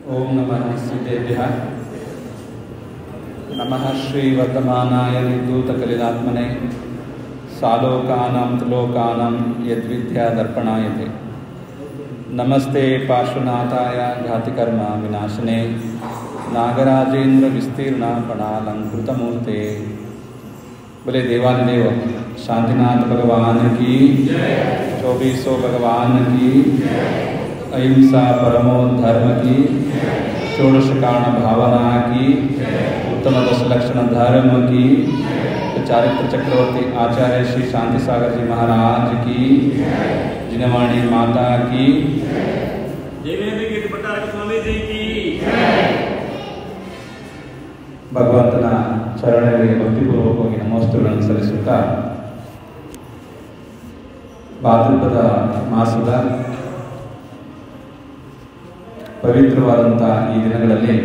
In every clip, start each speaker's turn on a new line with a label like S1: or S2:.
S1: ಓಂ ನಮಃ ಸಿದ್ದೇಭ್ಯ ನಮಃ ಶ್ರೀವರ್ಧಮಾನಾಯ ನಿರ್ಧೂತಕಲಿಲಾತ್ಮನೆ ಸಾಲೋಕಾನಾಂ ತ್ರಿಲೋಕಾನಾಂ ಯದ್ವಿದ್ಯಾದರ್ಪಣಾಯತೆ ನಮಸ್ತೆ ಪಾರ್ಶ್ವನಾಥಾಯ ಘಾತಿಕರ್ಮ ವಿನಾಶನೆ ನಾಗರಾಜೇಂದ್ರ ವಿಸ್ತೀರ್ಣ ಪಣಾಲಂಕೃತಮೂರ್ತೆ बोले देवादिदेव शांतिनाथ भगवान की चौबीसों भगवान की अहिंसा परमो धर्म की षोडश कारण भावना की उत्तम दश लक्षण धर्म की चारित्र चक्रवर्ती आचार्य श्री शांति सागर जी महाराज की जिनवाणी माता की
S2: ದೇವೇಂದ್ರ ಗಿರಿ ಪಟ್ಟಾರಕ ಸ್ವಾಮೀಜಿ ಕಿ
S1: ಭಗವಂತನ ಚರಣಗಳಿಗೆ ಭಕ್ತಿಪೂರ್ವಕವಾಗಿ ನಮೋಸ್ತುಗಳನ್ನು ಸಲ್ಲಿಸುತ್ತಾ ಭಾದ್ರಪದ ಮಾಸದ ಪವಿತ್ರವಾದಂಥ ಈ ದಿನಗಳಲ್ಲಿ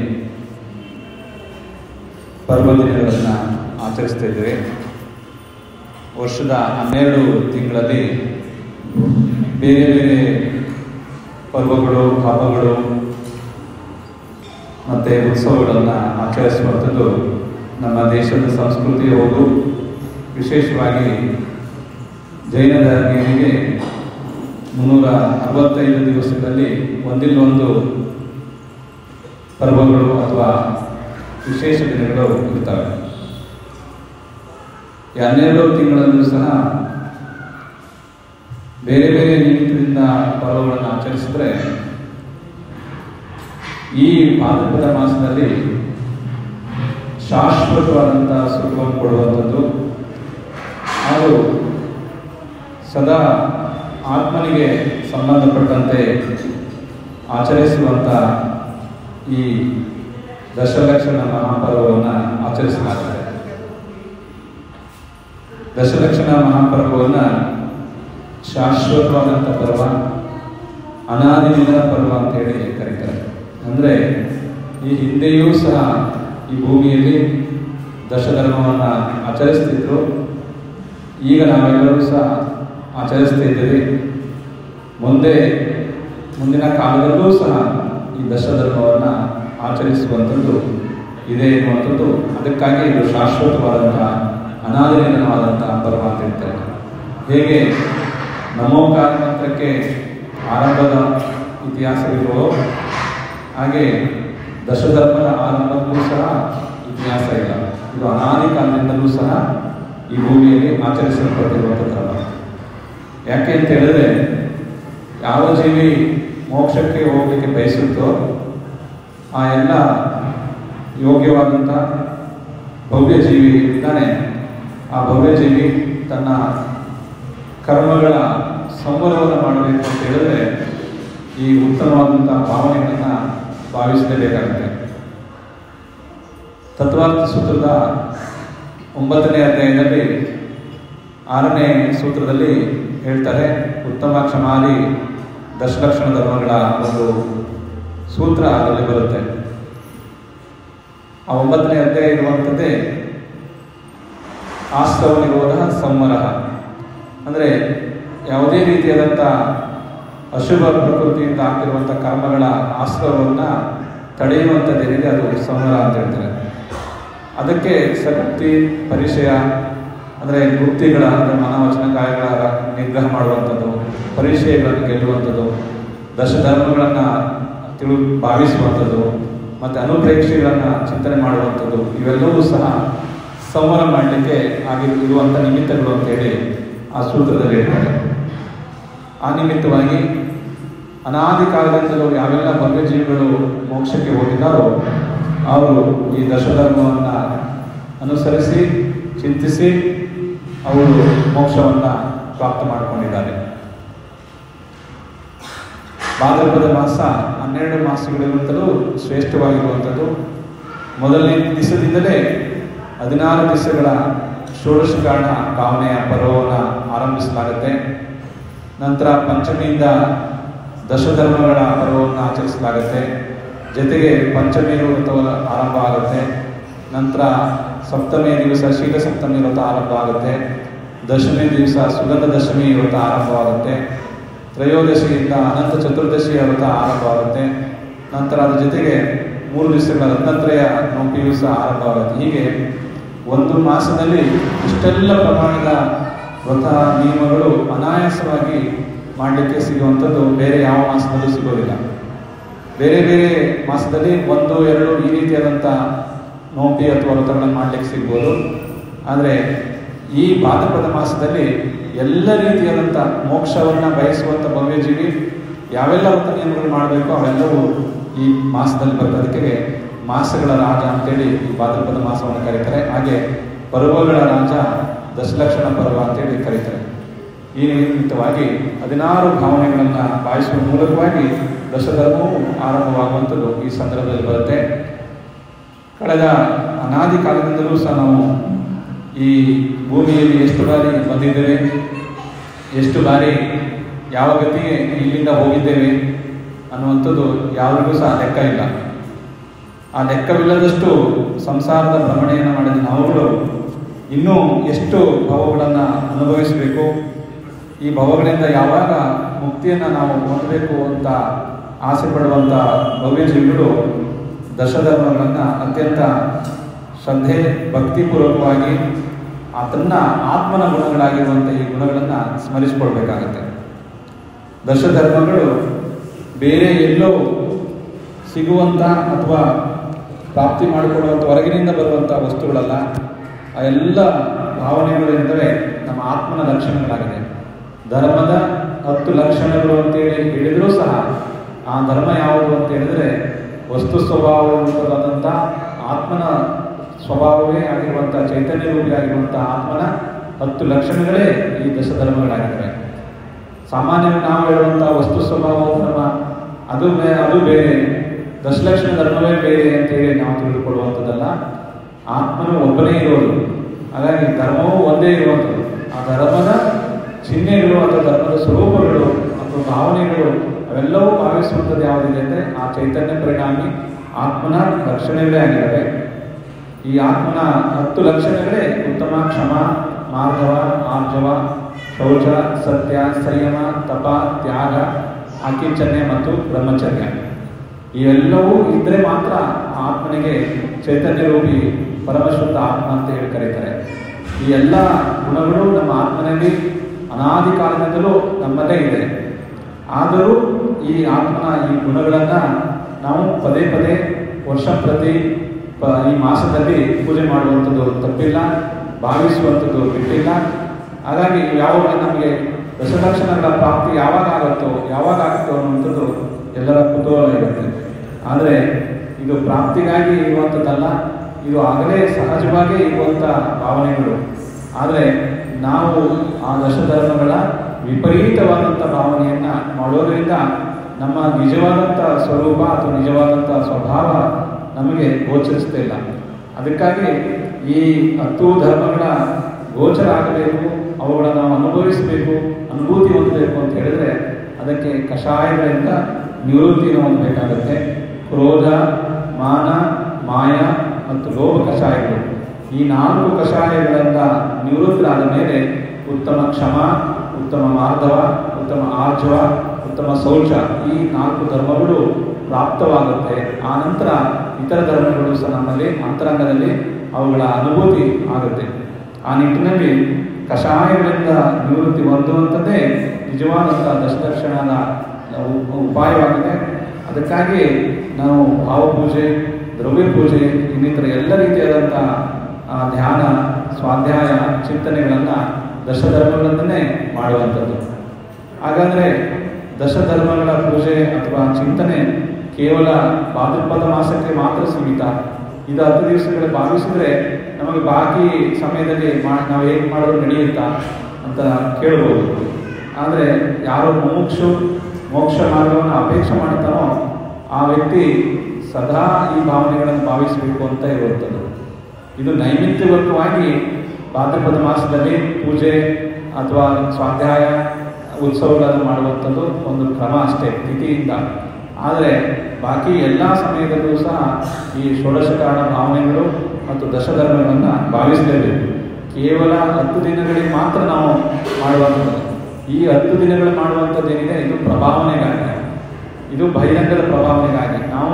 S1: ಪರ್ವದಿನಗಳನ್ನು ಆಚರಿಸ್ತಾ ಇದ್ದೇವೆ ವರ್ಷದ ಹನ್ನೆರಡು ತಿಂಗಳಲ್ಲಿ ಬೇರೆ ಬೇರೆ ಪರ್ವಗಳು ಹಬ್ಬಗಳು ಮತ್ತು ಉತ್ಸವಗಳನ್ನು ಆಚರಿಸುವಂಥದ್ದು ನಮ್ಮ ದೇಶದ ಸಂಸ್ಕೃತಿ ಹೌದು ವಿಶೇಷವಾಗಿ ಜೈನ ಧರ್ಮೀಯರಿಗೆ ಮುನ್ನೂರ ಅರವತ್ತೈದು ದಿವಸಗಳಲ್ಲಿ ಒಂದಿಲ್ಲೊಂದು ಪರ್ವಗಳು ಅಥವಾ ವಿಶೇಷ ದಿನಗಳು ಇರ್ತವೆ ಈ ಹನ್ನೆರಡು ತಿಂಗಳಲ್ಲೂ ಸಹ ಬೇರೆ ಬೇರೆ ನಿಮಿತ್ತದಿಂದ ಪರ್ವಗಳನ್ನು ಆಚರಿಸಿದ್ರೆ ಈ ಭಾದ್ರಪದ ಮಾಸದಲ್ಲಿ ಶಾಶ್ವತವಾದಂಥ ಸುಖವನ್ನು ಕೊಡುವಂಥದ್ದು ಹಾಗೂ ಸದಾ ಆತ್ಮನಿಗೆ ಸಂಬಂಧಪಟ್ಟಂತೆ ಆಚರಿಸುವಂಥ ಈ ದಶಲಕ್ಷಣ ಮಹಾಪರ್ವವನ್ನು ಆಚರಿಸಲಾಗುತ್ತೆ ದಶಲಕ್ಷಣ ಮಹಾಪರ್ವವನ್ನು ಶಾಶ್ವತವಾದಂಥ ಪರ್ವ ಅನಾದಿನಿಂದ ಪರ್ವ ಅಂತೇಳಿ ಕರೀತಾರೆ ಅಂದರೆ ಈ ಹಿಂದೆಯೂ ಸಹ ಈ ಭೂಮಿಯಲ್ಲಿ ದಶಧರ್ಮವನ್ನು ಆಚರಿಸ್ತಿದ್ರು ಈಗ ನಾವೆಲ್ಲರೂ ಸಹ ಆಚರಿಸ್ತಾ ಇದ್ದೀವಿ ಮುಂದೆ ಮುಂದಿನ ಕಾಲದಲ್ಲೂ ಸಹ ಈ ದಶಧರ್ಮವನ್ನು ಆಚರಿಸುವಂಥದ್ದು ಇದೆ ಎನ್ನುವಂಥದ್ದು ಅದಕ್ಕಾಗಿ ಇದು ಶಾಶ್ವತವಾದಂಥ ಅನಾದಿನವಾದಂಥ ಪರ್ವ ಅಂತ ಹೇಳ್ತಾರೆ ಹೇಗೆ ನಮೋಕಾರ ಮಂತ್ರಕ್ಕೆ ಆರಂಭದ ಇತಿಹಾಸವಿರುವೋ ಹಾಗೆ ದಶಧರ್ಮದ ಆರಂಭಕ್ಕೂ ಸಹ ಇತಿಹಾಸ ಇಲ್ಲ ಇದು ಅನಾದಿ ಕಾಲದಿಂದಲೂ ಸಹ ಈ ಭೂಮಿಯಲ್ಲಿ ಆಚರಿಸಲ್ಪಟ್ಟಿರುವಂಥ ಧರ್ಮ ಯಾಕೆ ಅಂತ ಹೇಳಿದ್ರೆ ಯಾವ ಜೀವಿ ಮೋಕ್ಷಕ್ಕೆ ಹೋಗಲಿಕ್ಕೆ ಬಯಸುತ್ತೋ ಆ ಎಲ್ಲ ಯೋಗ್ಯವಾದಂಥ ಭವ್ಯ ಜೀವಿ ಇದ್ದಾನೆ ಆ ಭವ್ಯ ಜೀವಿ ತನ್ನ ಕರ್ಮಗಳ ಸಂವರವನ್ನು ಮಾಡಬೇಕು ಅಂತ ಹೇಳಿದ್ರೆ ಈ ಉತ್ತಮವಾದಂಥ ಭಾವನೆಗಳನ್ನು ಭಾವಿಸಲೇಬೇಕಾಗುತ್ತೆ ತತ್ವಾರ್ಥ ಸೂತ್ರದ ಒಂಬತ್ತನೇ ಅಧ್ಯಾಯದಲ್ಲಿ ಆರನೇ ಸೂತ್ರದಲ್ಲಿ ಹೇಳ್ತಾರೆ ಉತ್ತಮ ಕ್ಷಮಾರಿ ದಶಲಕ್ಷಣ ಧರ್ಮಗಳ ಒಂದು ಸೂತ್ರ ಅದರಲ್ಲಿ ಬರುತ್ತೆ ಆ ಒಂಬತ್ತನೇ ಅಧ್ಯಾಯ ಇರುವಂಥದ್ದೇ ಆಸ್ತವ ನಿರೋಧ ಸಂವರ ಅಂದರೆ ಯಾವುದೇ ರೀತಿಯಾದಂಥ ಅಶುಭ ಪ್ರಕೃತಿಯಿಂದ ಆಗ್ತಿರುವಂಥ ಕರ್ಮಗಳ ಆಶ್ರವವನ್ನು ತಡೆಯುವಂಥದ್ದೇನಿದೆ ಅದು ಸಂವರ ಅಂತ ಹೇಳ್ತಾರೆ ಅದಕ್ಕೆ ಸಕ್ತಿ ಪರಿಚಯ ಅಂದರೆ ಗುಪ್ತಿಗಳ ಅಂದರೆ ಮನವಚನ ಕಾಯಗಳ ನಿಗ್ರಹ ಮಾಡುವಂಥದ್ದು ಪರಿಚಯಗಳನ್ನು ಗೆಲ್ಲುವಂಥದ್ದು ದಶಧರ್ಮಗಳನ್ನು ತಿಳು ಭಾವಿಸುವಂಥದ್ದು ಮತ್ತು ಅನುಪ್ರೇಕ್ಷೆಗಳನ್ನು ಚಿಂತನೆ ಮಾಡುವಂಥದ್ದು ಇವೆಲ್ಲವೂ ಸಹ ಸಂವರ ಮಾಡಲಿಕ್ಕೆ ಆಗಿ ಇರುವಂಥ ನಿಮಿತ್ತಗಳು ಅಂತೇಳಿ ಆ ಸೂತ್ರದಲ್ಲಿ ಹೇಳ್ತಾರೆ ಆ ನಿಮಿತ್ತವಾಗಿ ಅನಾದಿ ಕಾಲದಿಂದಲೂ ಯಾವೆಲ್ಲ ಭವ್ಯಜೀವಿಗಳು ಮೋಕ್ಷಕ್ಕೆ ಹೋಗಿದ್ದಾರೋ ಅವರು ಈ ದಶಧರ್ಮವನ್ನು ಅನುಸರಿಸಿ ಚಿಂತಿಸಿ ಅವರು ಮೋಕ್ಷವನ್ನು ಪ್ರಾಪ್ತ ಮಾಡಿಕೊಂಡಿದ್ದಾರೆ ಭಾದ್ರಪದ ಮಾಸ ಹನ್ನೆರಡು ಮಾಸಗಳಿಗಿಂತಲೂ ಶ್ರೇಷ್ಠವಾಗಿರುವಂಥದ್ದು ಮೊದಲನೇ ದಿವಸದಿಂದಲೇ ಹದಿನಾರು ದಿವಸಗಳ ಷೋಡಶ ಕಾರಣ ಭಾವನೆಯ ಪರ್ವವನ್ನು ಆರಂಭಿಸಲಾಗುತ್ತೆ ನಂತರ ಪಂಚಮಿಯಿಂದ ದಶಧರ್ಮಗಳ ಪರ್ವವನ್ನು ಆಚರಿಸಲಾಗುತ್ತೆ ಜೊತೆಗೆ ಪಂಚಮಿ ವ್ರತ ಆರಂಭ ಆಗುತ್ತೆ ನಂತರ ಸಪ್ತಮಿಯ ದಿವಸ ಶೀಲ ಸಪ್ತಮಿ ವ್ರತ ಆರಂಭ ಆಗುತ್ತೆ ದಶಮಿ ದಿವಸ ಸುಗಂಧ ದಶಮಿ ವ್ರತ ಆರಂಭವಾಗುತ್ತೆ ತ್ರಯೋದಶಿಯಿಂದ ಅನಂತ ಚತುರ್ದಶಿಯ ವ್ರತ ಆರಂಭವಾಗುತ್ತೆ ನಂತರ ಅದ್ರ ಜೊತೆಗೆ ಮೂರು ದಿವಸಗಳ ರತ್ನತ್ರಯ ನೌಕೆಯೂ ಸಹ ಆರಂಭವಾಗುತ್ತೆ ಹೀಗೆ ಒಂದು ಮಾಸದಲ್ಲಿ ಇಷ್ಟೆಲ್ಲ ಪ್ರಮಾಣದ ವ್ರತ ನಿಯಮಗಳು ಅನಾಯಾಸವಾಗಿ ಮಾಡಲಿಕ್ಕೆ ಸಿಗುವಂಥದ್ದು ಬೇರೆ ಯಾವ ಮಾಸದಲ್ಲೂ ಸಿಗೋದಿಲ್ಲ ಬೇರೆ ಬೇರೆ ಮಾಸದಲ್ಲಿ ಒಂದು ಎರಡು ಈ ರೀತಿಯಾದಂಥ ನೋಂಪಿ ಅಥವಾ ವ್ರತಗಳನ್ನು ಮಾಡಲಿಕ್ಕೆ ಸಿಗ್ಬೋದು ಆದರೆ ಈ ಭಾದ್ರಪದ ಮಾಸದಲ್ಲಿ ಎಲ್ಲ ರೀತಿಯಾದಂಥ ಮೋಕ್ಷವನ್ನು ಬಯಸುವಂಥ ಭವ್ಯಜೀವಿ ಯಾವೆಲ್ಲ ವ್ರತ ನಿಯಮಗಳು ಮಾಡಬೇಕು ಅವೆಲ್ಲವೂ ಈ ಮಾಸದಲ್ಲಿ ಬರ್ತದೆ ಅದಕ್ಕೆ ಮಾಸಗಳ ರಾಜ ಅಂತೇಳಿ ಈ ಭಾದ್ರಪದ ಮಾಸವನ್ನು ಕರೀತಾರೆ ಹಾಗೆ ಪರ್ವಗಳ ರಾಜ ದಶಲಕ್ಷಣ ಪರ್ವ ಅಂತೇಳಿ ಕರೀತಾರೆ ಈ ನಿಮಿತ್ತವಾಗಿ ಹದಿನಾರು ಭಾವನೆಗಳನ್ನು ಬಾಯಿಸುವ ಮೂಲಕವಾಗಿ ದಶಧರ್ಮವು ಆರಂಭವಾಗುವಂಥದ್ದು ಈ ಸಂದರ್ಭದಲ್ಲಿ ಬರುತ್ತೆ ಕಳೆದ ಅನಾದಿ ಕಾಲದಿಂದಲೂ ಸಹ ನಾವು ಈ ಭೂಮಿಯಲ್ಲಿ ಎಷ್ಟು ಬಾರಿ ಬಂದಿದ್ದೇವೆ ಎಷ್ಟು ಬಾರಿ ಯಾವ ಗತಿಗೆ ಇಲ್ಲಿಂದ ಹೋಗಿದ್ದೇವೆ ಅನ್ನುವಂಥದ್ದು ಯಾರಿಗೂ ಸಹ ಲೆಕ್ಕ ಇಲ್ಲ ಆ ಲೆಕ್ಕವಿಲ್ಲದಷ್ಟು ಸಂಸಾರದ ಭ್ರಮಣೆಯನ್ನು ಮಾಡಿದ ನಾವುಗಳು ಇನ್ನೂ ಎಷ್ಟು ಭವಗಳನ್ನು ಅನುಭವಿಸಬೇಕು ಈ ಭವಗಳಿಂದ ಯಾವಾಗ ಮುಕ್ತಿಯನ್ನು ನಾವು ಹೊಂದಬೇಕು ಅಂತ ಆಸೆ ಪಡುವಂಥ ಭವ್ಯ ಜೀವಿಗಳು ದಶಧರ್ಮಗಳನ್ನು ಅತ್ಯಂತ ಶ್ರದ್ಧೆ ಭಕ್ತಿಪೂರ್ವಕವಾಗಿ ತನ್ನ ಆತ್ಮನ ಗುಣಗಳಾಗಿರುವಂಥ ಈ ಗುಣಗಳನ್ನು ಸ್ಮರಿಸಿಕೊಳ್ಬೇಕಾಗತ್ತೆ ದಶಧರ್ಮಗಳು ಬೇರೆ ಎಲ್ಲೋ ಸಿಗುವಂಥ ಅಥವಾ ಪ್ರಾಪ್ತಿ ಮಾಡಿಕೊಡುವಂಥ ಹೊರಗಿನಿಂದ ಬರುವಂಥ ವಸ್ತುಗಳಲ್ಲ ಆ ಎಲ್ಲ ಭಾವನೆಗಳೆಂದರೆ ನಮ್ಮ ಆತ್ಮನ ಲಕ್ಷಣಗಳಾಗಿದೆ ಧರ್ಮದ ಹತ್ತು ಲಕ್ಷಣಗಳು ಅಂತೇಳಿ ಹೇಳಿದರೂ ಸಹ ಆ ಧರ್ಮ ಯಾವುದು ಅಂತ ಹೇಳಿದರೆ ವಸ್ತು ಸ್ವಭಾವವಾದಂಥ ಆತ್ಮನ ಸ್ವಭಾವವೇ ಆಗಿರುವಂಥ ಚೈತನ್ಯ ರೂಪಿಯಾಗಿರುವಂಥ ಆತ್ಮನ ಹತ್ತು ಲಕ್ಷಣಗಳೇ ಈ ದಶಧರ್ಮಗಳಾಗಿವೆ ಸಾಮಾನ್ಯವಾಗಿ ನಾವು ಹೇಳುವಂಥ ವಸ್ತು ಸ್ವಭಾವ ಧರ್ಮ ಅದು ಬೇ ಅದು ಬೇರೆ ದಶಲಕ್ಷಣ ಧರ್ಮವೇ ಬೇರೆ ಅಂತೇಳಿ ನಾವು ತಿಳಿದುಕೊಳ್ಳುವಂಥದ್ದಲ್ಲ ಆತ್ಮನು ಒಬ್ಬನೇ ಇರೋದು ಹಾಗಾಗಿ ಧರ್ಮವು ಒಂದೇ ಇರುವಂಥದ್ದು ಆ ಧರ್ಮದ ಚಿಹ್ನೆಗಳು ಅಥವಾ ಧರ್ಮದ ಸ್ವರೂಪಗಳು ಅಥವಾ ಭಾವನೆಗಳು ಅವೆಲ್ಲವೂ ಭಾವಿಸುವಂಥದ್ದು ಯಾವುದಿದೆ ಅಂದರೆ ಆ ಚೈತನ್ಯ ಪರಿಣಾಮಿ ಆತ್ಮನ ಲಕ್ಷಣಗಳೇ ಆಗಿದ್ದಾವೆ ಈ ಆತ್ಮನ ಹತ್ತು ಲಕ್ಷಣಗಳೇ ಉತ್ತಮ ಕ್ಷಮ ಮಾರ್ಗವ ಆರ್ಜವ ಶೌಚ ಸತ್ಯ ಸಂಯಮ ತಪ ತ್ಯಾಗ ಆಕಿಂಚನ್ಯ ಮತ್ತು ಬ್ರಹ್ಮಚರ್ಯ ಇವೆಲ್ಲವೂ ಇದ್ದರೆ ಮಾತ್ರ ಆ ಆತ್ಮನಿಗೆ ಚೈತನ್ಯ ರೂಪಿ ಪರಮಶುದ್ಧ ಆತ್ಮ ಅಂತ ಹೇಳಿ ಕರೀತಾರೆ ಈ ಎಲ್ಲ ಗುಣಗಳು ನಮ್ಮ ಆತ್ಮನಲ್ಲಿ ಅನಾದಿ ಕಾಲದಿಂದಲೂ ನಮ್ಮಲ್ಲೇ ಇದೆ ಆದರೂ ಈ ಆತ್ಮನ ಈ ಗುಣಗಳನ್ನು ನಾವು ಪದೇ ಪದೇ ವರ್ಷ ಪ್ರತಿ ಪ ಈ ಮಾಸದಲ್ಲಿ ಪೂಜೆ ಮಾಡುವಂಥದ್ದು ತಪ್ಪಿಲ್ಲ ಭಾವಿಸುವಂಥದ್ದು ಬಿಟ್ಟಿಲ್ಲ ಹಾಗಾಗಿ ಯಾವಾಗ ನಮಗೆ ದಶಲಕ್ಷಣಗಳ ಪ್ರಾಪ್ತಿ ಯಾವಾಗ ಆಗುತ್ತೋ ಯಾವಾಗ ಆಗುತ್ತೋ ಅನ್ನುವಂಥದ್ದು ಎಲ್ಲರ ಕುತೂಹಲ ಇರುತ್ತೆ ಆದರೆ ಇದು ಪ್ರಾಪ್ತಿಗಾಗಿ ಇರುವಂಥದ್ದಲ್ಲ ಇದು ಆಗಲೇ ಸಹಜವಾಗಿ ಇರುವಂಥ ಭಾವನೆಗಳು ಆದರೆ ನಾವು ಆ ದಶಧರ್ಮಗಳ ವಿಪರೀತವಾದಂಥ ಭಾವನೆಯನ್ನು ಮಾಡೋದರಿಂದ ನಮ್ಮ ನಿಜವಾದಂಥ ಸ್ವರೂಪ ಅಥವಾ ನಿಜವಾದಂಥ ಸ್ವಭಾವ ನಮಗೆ ಗೋಚರಿಸ್ತಾ ಇಲ್ಲ ಅದಕ್ಕಾಗಿ ಈ ಹತ್ತು ಧರ್ಮಗಳ ಗೋಚರ ಆಗಬೇಕು ಅವುಗಳನ್ನು ನಾವು ಅನುಭವಿಸಬೇಕು ಅನುಭೂತಿ ಹೊಂದಬೇಕು ಅಂತ ಹೇಳಿದ್ರೆ ಅದಕ್ಕೆ ಕಷಾಯಗಳಿಂದ ನಿವೃತ್ತಿಯನ್ನು ಹೊಂದಬೇಕಾಗುತ್ತೆ ಕ್ರೋಧ ಮಾನ ಮಾಯ ಮತ್ತು ಲೋಭ ಕಷಾಯಗಳು ಈ ನಾಲ್ಕು ಕಷಾಯಗಳಿಂದ ನಿವೃತ್ತರಾದ ಮೇಲೆ ಉತ್ತಮ ಕ್ಷಮ ಉತ್ತಮ ಮಾರ್ಧವ ಉತ್ತಮ ಆರ್ಜವ ಉತ್ತಮ ಶೌಚ ಈ ನಾಲ್ಕು ಧರ್ಮಗಳು ಪ್ರಾಪ್ತವಾಗುತ್ತೆ ಆ ನಂತರ ಇತರ ಧರ್ಮಗಳು ಸಹ ನಮ್ಮಲ್ಲಿ ಅಂತರಂಗದಲ್ಲಿ ಅವುಗಳ ಅನುಭೂತಿ ಆಗುತ್ತೆ ಆ ನಿಟ್ಟಿನಲ್ಲಿ ಕಷಾಯಗಳಿಂದ ನಿವೃತ್ತಿ ಹೊಂದುವಂಥದ್ದೇ ನಿಜವಾದಂಥ ದಶದರ್ಶನದ ಉ- ಉಪಾಯವಾಗಿದೆ ಅದಕ್ಕಾಗಿ ನಾವು ಭಾವಪೂಜೆ ದ್ರವ್ಯ ಪೂಜೆ ಇನ್ನಿತರ ಎಲ್ಲ ರೀತಿಯಾದಂಥ ಆ, ಧ್ಯಾನ ಸ್ವಾಧ್ಯಾಯ ಚಿಂತನೆಗಳನ್ನು ದಶಧರ್ಮಗಳನ್ನೇ ಮಾಡುವಂಥದ್ದು ಹಾಗಾದರೆ ದಶಧರ್ಮಗಳ ಪೂಜೆ ಅಥವಾ ಚಿಂತನೆ ಕೇವಲ ಭಾದ್ರಪದ ಮಾಸಕ್ಕೆ ಮಾತ್ರ ಸೀಮಿತ ಇದು ಹತ್ತು ದಿವಸಗಳ ಭಾವಿಸಿದ್ರೆ ನಮಗೆ ಬಾಕಿ ಸಮಯದಲ್ಲಿ ಮಾ ನಾವು ಹೇಗೆ ಮಾಡೋದು ನಡೆಯುತ್ತಾ ಅಂತ ಕೇಳ್ಬೋದು ಆದರೆ ಯಾರು ಮುಮುಕ್ಷು ಮೋಕ್ಷ ಮಾರ್ಗವನ್ನು ಅಪೇಕ್ಷೆ ಮಾಡ್ತಾನೋ ಆ ವ್ಯಕ್ತಿ ಸದಾ ಈ ಭಾವನೆಗಳನ್ನು ಭಾವಿಸಬೇಕು ಅಂತ ಇರುವಂಥದ್ದು ಇದು ನೈಮಿತ್ಯವರ್ಗವಾಗಿ ಭಾದ್ರಪದ ಮಾಸದಲ್ಲಿ ಪೂಜೆ ಅಥವಾ ಸ್ವಾಧ್ಯಾಯ ಉತ್ಸವಗಳನ್ನು ಮಾಡುವಂಥದ್ದು ಒಂದು ಕ್ರಮ ಅಷ್ಟೇ ತಿಥಿಯಿಂದ ಆದರೆ ಬಾಕಿ ಎಲ್ಲ ಸಮಯದಲ್ಲೂ ಸಹ ಈ ಷೋಡಶಕಾರಣ ಭಾವನೆಗಳು ಮತ್ತು ದಶಧರ್ಮಗಳನ್ನು ಭಾವಿಸಲೇಬೇಕು ಕೇವಲ ಹತ್ತು ದಿನಗಳಿಗೆ ಮಾತ್ರ ನಾವು ಮಾಡುವಂಥದ್ದು ಈ ಹತ್ತು ದಿನಗಳು ಮಾಡುವಂಥದ್ದು ಏನಿದೆ ಇದು ಪ್ರಭಾವನೆಗಾಗಿ ಇದು ಬಹಿರಂಗದ ಪ್ರಭಾವನೆಗಾಗಿ ನಾವು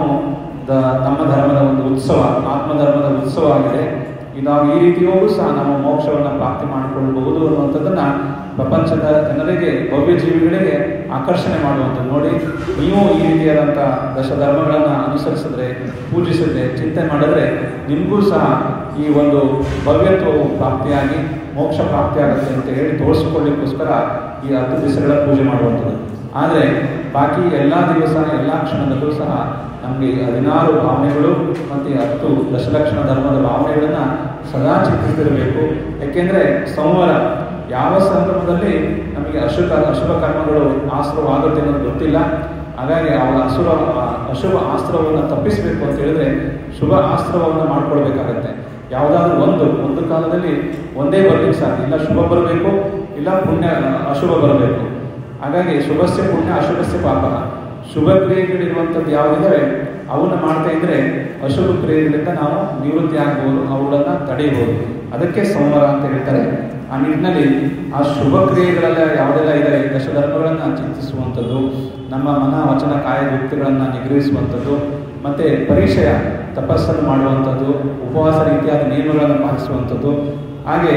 S1: ಇದು ನಾವು ಈ ರೀತಿಯೂ ಸಹ ನಾವು ಮೋಕ್ಷವನ್ನು ಪ್ರಾಪ್ತಿ ಮಾಡಿಕೊಳ್ಳಬಹುದು ಅನ್ನುವಂಥದ್ದನ್ನು ಪ್ರಪಂಚದ ಜನರಿಗೆ ಭವ್ಯ ಜೀವಿಗಳಿಗೆ ಆಕರ್ಷಣೆ ಮಾಡುವಂಥದ್ದು ನೋಡಿ ನೀವು ಈ ರೀತಿಯಾದಂಥ ದಶಧರ್ಮಗಳನ್ನು ಅನುಸರಿಸಿದ್ರೆ ಪೂಜಿಸಿದ್ರೆ ಚಿಂತನೆ ಮಾಡಿದ್ರೆ ನಿಮಗೂ ಸಹ ಈ ಒಂದು ಭವ್ಯತ್ವವು ಪ್ರಾಪ್ತಿಯಾಗಿ ಮೋಕ್ಷ ಪ್ರಾಪ್ತಿಯಾಗುತ್ತೆ ಅಂತ ಹೇಳಿ ತೋರಿಸಿಕೊಳ್ಳಿಕ್ಕೋಸ್ಕರ ಈ ಹತ್ತು ದಿವಸಗಳ ಪೂಜೆ ಮಾಡುವಂಥದ್ದು ಆದರೆ ಬಾಕಿ ಎಲ್ಲ ದಿವಸ ಎಲ್ಲ ಕ್ಷಣದಲ್ಲೂ ಸಹ ನಮಗೆ ಹದಿನಾರು ಭಾವನೆಗಳು ಮತ್ತು ಹತ್ತು ದಶಲಕ್ಷಣ ಧರ್ಮದ ಭಾವನೆಗಳನ್ನು ಸದಾ ಚಿಂತಿಸಿರಬೇಕು ಯಾಕೆಂದರೆ ಸಂವರ ಯಾವ ಸಂದರ್ಭದಲ್ಲಿ ನಮಗೆ ಅಶುಭ ಅಶುಭ ಕರ್ಮಗಳು ಆಶ್ರವಾಗುತ್ತೆ ಅನ್ನೋದು ಗೊತ್ತಿಲ್ಲ ಹಾಗಾಗಿ ಅವರ ಅಸುರ ಅಶುಭ ಆಸ್ತ್ರವನ್ನು ತಪ್ಪಿಸಬೇಕು ಅಂತ ಹೇಳಿದ್ರೆ ಶುಭ ಆಸ್ತ್ರವನ್ನು ಮಾಡ್ಕೊಳ್ಬೇಕಾಗತ್ತೆ ಯಾವುದಾದ್ರೂ ಒಂದು ಒಂದು ಕಾಲದಲ್ಲಿ ಒಂದೇ ಬರಲಿಕ್ಕೆ ಸಾಧ್ಯ ಇಲ್ಲ ಶುಭ ಬರಬೇಕು ಇಲ್ಲ ಪುಣ್ಯ ಅಶುಭ ಬರಬೇಕು ಹಾಗಾಗಿ ಶುಭಸ್ಯ ಪುಣ್ಯ ಅಶುಭಸ್ಯ ಪಾಪ ಶುಭ ಕ್ರಿಯೆಗಳಿರುವಂಥದ್ದು ಯಾವುದಿದ್ದಾವೆ ಅವನ್ನ ಮಾಡ್ತಾ ಇದ್ರೆ ಅಶುಭ ಕ್ರಿಯೆಗಳಿಂದ ನಾವು ನಿವೃತ್ತಿ ಆಗ್ಬೋದು ಅವುಗಳನ್ನು ತಡೆಯಬಹುದು ಅದಕ್ಕೆ ಸಂವರ ಅಂತ ಹೇಳ್ತಾರೆ ಆ ನಿಟ್ಟಿನಲ್ಲಿ ಆ ಶುಭ ಕ್ರಿಯೆಗಳೆಲ್ಲ ಯಾವುದೆಲ್ಲ ಇದೆ ದಶಧರ್ಮಗಳನ್ನು ಚಿಂತಿಸುವಂಥದ್ದು ನಮ್ಮ ಮನ ವಚನ ಕಾಯ ವೃತ್ತಿಗಳನ್ನು ನಿಗ್ರಹಿಸುವಂಥದ್ದು ಮತ್ತು ಪರಿಚಯ ತಪಸ್ಸನ್ನು ಮಾಡುವಂಥದ್ದು ಉಪವಾಸ ರೀತಿಯಾದ ನಿಯಮಗಳನ್ನು ಪಾಲಿಸುವಂಥದ್ದು ಹಾಗೆ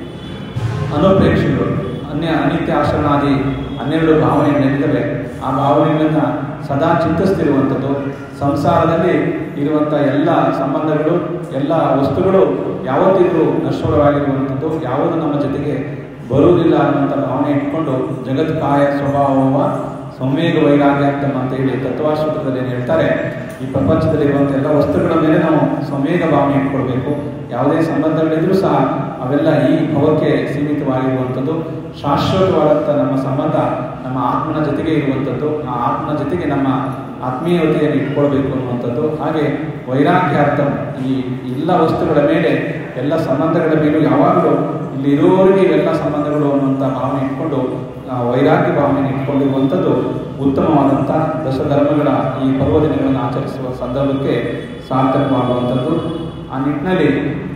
S1: ಅನುಪ್ರೇಕ್ಷೆಗಳು ಅನ್ಯ ಅನಿತ್ಯ ಆಚರಣಾದಿ ಹನ್ನೆರಡು ಭಾವನೆಗಳಿದ್ದಾವೆ ಆ ಭಾವನೆಗಳನ್ನು ಸದಾ ಚಿಂತಿಸ್ತಿರುವಂಥದ್ದು ಸಂಸಾರದಲ್ಲಿ ಇರುವಂಥ ಎಲ್ಲ ಸಂಬಂಧಗಳು ಎಲ್ಲ ವಸ್ತುಗಳು ಯಾವತ್ತಿದ್ರೂ ನಶ್ವರವಾಗಿರುವಂಥದ್ದು ಯಾವುದು ನಮ್ಮ ಜೊತೆಗೆ ಬರುವುದಿಲ್ಲ ಅನ್ನುವಂಥ ಭಾವನೆ ಇಟ್ಕೊಂಡು ಜಗತ್ಕಾಯ ಸ್ವಭಾವವ ಸಂವೇಗ ವೈರಾಗ್ಯಾಕ್ತಮ ಅಂತ ಹೇಳಿ ತತ್ವಾಶ್ವತದಲ್ಲಿ ಏನು ಹೇಳ್ತಾರೆ ಈ ಪ್ರಪಂಚದಲ್ಲಿರುವಂಥ ಎಲ್ಲ ವಸ್ತುಗಳ ಮೇಲೆ ನಾವು ಸಂವೇಗ ಭಾವನೆ ಇಟ್ಕೊಳ್ಬೇಕು ಯಾವುದೇ ಸಂಬಂಧಗಳಿದ್ರೂ ಸಹ ಅವೆಲ್ಲ ಈ ಭವಕ್ಕೆ ಸೀಮಿತವಾಗಿರುವಂಥದ್ದು ಶಾಶ್ವತವಾದಂಥ ನಮ್ಮ ಸಂಬಂಧ ನಮ್ಮ ಆತ್ಮನ ಜೊತೆಗೆ ಇರುವಂಥದ್ದು ಆ ಆತ್ಮನ ಜೊತೆಗೆ ನಮ್ಮ ಆತ್ಮೀಯತೆಯನ್ನು ಇಟ್ಕೊಳ್ಬೇಕು ಅನ್ನುವಂಥದ್ದು ಹಾಗೆ ವೈರಾಗ್ಯಾರ್ಥ ಈ ಎಲ್ಲ ವಸ್ತುಗಳ ಮೇಲೆ ಎಲ್ಲ ಸಂಬಂಧಗಳ ಮೇಲೂ ಯಾವಾಗಲೂ ಇಲ್ಲಿ ಇರೋರಿಗೆ ಇವೆಲ್ಲ ಸಂಬಂಧಗಳು ಅನ್ನುವಂಥ ಭಾವನೆ ಇಟ್ಕೊಂಡು ಆ ವೈರಾಗ್ಯ ಭಾವನೆ ಇಟ್ಕೊಂಡಿರುವಂಥದ್ದು ಉತ್ತಮವಾದಂಥ ದಶಧರ್ಮಗಳ ಈ ಪರ್ವದಿನಗಳನ್ನು ಆಚರಿಸುವ ಸಂದರ್ಭಕ್ಕೆ ಸಾರ್ಥಕವಾಗುವಂಥದ್ದು ಆ ನಿಟ್ಟಿನಲ್ಲಿ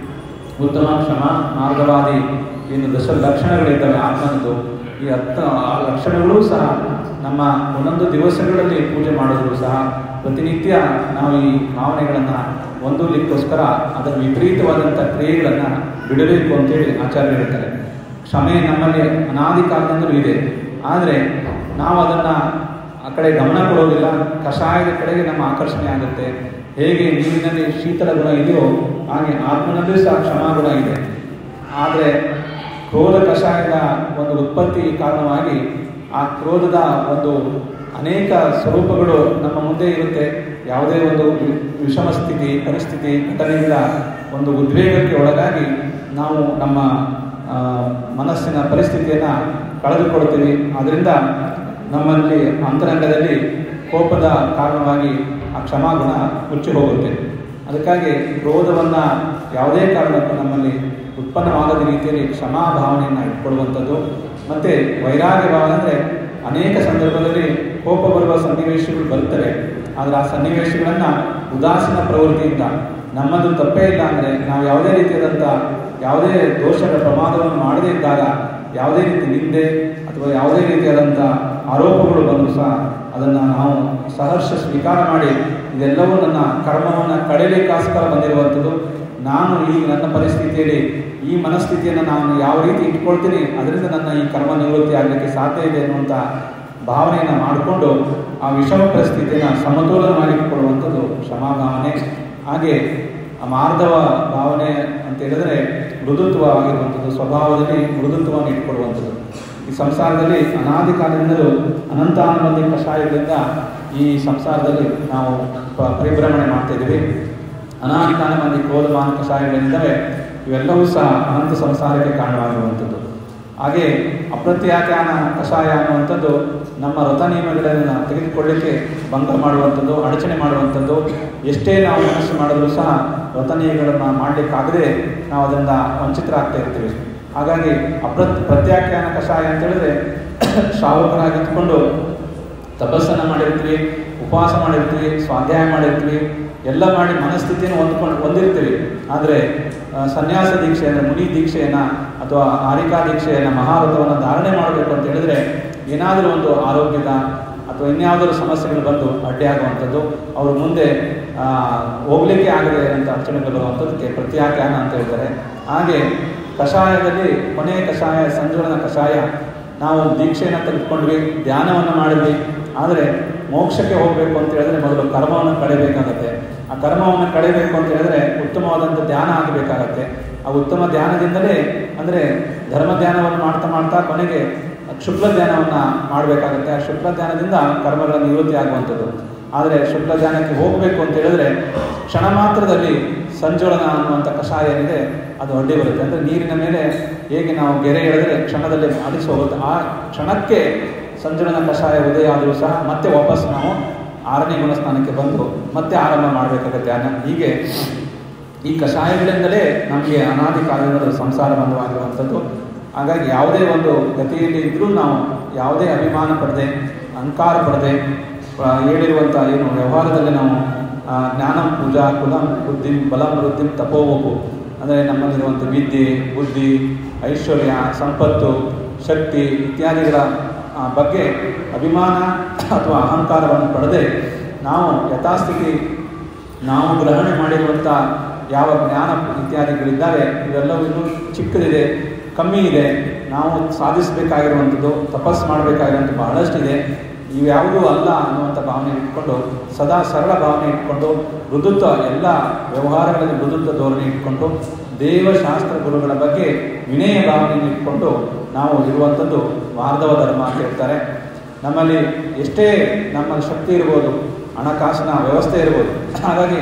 S1: ಉತ್ತಮ ಕ್ಷಮ ಮಾರ್ಗವಾದಿ ಏನು ದಶ ಲಕ್ಷಣಗಳಿದ್ದಾವೆ ಆತ್ಮನದ್ದು ಈ ಹತ್ತ ಆ ಲಕ್ಷಣಗಳು ಸಹ ನಮ್ಮ ಒಂದೊಂದು ದಿವಸಗಳಲ್ಲಿ ಪೂಜೆ ಮಾಡಿದ್ರು ಸಹ ಪ್ರತಿನಿತ್ಯ ನಾವು ಈ ಭಾವನೆಗಳನ್ನು ಹೊಂದಲಿಕ್ಕೋಸ್ಕರ ಅದರ ವಿಪರೀತವಾದಂಥ ಕ್ರಿಯೆಗಳನ್ನು ಬಿಡಬೇಕು ಅಂತೇಳಿ ಆಚಾರ್ಯ ಹೇಳ್ತಾರೆ ಕ್ಷಮೆ ನಮ್ಮಲ್ಲಿ ಅನಾದಿ ಕಾಲದಿಂದಲೂ ಇದೆ ಆದರೆ ನಾವು ಅದನ್ನು ಆ ಕಡೆ ಗಮನ ಕೊಡೋದಿಲ್ಲ ಕಷಾಯದ ಕಡೆಗೆ ನಮ್ಮ ಆಕರ್ಷಣೆ ಆಗುತ್ತೆ ಹೇಗೆ ನೀರಿನಲ್ಲಿ ಶೀತಲ ಗುಣ ಇದೆಯೋ ಹಾಗೆ ಆತ್ಮನಲ್ಲೂ ಸಹ ಕ್ಷಮಾಗುಣ ಇದೆ ಆದರೆ ಕ್ರೋಧ ಕಷಾಯದ ಒಂದು ಉತ್ಪತ್ತಿ ಕಾರಣವಾಗಿ ಆ ಕ್ರೋಧದ ಒಂದು ಅನೇಕ ಸ್ವರೂಪಗಳು ನಮ್ಮ ಮುಂದೆ ಇರುತ್ತೆ ಯಾವುದೇ ಒಂದು ವಿ- ವಿಷಮ ಸ್ಥಿತಿ ಪರಿಸ್ಥಿತಿ ಘಟನೆಗಳ ಒಂದು ಉದ್ವೇಗಕ್ಕೆ ಒಳಗಾಗಿ ನಾವು ನಮ್ಮ ಆ, ಮನಸ್ಸಿನ ಪರಿಸ್ಥಿತಿಯನ್ನು ಕಳೆದುಕೊಳ್ತೀವಿ ಆದ್ದರಿಂದ ನಮ್ಮಲ್ಲಿ ಅಂತರಂಗದಲ್ಲಿ ಕೋಪದ ಕಾರಣವಾಗಿ ಆ ಕ್ಷಮಾಗುಣ ಮುಚ್ಚಿ ಹೋಗುತ್ತೆ ಅದಕ್ಕಾಗಿ ಕ್ರೋಧವನ್ನು ಯಾವುದೇ ಕಾರಣಕ್ಕೂ ನಮ್ಮಲ್ಲಿ ಉತ್ಪನ್ನವಾಗದ ರೀತಿಯಲ್ಲಿ ಕ್ಷಮಾ ಭಾವನೆಯನ್ನು ಇಟ್ಕೊಳ್ಳುವಂಥದ್ದು ಮತ್ತು ವೈರಾಗ್ಯ ಭಾವನೆ ಅಂದರೆ ಅನೇಕ ಸಂದರ್ಭದಲ್ಲಿ ಕೋಪ ಬರುವ ಸನ್ನಿವೇಶಗಳು ಬರ್ತವೆ ಆದರೆ ಆ ಸನ್ನಿವೇಶಗಳನ್ನು ಉದಾಸೀನ ಪ್ರವೃತ್ತಿಯಿಂದ ನಮ್ಮದು ತಪ್ಪೇ ಇಲ್ಲ ಅಂದರೆ ನಾವು ಯಾವುದೇ ರೀತಿಯಾದಂಥ ಯಾವುದೇ ದೋಷದ ಪ್ರಮಾದವನ್ನು ಮಾಡದೇ ಇದ್ದಾಗ ಯಾವುದೇ ರೀತಿ ನಿಂದೆ ಅಥವಾ ಯಾವುದೇ ರೀತಿಯಾದಂಥ ಆರೋಪಗಳು ಬಂದರೂ ಸಹ ಅದನ್ನು ನಾವು ಸಹರ್ಷ ಸ್ವೀಕಾರ ಮಾಡಿ ಇದೆಲ್ಲವೂ ನನ್ನ ಕರ್ಮವನ್ನು ಕಡೆಯಲಿಕ್ಕೋಸ್ಕರ ಬಂದಿರುವಂಥದ್ದು ನಾನು ಈ ನನ್ನ ಪರಿಸ್ಥಿತಿಯಲ್ಲಿ ಈ ಮನಸ್ಥಿತಿಯನ್ನು ನಾನು ಯಾವ ರೀತಿ ಇಟ್ಕೊಳ್ತೀನಿ ಅದರಿಂದ ನನ್ನ ಈ ಕರ್ಮ ನಿವೃತ್ತಿ ಆಗಲಿಕ್ಕೆ ಸಾಧ್ಯ ಇದೆ ಅನ್ನುವಂಥ ಭಾವನೆಯನ್ನು ಮಾಡಿಕೊಂಡು ಆ ವಿಷಮ ಪರಿಸ್ಥಿತಿಯನ್ನು ಸಮತೋಲನ ಮಾಡಿಕೊಡುವಂಥದ್ದು ಕ್ಷಮಾಭಾವನೆ ಹಾಗೆ ಆ ಮಾರ್ಧವ ಭಾವನೆ ಅಂತ ಹೇಳಿದ್ರೆ ಮೃದುತ್ವ ಆಗಿರುವಂಥದ್ದು ಸ್ವಭಾವದಲ್ಲಿ ಮೃದುತ್ವವನ್ನು ಇಟ್ಕೊಳ್ಳುವಂಥದ್ದು ಈ ಸಂಸಾರದಲ್ಲಿ ಅನಾದಿ ಕಾಲದಿಂದಲೂ ಅನಂತಾನುಬಂಧಿ ಕಷಾಯಗಳಿಂದ ಈ ಸಂಸಾರದಲ್ಲಿ ನಾವು ಪ- ಪರಿಭ್ರಮಣೆ ಮಾಡ್ತಾ ಇದ್ದೀವಿ ಅನಾದಿ ಕಾಲದಲ್ಲಿ ಕ್ರೋಧಮಾನ ಕಷಾಯಗಳಿದ್ದಾವೆ ಇವೆಲ್ಲವೂ ಸಹ ಅನಂತ ಸಂಸಾರಕ್ಕೆ ಕಾರಣವಾಗಿರುವಂಥದ್ದು ಹಾಗೆ ಅಪ್ರತ್ಯಾಖ್ಯಾನ ಕಷಾಯ ಅನ್ನುವಂಥದ್ದು ನಮ್ಮ ವ್ರತ ನಿಯಮಗಳನ್ನು ತೆಗೆದುಕೊಳ್ಳಿಕ್ಕೆ ಭಂಗ ಮಾಡುವಂಥದ್ದು ಅಡಚಣೆ ಮಾಡುವಂಥದ್ದು ಎಷ್ಟೇ ನಾವು ಮನಸ್ಸು ಮಾಡಿದ್ರೂ ಸಹ ವ್ರತ ನಿಯಮಗಳನ್ನು ಮಾಡಲಿಕ್ಕಾಗದೆ ನಾವು ಅದರಿಂದ ವಂಚಿತರಾಗ್ತಾ ಇರ್ತೀವಿ ಹಾಗಾಗಿ ಅಪ್ರತ್ ಪ್ರತ್ಯಾಖ್ಯಾನ ಕಷಾಯ ಅಂತ ಹೇಳಿದ್ರೆ ಶ್ರಾವಕರಾಗಿ ಇದ್ಕೊಂಡು ತಪಸ್ಸನ್ನು ಮಾಡಿರ್ತೀವಿ ಉಪವಾಸ ಮಾಡಿರ್ತೀವಿ ಸ್ವಾಧ್ಯಾಯ ಮಾಡಿರ್ತೀವಿ ಎಲ್ಲ ಮಾಡಿ ಮನಸ್ಥಿತಿಯನ್ನು ಹೊಂದ್ಕೊಂಡು ಹೊಂದಿರ್ತೀವಿ ಆದರೆ ಆ, ಸನ್ಯಾಸ ದೀಕ್ಷೆಯನ್ನು ಮುನಿ ದೀಕ್ಷೆಯನ್ನು ಅಥವಾ ಆರಿಕಾ ದೀಕ್ಷೆಯನ್ನು ಮಹಾವ್ರತವನ್ನು ಧಾರಣೆ ಮಾಡಬೇಕು ಅಂತ ಹೇಳಿದ್ರೆ ಏನಾದರೂ ಒಂದು ಆರೋಗ್ಯದ ಅಥವಾ ಅಥವಾ ಇನ್ಯಾವುದಾದ್ರು ಸಮಸ್ಯೆಗಳು ಬಂದು ಅಡ್ಡಿಯಾಗುವಂಥದ್ದು ಅವರು ಮುಂದೆ ಆ, ಹೋಗ್ಲಿಕ್ಕೆ ಆಗದೆ ಇರುವಂಥ ಅಡಚಣೆಗಳು ಬರುವಂಥದ್ದಕ್ಕೆ ಪ್ರತ್ಯಾಖ್ಯಾನ ಅಂತ ಹೇಳ್ತಾರೆ ಹಾಗೆ ಕಷಾಯದಲ್ಲಿ ಕೊನೆಯ ಕಷಾಯ ಸಂಜೋಳನ ಕಷಾಯ ನಾವು ದೀಕ್ಷೆಯನ್ನು ತೆಗೆದುಕೊಂಡ್ವಿ ಧ್ಯಾನವನ್ನು ಮಾಡಿದ್ವಿ ಆದರೆ ಮೋಕ್ಷಕ್ಕೆ ಹೋಗಬೇಕು ಅಂತ ಹೇಳಿದ್ರೆ ಮೊದಲು ಕರ್ಮವನ್ನು ಕಳೆಯಬೇಕಾಗತ್ತೆ ಆ ಕರ್ಮವನ್ನು ಕಳೆಯಬೇಕು ಅಂತ ಹೇಳಿದ್ರೆ ಉತ್ತಮವಾದಂಥ ಧ್ಯಾನ ಆಗಬೇಕಾಗತ್ತೆ ಆ ಉತ್ತಮ ಧ್ಯಾನದಿಂದಲೇ ಅಂದರೆ ಧರ್ಮ ಧ್ಯಾನವನ್ನು ಮಾಡ್ತಾ ಮಾಡ್ತಾ ಕೊನೆಗೆ ಶುಕ್ಲ ಧ್ಯಾನವನ್ನು ಮಾಡಬೇಕಾಗತ್ತೆ ಆ ಶುಕ್ಲ ಧ್ಯಾನದಿಂದ ಕರ್ಮಗಳ ನಿವೃತ್ತಿ ಆಗುವಂಥದ್ದು ಆದರೆ ಶುಕ್ಲ ಧ್ಯಾನಕ್ಕೆ ಹೋಗಬೇಕು ಅಂತ ಹೇಳಿದ್ರೆ ಕ್ಷಣ ಮಾತ್ರದಲ್ಲಿ ಸಂಜೋಳನ ಅನ್ನುವಂಥ ಕಷಾಯ ಏನಿದೆ ಅದು ಅಡ್ಡಿ ಬರುತ್ತೆ ಅಂದರೆ ನೀರಿನ ಮೇಲೆ ಹೇಗೆ ನಾವು ಗೆರೆ ಎಳೆದ್ರೆ ಕ್ಷಣದಲ್ಲಿ ಅಡಿಸಿ ಹೋಗುತ್ತೆ ಆ ಕ್ಷಣಕ್ಕೆ ಸಂಜೋಳನ ಕಷಾಯ ಉದಯ ಆದರೂ ಸಹ ಮತ್ತೆ ವಾಪಸ್ ನಾವು ಆರನೇ ಗುಣಸ್ಥಾನಕ್ಕೆ ಬಂದು ಮತ್ತೆ ಆರಂಭ ಮಾಡಬೇಕಾಗುತ್ತೆ ಧ್ಯಾನ ಹೀಗೆ ಈ ಕಷಾಯಗಳಿಂದಲೇ ನಮಗೆ ಅನಾದಿ ಕಾಲದಿಂದ ಸಂಸಾರ ಬಂಧವಾಗಿರುವಂಥದ್ದು ಹಾಗಾಗಿ ಯಾವುದೇ ಒಂದು ಗತಿಯಲ್ಲಿ ಇದ್ದರೂ ನಾವು ಯಾವುದೇ ಅಭಿಮಾನ ಪಡದೆ ಅಹಂಕಾರ ಪಡದೆ ಆ, ಹೇಳಿರುವಂಥ ಏನು ವ್ಯವಹಾರದಲ್ಲಿ ನಾವು ಆ, ಜ್ಞಾನಂ ಪೂಜಾ ಕುಲಂ ಬುದ್ಧಿಂ ಬಲಂ ವೃದ್ಧಿಂ ತಪೋವಪು ಅಂದರೆ ನಮ್ಮಲ್ಲಿರುವಂಥ ವಿದ್ಯೆ ಬುದ್ಧಿ ಐಶ್ವರ್ಯ ಸಂಪತ್ತು ಶಕ್ತಿ ಇತ್ಯಾದಿಗಳ ಆ, ಬಗ್ಗೆ ಅಭಿಮಾನ ಅಥವಾ ಅಹಂಕಾರವನ್ನು ಪಡೆದೇ ನಾವು ಯಥಾಸ್ಥಿತಿ ನಾವು ಗ್ರಹಣೆ ಮಾಡಿರುವಂಥ ಯಾವ ಜ್ಞಾನ ಇತ್ಯಾದಿಗಳಿದ್ದಾವೆ ಇವೆಲ್ಲವೂ ಇನ್ನೂ ಚಿಕ್ಕದಿದೆ ಕಮ್ಮಿ ಇದೆ ನಾವು ಸಾಧಿಸಬೇಕಾಗಿರುವಂಥದ್ದು ತಪಸ್ಸು ಮಾಡಬೇಕಾಗಿರುವಂಥ ಬಹಳಷ್ಟಿದೆ ಇವ್ಯಾವುದೂ ಅಲ್ಲ ಅನ್ನುವಂಥ ಭಾವನೆ ಇಟ್ಕೊಂಡು ಸದಾ ಸರಳ ಭಾವನೆ ಇಟ್ಕೊಂಡು ಮೃದುತ್ವ ಎಲ್ಲ ವ್ಯವಹಾರಗಳಲ್ಲಿ ಮೃದುತ್ವ ಧೋರಣೆ ಇಟ್ಕೊಂಡು ದೇವಶಾಸ್ತ್ರ ಗುರುಗಳ ಬಗ್ಗೆ ವಿನಯ ಭಾವನೆಯನ್ನು ಇಟ್ಕೊಂಡು ನಾವು ಇರುವಂಥದ್ದು ಮಾರ್ಧವ ಧರ್ಮ ಅಂತ ಹೇಳ್ತಾರೆ ನಮ್ಮಲ್ಲಿ ಎಷ್ಟೇ ನಮ್ಮಲ್ಲಿ ಶಕ್ತಿ ಇರ್ಬೋದು ಹಣಕಾಸಿನ ವ್ಯವಸ್ಥೆ ಇರ್ಬೋದು ಹಾಗಾಗಿ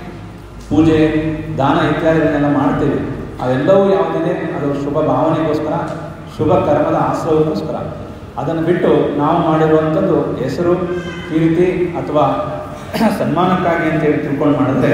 S1: ಪೂಜೆ ದಾನ ಇತ್ಯಾದಿಗಳನ್ನೆಲ್ಲ ಮಾಡ್ತೀವಿ ಅವೆಲ್ಲವೂ ಯಾವುದಿದೆ ಅದು ಶುಭ ಭಾವನೆಗೋಸ್ಕರ ಶುಭ ಕರ್ಮದ ಆಶ್ರಯಕ್ಕೋಸ್ಕರ ಅದನ್ನು ಬಿಟ್ಟು ನಾವು ಮಾಡಿರುವಂಥದ್ದು ಹೆಸರು ಕೀರ್ತಿ ಅಥವಾ ಸನ್ಮಾನಕ್ಕಾಗಿ ಅಂತೇಳಿ ತಿಳ್ಕೊಂಡು ಮಾಡಿದ್ರೆ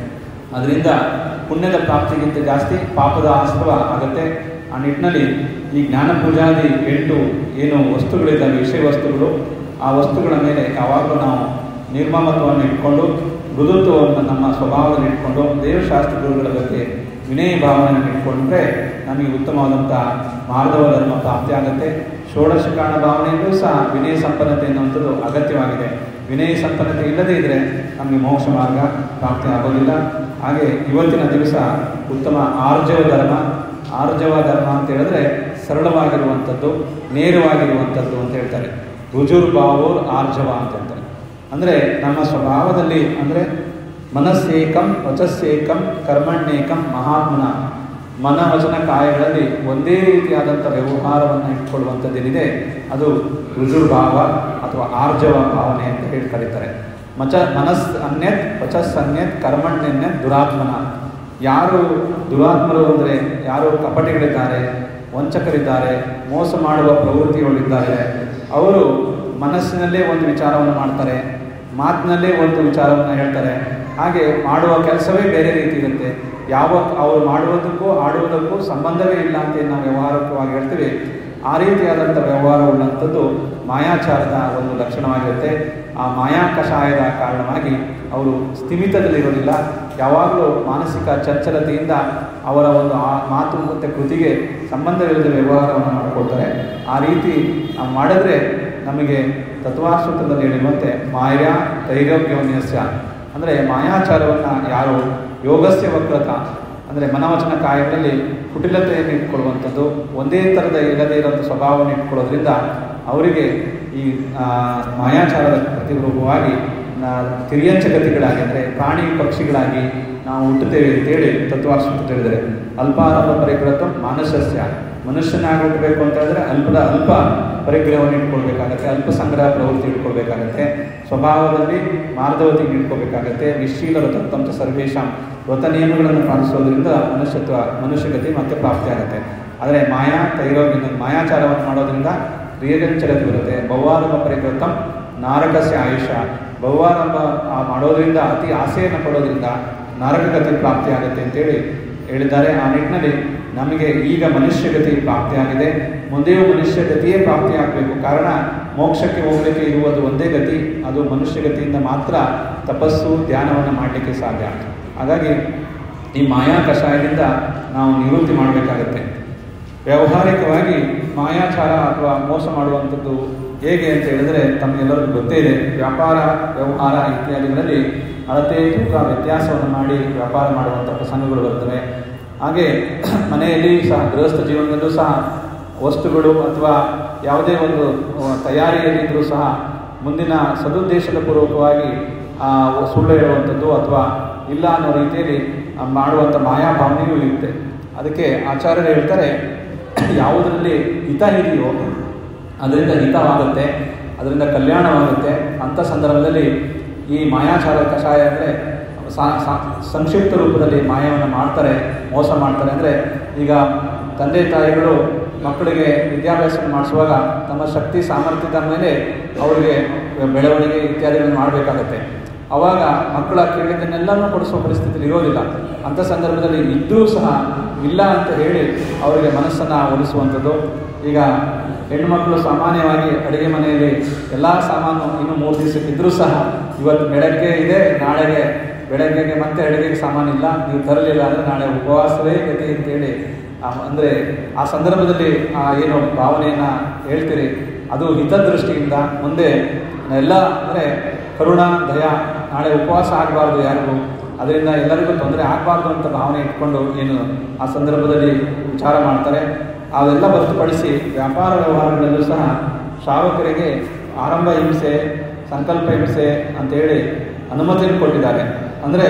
S1: ಅದರಿಂದ ಪುಣ್ಯದ ಪ್ರಾಪ್ತಿಗಿಂತ ಜಾಸ್ತಿ ಪಾಪದ ಆಶ್ರವ ಆಗುತ್ತೆ ಆ ನಿಟ್ಟಿನಲ್ಲಿ ಈ ಜ್ಞಾನ ಪೂಜಾದಿ ಎಂಟು ಏನು ವಸ್ತುಗಳಿದ್ದಾವೆ ವಿಷಯ ವಸ್ತುಗಳು ಆ ವಸ್ತುಗಳ ಮೇಲೆ ಯಾವಾಗಲೂ ನಾವು ನಿರ್ಮಮತ್ವವನ್ನು ಇಟ್ಕೊಂಡು ಮೃದುತ್ವವನ್ನು ನಮ್ಮ ಸ್ವಭಾವದಲ್ಲಿ ಇಟ್ಕೊಂಡು ದೇವಶಾಸ್ತ್ರ ಗುರುಗಳ ಬಗ್ಗೆ ವಿನಯ ಭಾವನೆಯನ್ನು ಇಟ್ಕೊಂಡ್ರೆ ನಮಗೆ ಉತ್ತಮವಾದಂಥ ಮಾರ್ಧವ ಧರ್ಮ ಪ್ರಾಪ್ತಿ ಆಗುತ್ತೆ ಷೋಡಶಕಾಣ ಭಾವನೆಯಲ್ಲೂ ಸಹ ವಿನಯ ಸಂಪನ್ನತೆ ಎನ್ನುವಂಥದ್ದು ಅಗತ್ಯವಾಗಿದೆ ವಿನಯ ಸಂಪನ್ನತೆ ಇಲ್ಲದೇ ಇದ್ದರೆ ನಮಗೆ ಮೋಕ್ಷ ಮಾರ್ಗ ಪ್ರಾಪ್ತಿ ಆಗೋದಿಲ್ಲ ಹಾಗೆ ಇವತ್ತಿನ ದಿವಸ ಉತ್ತಮ ಆರ್ಜವ ಧರ್ಮ ಆರ್ಜವ ಧರ್ಮ ಅಂತ ಹೇಳಿದ್ರೆ ಸರಳವಾಗಿರುವಂಥದ್ದು ನೇರವಾಗಿರುವಂಥದ್ದು ಅಂತ ಹೇಳ್ತಾರೆ ರುಜುರ್ ಭಾವೋರ್ ಆರ್ಜವ ಅಂತ ಹೇಳ್ತಾರೆ ಅಂದರೆ ನಮ್ಮ ಸ್ವಭಾವದಲ್ಲಿ ಅಂದರೆ ಮನಸ್ಸೇಕಂ ವಚಸ್ಸೇಕಂ ಕರ್ಮಣ್ಯೇಕಂ ಮಹಾತ್ಮನ ಮನ ವಚನ ಕಾಯಗಳಲ್ಲಿ ಒಂದೇ ರೀತಿಯಾದಂಥ ವ್ಯವಹಾರವನ್ನು ಇಟ್ಕೊಳ್ಳುವಂಥದ್ದೇನಿದೆ ಅದು ರುಜುರ್ಭಾವ ಅಥವಾ ಆರ್ಜವ ಭಾವನೆ ಅಂತ ಹೇಳಿ ಕರೀತಾರೆ ಮಚ ಮನಸ್ ಅನ್ಯತ್ ವಚಸ್ ಅನ್ಯತ್ ಕರ್ಮಣ್ಯನ್ಯತ್ ದುರಾತ್ಮನ ಯಾರು ದುರಾತ್ಮರು ಅಂದರೆ ಯಾರು ಕಪಟಿಗಳಿದ್ದಾರೆ ವಂಚಕರಿದ್ದಾರೆ ಮೋಸ ಮಾಡುವ ಪ್ರವೃತ್ತಿಗಳಿದ್ದಾರೆ ಅವರು ಮನಸ್ಸಿನಲ್ಲೇ ಒಂದು ವಿಚಾರವನ್ನು ಮಾಡ್ತಾರೆ ಮಾತಿನಲ್ಲೇ ಒಂದು ವಿಚಾರವನ್ನು ಹೇಳ್ತಾರೆ ಹಾಗೆ ಮಾಡುವ ಕೆಲಸವೇ ಬೇರೆ ರೀತಿ ಇರುತ್ತೆ ಯಾವ ಅವರು ಮಾಡುವುದಕ್ಕೂ ಆಡುವುದಕ್ಕೂ ಸಂಬಂಧವೇ ಇಲ್ಲ ಅಂತ ನಾವು ವ್ಯವಹಾರಕವಾಗಿ ಹೇಳ್ತೀವಿ ಆ ರೀತಿಯಾದಂಥ ವ್ಯವಹಾರ ಉಳ್ಳಂಥದ್ದು ಮಾಯಾಚಾರದ ಒಂದು ಲಕ್ಷಣವಾಗಿರುತ್ತೆ ಆ ಮಾಯಾ ಕಷಾಯದ ಕಾರಣವಾಗಿ ಅವರು ಸ್ಥಿಮಿತದಲ್ಲಿರೋದಿಲ್ಲ ಯಾವಾಗಲೂ ಮಾನಸಿಕ ಚಂಚಲತೆಯಿಂದ ಅವರ ಒಂದು ಆ ಮಾತು ಮತ್ತು ಕೃತಿಗೆ ಸಂಬಂಧವಿಲ್ಲದ ವ್ಯವಹಾರವನ್ನು ಮಾಡಿಕೊಳ್ತಾರೆ ಆ ರೀತಿ ನಾವು ಮಾಡಿದ್ರೆ ನಮಗೆ ತತ್ವಾಸೂತ್ರದಲ್ಲಿ ಹೇಳಿರುವಂತೆ ಮಾಯಾ ತೈರೋಗ್ಯವನ್ಯಸ್ಯ ಅಂದರೆ ಮಾಯಾಚಾರವನ್ನು ಯಾರು ಯೋಗಸ್ಯ ವಕ್ರತ ಅಂದರೆ ಮನವಚನ ಕಾಯಗಳಲ್ಲಿ ಕುಟಿಲತೆಯನ್ನು ಇಟ್ಕೊಳ್ಳುವಂಥದ್ದು ಒಂದೇ ಥರದ ಇಲ್ಲದೇ ಇರೋಂಥ ಸ್ವಭಾವವನ್ನು ಇಟ್ಕೊಳ್ಳೋದ್ರಿಂದ ಅವರಿಗೆ ಈ ಆ, ಮಾಯಾಚಾರದ ಪ್ರತಿರೂಪವಾಗಿ ನ- ತಿರ್ಯಂಚ ಗತಿಗಳಾಗಿ ಅಂದರೆ ಪ್ರಾಣಿ ಪಕ್ಷಿಗಳಾಗಿ ನಾವು ಹುಟ್ಟುತ್ತೇವೆ ಅಂತೇಳಿ ತತ್ವಾಸೂತ್ರ ತಿಳಿದರೆ ಅಲ್ಪಾರಂಭ ಪರಿಕೃತ ಮಾನಸಸ್ಯ ಮನುಷ್ಯನಾಗಿ ಹುಟ್ಟಬೇಕು ಅಂತ ಹೇಳಿದ್ರೆ ಅಲ್ಪದ ಅಲ್ಪ ಪರಿಗ್ರಹವನ್ನು ಇಟ್ಕೊಳ್ಬೇಕಾಗತ್ತೆ ಅಲ್ಪ ಸಂಗ್ರಹ ಪ್ರವೃತ್ತಿ ಇಟ್ಕೊಳ್ಬೇಕಾಗತ್ತೆ ಸ್ವಭಾವದಲ್ಲಿ ಮಾರ್ಧವತಿಗೆ ಇಟ್ಕೋಬೇಕಾಗತ್ತೆ ನಿಶ್ಶೀಲರು ತತ್ತಂಚ ಸರ್ವೇಶಾಂ ವ್ರತ ನಿಯಮಗಳನ್ನು ಪಾಲಿಸೋದ್ರಿಂದ ಮನುಷ್ಯತ್ವ ಮನುಷ್ಯಗತಿ ಮತ್ತೆ ಪ್ರಾಪ್ತಿಯಾಗುತ್ತೆ ಆದರೆ ಮಾಯಾ ತೈರೋಗ್ಯ ಮಾಯಾಚಾರವನ್ನು ಮಾಡೋದ್ರಿಂದ ಕ್ರಿಯೆಗಂಚಲತೆ ಬರುತ್ತೆ ಭವಾರಂಭ ಪರಿಕೃತಂ ನಾರಕಸ್ಯ ಆಯುಷ ಭವಾರಂಭ ಆ ಮಾಡೋದ್ರಿಂದ ಅತಿ ಆಸೆಯನ್ನು ಪಡೋದ್ರಿಂದ ನರಕಗತಿ ಪ್ರಾಪ್ತಿಯಾಗುತ್ತೆ ಅಂತೇಳಿ ಹೇಳಿದ್ದಾರೆ ಆ ನಿಟ್ಟಿನಲ್ಲಿ ನಮಗೆ ಈಗ ಮನುಷ್ಯಗತಿ ಪ್ರಾಪ್ತಿಯಾಗಿದೆ ಮುಂದೆಯೂ ಮನುಷ್ಯಗತಿಯೇ ಪ್ರಾಪ್ತಿಯಾಗಬೇಕು ಕಾರಣ ಮೋಕ್ಷಕ್ಕೆ ಹೋಗಲಿಕ್ಕೆ ಇರುವುದು ಒಂದೇ ಗತಿ ಅದು ಮನುಷ್ಯಗತಿಯಿಂದ ಮಾತ್ರ ತಪಸ್ಸು ಧ್ಯಾನವನ್ನು ಮಾಡಲಿಕ್ಕೆ ಸಾಧ್ಯ ಹಾಗಾಗಿ ಈ ಮಾಯಾ ಕಷಾಯದಿಂದ ನಾವು ನಿವೃತ್ತಿ ಮಾಡಬೇಕಾಗತ್ತೆ ವ್ಯಾವಹಾರಿಕವಾಗಿ ಮಾಯಾಚಾರ ಅಥವಾ ಮೋಸ ಮಾಡುವಂಥದ್ದು ಹೇಗೆ ಅಂತ ಹೇಳಿದ್ರೆ ತಮಗೆಲ್ಲರಿಗೂ ಗೊತ್ತೇ ಇದೆ ವ್ಯಾಪಾರ ವ್ಯವಹಾರ ಇತ್ಯಾದಿಗಳಲ್ಲಿ ಅಳತೆ ತೂಕ ವ್ಯತ್ಯಾಸವನ್ನು ಮಾಡಿ ವ್ಯಾಪಾರ ಮಾಡುವಂಥ ಪ್ರಸಂಗಗಳು ಬರ್ತವೆ ಹಾಗೆ ಮನೆಯಲ್ಲಿ ಸಹ ಗೃಹಸ್ಥ ಜೀವನದಲ್ಲೂ ಸಹ ವಸ್ತುಗಳು ಅಥವಾ ಯಾವುದೇ ಒಂದು ಆ, ತಯಾರಿಯಲ್ಲಿದ್ದರೂ ಸಹ ಮುಂದಿನ ಸದುದ್ದೇಶದ ಪೂರ್ವಕವಾಗಿ ಆ, ಸುಳ್ಳು ಹೇಳುವಂಥದ್ದು ಅಥವಾ ಇಲ್ಲ ಅನ್ನೋ ರೀತಿಯಲ್ಲಿ ಆ, ಮಾಡುವಂಥ ಮಾಯಾಭಾವನೆಯೂ ಇರುತ್ತೆ ಅದಕ್ಕೆ ಆಚಾರ್ಯರು ಹೇಳ್ತಾರೆ ಯಾವುದರಲ್ಲಿ ಹಿತ ಇದೆಯೋ ಅದರಿಂದ ಹಿತವಾಗುತ್ತೆ ಅದರಿಂದ ಕಲ್ಯಾಣವಾಗುತ್ತೆ ಅಂಥ ಸಂದರ್ಭದಲ್ಲಿ ಈ ಮಾಯಾಚಾರ ಕಷಾಯ ಅಂದರೆ ಸಂಕ್ಷಿಪ್ತ ರೂಪದಲ್ಲಿ ಮಾಯವನ್ನು ಮಾಡ್ತಾರೆ ಮೋಸ ಮಾಡ್ತಾರೆ ಅಂದರೆ ಈಗ ತಂದೆ ತಾಯಿಗಳು ಮಕ್ಕಳಿಗೆ ವಿದ್ಯಾಭ್ಯಾಸ ಮಾಡಿಸುವಾಗ ತಮ್ಮ ಶಕ್ತಿ ಸಾಮರ್ಥ್ಯದ ಮೇಲೆ ಅವರಿಗೆ ಬೆಳವಣಿಗೆ ಇತ್ಯಾದಿಗಳನ್ನು ಮಾಡಬೇಕಾಗತ್ತೆ ಅವಾಗ ಮಕ್ಕಳ ಕೇಳಿದ್ದನ್ನೆಲ್ಲನೂ ಕೊಡಿಸುವ ಪರಿಸ್ಥಿತಿಯಲ್ಲಿ ಇರೋದಿಲ್ಲ ಅಂಥ ಸಂದರ್ಭದಲ್ಲಿ ಇದ್ದರೂ ಸಹ ಇಲ್ಲ ಅಂತ ಹೇಳಿ ಅವರಿಗೆ ಮನಸ್ಸನ್ನು ಒಲಿಸುವಂಥದ್ದು ಈಗ ಹೆಣ್ಣುಮಕ್ಕಳು ಸಾಮಾನ್ಯವಾಗಿ ಅಡುಗೆ ಮನೆಯಲ್ಲಿ ಎಲ್ಲ ಸಾಮಾನು ಇನ್ನು ಮೂರು ದಿವಸಕ್ಕಿದ್ರೂ ಸಹ ಇವತ್ತು ಬೆಳಗ್ಗೆ ಇದೆ ನಾಳೆಗೆ ಬೆಳಗ್ಗೆಗೆ ಮತ್ತೆ ಅಡುಗೆಗೆ ಸಾಮಾನಿಲ್ಲ ನೀವು ತರಲಿಲ್ಲ ಅಂದರೆ ನಾಳೆ ಉಪವಾಸವೇ ಗತಿ ಅಂತೇಳಿ ಅಂದರೆ ಆ ಸಂದರ್ಭದಲ್ಲಿ ಆ ಏನು ಭಾವನೆಯನ್ನು ಹೇಳ್ತೀರಿ ಅದು ಹಿತದೃಷ್ಟಿಯಿಂದ ಮುಂದೆ ಎಲ್ಲ ಅಂದರೆ ಕರುಣ ದಯ ನಾಳೆ ಉಪವಾಸ ಆಗಬಾರ್ದು ಯಾರಿಗೂ ಅದರಿಂದ ಎಲ್ಲರಿಗೂ ತೊಂದರೆ ಆಗಬಾರ್ದು ಅಂತ ಭಾವನೆ ಇಟ್ಕೊಂಡು ಏನು ಆ ಸಂದರ್ಭದಲ್ಲಿ ವಿಚಾರ ಮಾಡ್ತಾರೆ ಅವೆಲ್ಲ ಹೊರತುಪಡಿಸಿ ವ್ಯಾಪಾರ ವ್ಯವಹಾರಗಳಲ್ಲೂ ಸಹ ಶ್ರಾವಕರಿಗೆ ಆರಂಭ ಹಿಂಸೆ ಸಂಕಲ್ಪ ಹಿಂಸೆ ಅಂತೇಳಿ ಅನುಮತಿಯನ್ನು ಕೊಟ್ಟಿದ್ದಾರೆ ಅಂದರೆ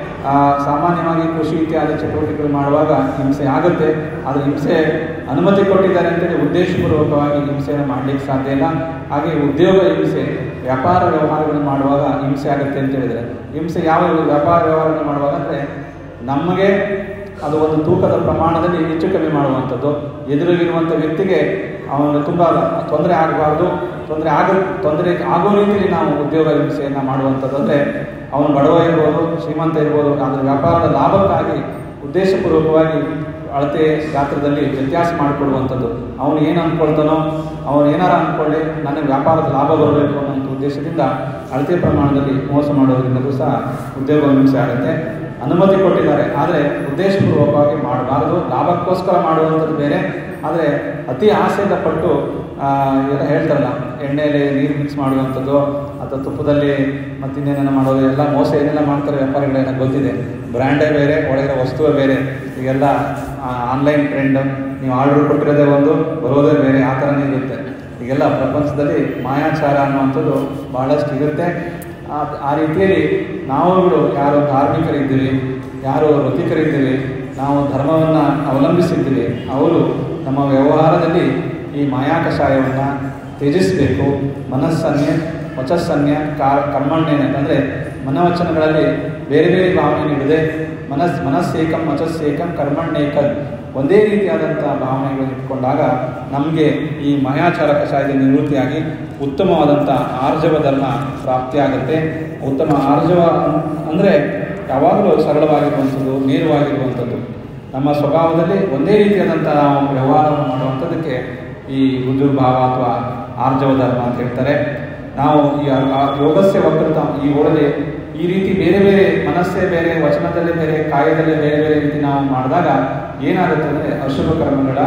S1: ಸಾಮಾನ್ಯವಾಗಿ ಕೃಷಿ ಇತ್ಯಾದಿ ಚಟುವಟಿಕೆಗಳು ಮಾಡುವಾಗ ಹಿಂಸೆ ಆಗುತ್ತೆ ಆದರೆ ಹಿಂಸೆ ಅನುಮತಿ ಕೊಟ್ಟಿದ್ದಾರೆ ಅಂತೇಳಿ ಉದ್ದೇಶಪೂರ್ವಕವಾಗಿ ಹಿಂಸೆಯನ್ನು ಮಾಡಲಿಕ್ಕೆ ಸಾಧ್ಯ ಇಲ್ಲ ಹಾಗೆ ಉದ್ಯೋಗ ಹಿಂಸೆ ವ್ಯಾಪಾರ ವ್ಯವಹಾರಗಳನ್ನು ಮಾಡುವಾಗ ಹಿಂಸೆ ಆಗುತ್ತೆ ಅಂತ ಹೇಳಿದರೆ ಹಿಂಸೆ ಯಾವ ವ್ಯಾಪಾರ ವ್ಯವಹಾರಗಳು ಮಾಡುವಾಗ ಅಂದರೆ ನಮಗೆ ಅದು ಒಂದು ತೂಕದ ಪ್ರಮಾಣದಲ್ಲಿ ಹೆಚ್ಚು ಕಮ್ಮಿ ಮಾಡುವಂಥದ್ದು ಎದುರಿಗಿರುವಂಥ ವ್ಯಕ್ತಿಗೆ ಅವನು ತುಂಬ ತೊಂದರೆ ಆಗಬಾರ್ದು ತೊಂದರೆ ಆಗ ತೊಂದರೆ ಆಗೋ ರೀತಿಯಲ್ಲಿ ನಾವು ಉದ್ಯೋಗ ಹಿಂಸೆಯನ್ನು ಮಾಡುವಂಥದ್ದು ಅಂದರೆ ಅವನು ಬಡವ ಇರ್ಬೋದು ಶ್ರೀಮಂತ ಇರ್ಬೋದು ಅದರ ವ್ಯಾಪಾರದ ಲಾಭಕ್ಕಾಗಿ ಉದ್ದೇಶಪೂರ್ವಕವಾಗಿ ಅಳತೆ ಗಾತ್ರದಲ್ಲಿ ವ್ಯತ್ಯಾಸ ಮಾಡಿಕೊಡುವಂಥದ್ದು ಅವನು ಏನು ಅಂದ್ಕೊಳ್ತಾನೋ ಅವನು ಏನಾರ ಅಂದ್ಕೊಳ್ಳಿ ನನಗೆ ವ್ಯಾಪಾರದ ಲಾಭ ಬರಬೇಕು ಅನ್ನೋ ಉದ್ದೇಶದಿಂದ ಅಳತೆ ಪ್ರಮಾಣದಲ್ಲಿ ಮೋಸ ಮಾಡೋದ್ರಿಂದಲೂ ಸಹ ಉದ್ಯೋಗ ಹಿಂಸೆ ಆಗುತ್ತೆ ಅನುಮತಿ ಕೊಟ್ಟಿದ್ದಾರೆ ಆದರೆ ಉದ್ದೇಶಪೂರ್ವಕವಾಗಿ ಮಾಡಬಾರದು ಲಾಭಕ್ಕೋಸ್ಕರ ಮಾಡುವಂಥದ್ದು ಬೇರೆ ಆದರೆ ಅತಿ ಆಸೆಯಿಂದ ಪಟ್ಟು ಆ, ಎಲ್ಲ ಹೇಳ್ತಾರಲ್ಲ ಎಣ್ಣೆಯಲ್ಲಿ ನೀರು ಮಿಕ್ಸ್ ಮಾಡುವಂಥದ್ದು ಅಥವಾ ತುಪ್ಪದಲ್ಲಿ ಮತ್ತಿನ್ನೇನೇನೋ ಮಾಡೋದು ಎಲ್ಲ ಮೋಸ ಏನೆಲ್ಲ ಮಾಡ್ತಾರೆ ವ್ಯಾಪಾರಿಗಳೇನೋ ಗೊತ್ತಿದೆ ಬ್ರ್ಯಾಂಡೇ ಬೇರೆ ಒಳಗಿರೋ ವಸ್ತುವೇ ಬೇರೆ ಈಗೆಲ್ಲ ಆನ್ಲೈನ್ ಟ್ರೆಂಡ್ ನೀವು ಆರ್ಡರ್ ಕೊಟ್ಟಿರೋದೇ ಒಂದು ಬರೋದೇ ಬೇರೆ ಆ ಥರನೇ ಇರುತ್ತೆ ಈಗೆಲ್ಲ ಪ್ರಪಂಚದಲ್ಲಿ ಮಾಯಾಚಾರ ಅನ್ನುವಂಥದ್ದು ಭಾಳಷ್ಟು ಇರುತ್ತೆ ಆ- ಆ ರೀತಿಯಲ್ಲಿ ನಾವುಗಳು ಯಾರು ಧಾರ್ಮಿಕರಿದ್ದೀವಿ ಯಾರು ವೃತ್ತಿಕರಿದ್ದೀವಿ ನಾವು ಧರ್ಮವನ್ನು ಅವಲಂಬಿಸಿದ್ದೀವಿ ಅವರು ನಮ್ಮ ವ್ಯವಹಾರದಲ್ಲಿ ಈ ಮಾಯಾ ಕಷಾಯವನ್ನು ತ್ಯಜಿಸಬೇಕು ಮನಸ್ಸನ್ಯ ವಚಸ್ಸನ್ಯ ಕಾರ್ ಕರ್ಮಣ್ಯನ ಅಂದರೆ ಮನವಚನಗಳಲ್ಲಿ ಬೇರೆ ಬೇರೆ ಭಾವನೆ ನೀಡಿದೆ ಮನಸ್ ಮನಸ್ಸೇಕಂ ವಚಸ್ಸೇಕಂ ಕರ್ಮಣ್ಯೇಕಂ ಒಂದೇ ರೀತಿಯಾದಂಥ ಭಾವನೆಗಳನ್ನು ಇಟ್ಕೊಂಡಾಗ ನಮಗೆ ಈ ಮಾಯಾಚಾರ ಕಷಾಯದ ನಿವೃತ್ತಿಯಾಗಿ ಉತ್ತಮವಾದಂಥ ಆರ್ಜವ ಧರ್ಮ ಪ್ರಾಪ್ತಿಯಾಗುತ್ತೆ ಉತ್ತಮ ಆರ್ಜವ ಅಂದರೆ ಯಾವಾಗಲೂ ಸರಳವಾಗಿರುವಂಥದ್ದು ನೇರವಾಗಿರುವಂಥದ್ದು ನಮ್ಮ ಸ್ವಭಾವದಲ್ಲಿ ಒಂದೇ ರೀತಿಯಾದಂಥ ನಾವು ವ್ಯವಹಾರವನ್ನು ಮಾಡುವಂಥದ್ದಕ್ಕೆ ಈ ರುಜುರ್ಭಾವ ಅಥವಾ ಆರ್ಜವ ಧರ್ಮ ಅಂತ ಹೇಳ್ತಾರೆ ನಾವು ಈ ಆ- ಆ ಯೋಗಸ್ಯ ವಕ್ರತ ಈ ಓಡದೆ ಈ ರೀತಿ ಬೇರೆ ಬೇರೆ ಮನಸ್ಸೇ ಬೇರೆ ವಚನದಲ್ಲೇ ಬೇರೆ ಕಾಯದಲ್ಲೇ ಬೇರೆ ಬೇರೆ ರೀತಿ ನಾವು ಮಾಡಿದಾಗ ಏನಾಗುತ್ತೆ ಅಂದರೆ ಅಶುಭ ಕರ್ಮಗಳ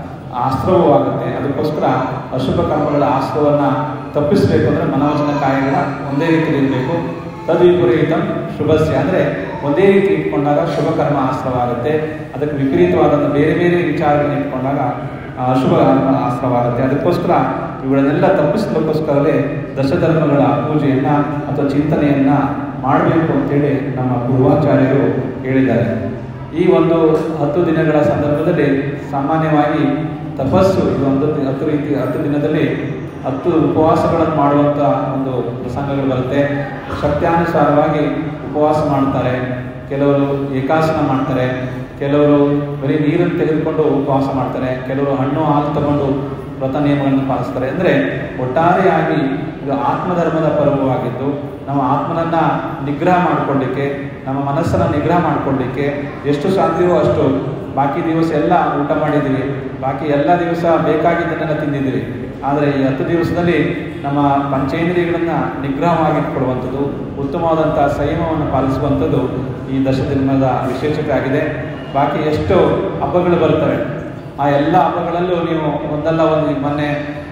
S1: ಆಶ್ರವೂ ಆಗುತ್ತೆ ಅದಕ್ಕೋಸ್ಕರ ಅಶುಭ ಕರ್ಮಗಳ ಆಶ್ರವವನ್ನು ತಪ್ಪಿಸಬೇಕು ಅಂದರೆ ಮನವಚನ ಕಾಯಗಳ ಒಂದೇ ರೀತಿಯಲ್ಲಿ ಇರಬೇಕು ತದ್ವಿಪರೀತಂ ಶುಭಸ್ಯ ಅಂದರೆ ಒಂದೇ ರೀತಿ ಇಟ್ಕೊಂಡಾಗ ಶುಭ ಕರ್ಮ ಆಶ್ರವಾಗುತ್ತೆ ಅದಕ್ಕೆ ವಿಪರೀತವಾದಂಥ ಬೇರೆ ಬೇರೆ ವಿಚಾರಗಳನ್ನ ಇಟ್ಕೊಂಡಾಗ ಆ ಅಶುಭ ಕರ್ಮ ಆಶ್ರವಾಗುತ್ತೆ ಅದಕ್ಕೋಸ್ಕರ ಇವುಗಳನ್ನೆಲ್ಲ ತಪ್ಪಿಸಲಿಕ್ಕೋಸ್ಕರವೇ ದಶಧರ್ಮಗಳ ಪೂಜೆಯನ್ನು ಅಥವಾ ಚಿಂತನೆಯನ್ನು ಮಾಡಬೇಕು ಅಂತೇಳಿ ನಮ್ಮ ಪೂರ್ವಾಚಾರ್ಯರು ಹೇಳಿದ್ದಾರೆ ಈ ಒಂದು ಹತ್ತು ದಿನಗಳ ಸಂದರ್ಭದಲ್ಲಿ ಸಾಮಾನ್ಯವಾಗಿ ತಪಸ್ಸು ಇದು ಒಂದು ದಿ- ಹತ್ತು ರೀತಿ ಹತ್ತು ದಿನದಲ್ಲಿ ಹತ್ತು ಉಪವಾಸಗಳನ್ನು ಮಾಡುವಂಥ ಒಂದು ಪ್ರಸಂಗಗಳು ಬರುತ್ತೆ ಶಕ್ತ್ಯಾನುಸಾರವಾಗಿ ಉಪವಾಸ ಮಾಡ್ತಾರೆ ಕೆಲವರು ಏಕಾಸನ ಮಾಡ್ತಾರೆ ಕೆಲವರು ಬರೀ ನೀರನ್ನು ತೆಗೆದುಕೊಂಡು ಉಪವಾಸ ಮಾಡ್ತಾರೆ ಕೆಲವರು ಹಣ್ಣು ಹಾಲು ತಗೊಂಡು ವ್ರತ ನಿಯಮಗಳನ್ನು ಪಾಲಿಸ್ತಾರೆ ಅಂದರೆ ಒಟ್ಟಾರೆಯಾಗಿ ಇದು ಆತ್ಮಧರ್ಮದ ಪರ್ವವಾಗಿದ್ದು ನಮ್ಮ ಆತ್ಮನನ್ನು ನಿಗ್ರಹ ಮಾಡಿಕೊಳ್ಳಿಕ್ಕೆ ನಮ್ಮ ಮನಸ್ಸನ್ನು ನಿಗ್ರಹ ಮಾಡಿಕೊಳ್ಳಿಕ್ಕೆ ಎಷ್ಟು ಸಾಧ್ಯವೋ ಅಷ್ಟು ಬಾಕಿ ದಿವಸ ಎಲ್ಲ ಊಟ ಮಾಡಿದ್ದೀವಿ ಬಾಕಿ ಎಲ್ಲ ದಿವಸ ಬೇಕಾಗಿದ್ದನ್ನೆಲ್ಲ ತಿಂದಿದ್ದೀವಿ ಆದರೆ ಈ ಹತ್ತು ದಿವಸದಲ್ಲಿ ನಮ್ಮ ಪಂಚೇಂದ್ರಿಯಗಳನ್ನು ನಿಗ್ರಹವಾಗಿಟ್ಕೊಡುವಂಥದ್ದು ಉತ್ತಮವಾದಂಥ ಸಂಯಮವನ್ನು ಪಾಲಿಸುವಂಥದ್ದು ಈ ದಶದಿನದ ವಿಶೇಷತೆ ಆಗಿದೆ ಬಾಕಿ ಎಷ್ಟು ಹಬ್ಬಗಳು ಬರ್ತವೆ ಆ ಎಲ್ಲ ಹಬ್ಬಗಳಲ್ಲೂ ನೀವು ಒಂದಲ್ಲ ಒಂದು ಈಗ ಮೊನ್ನೆ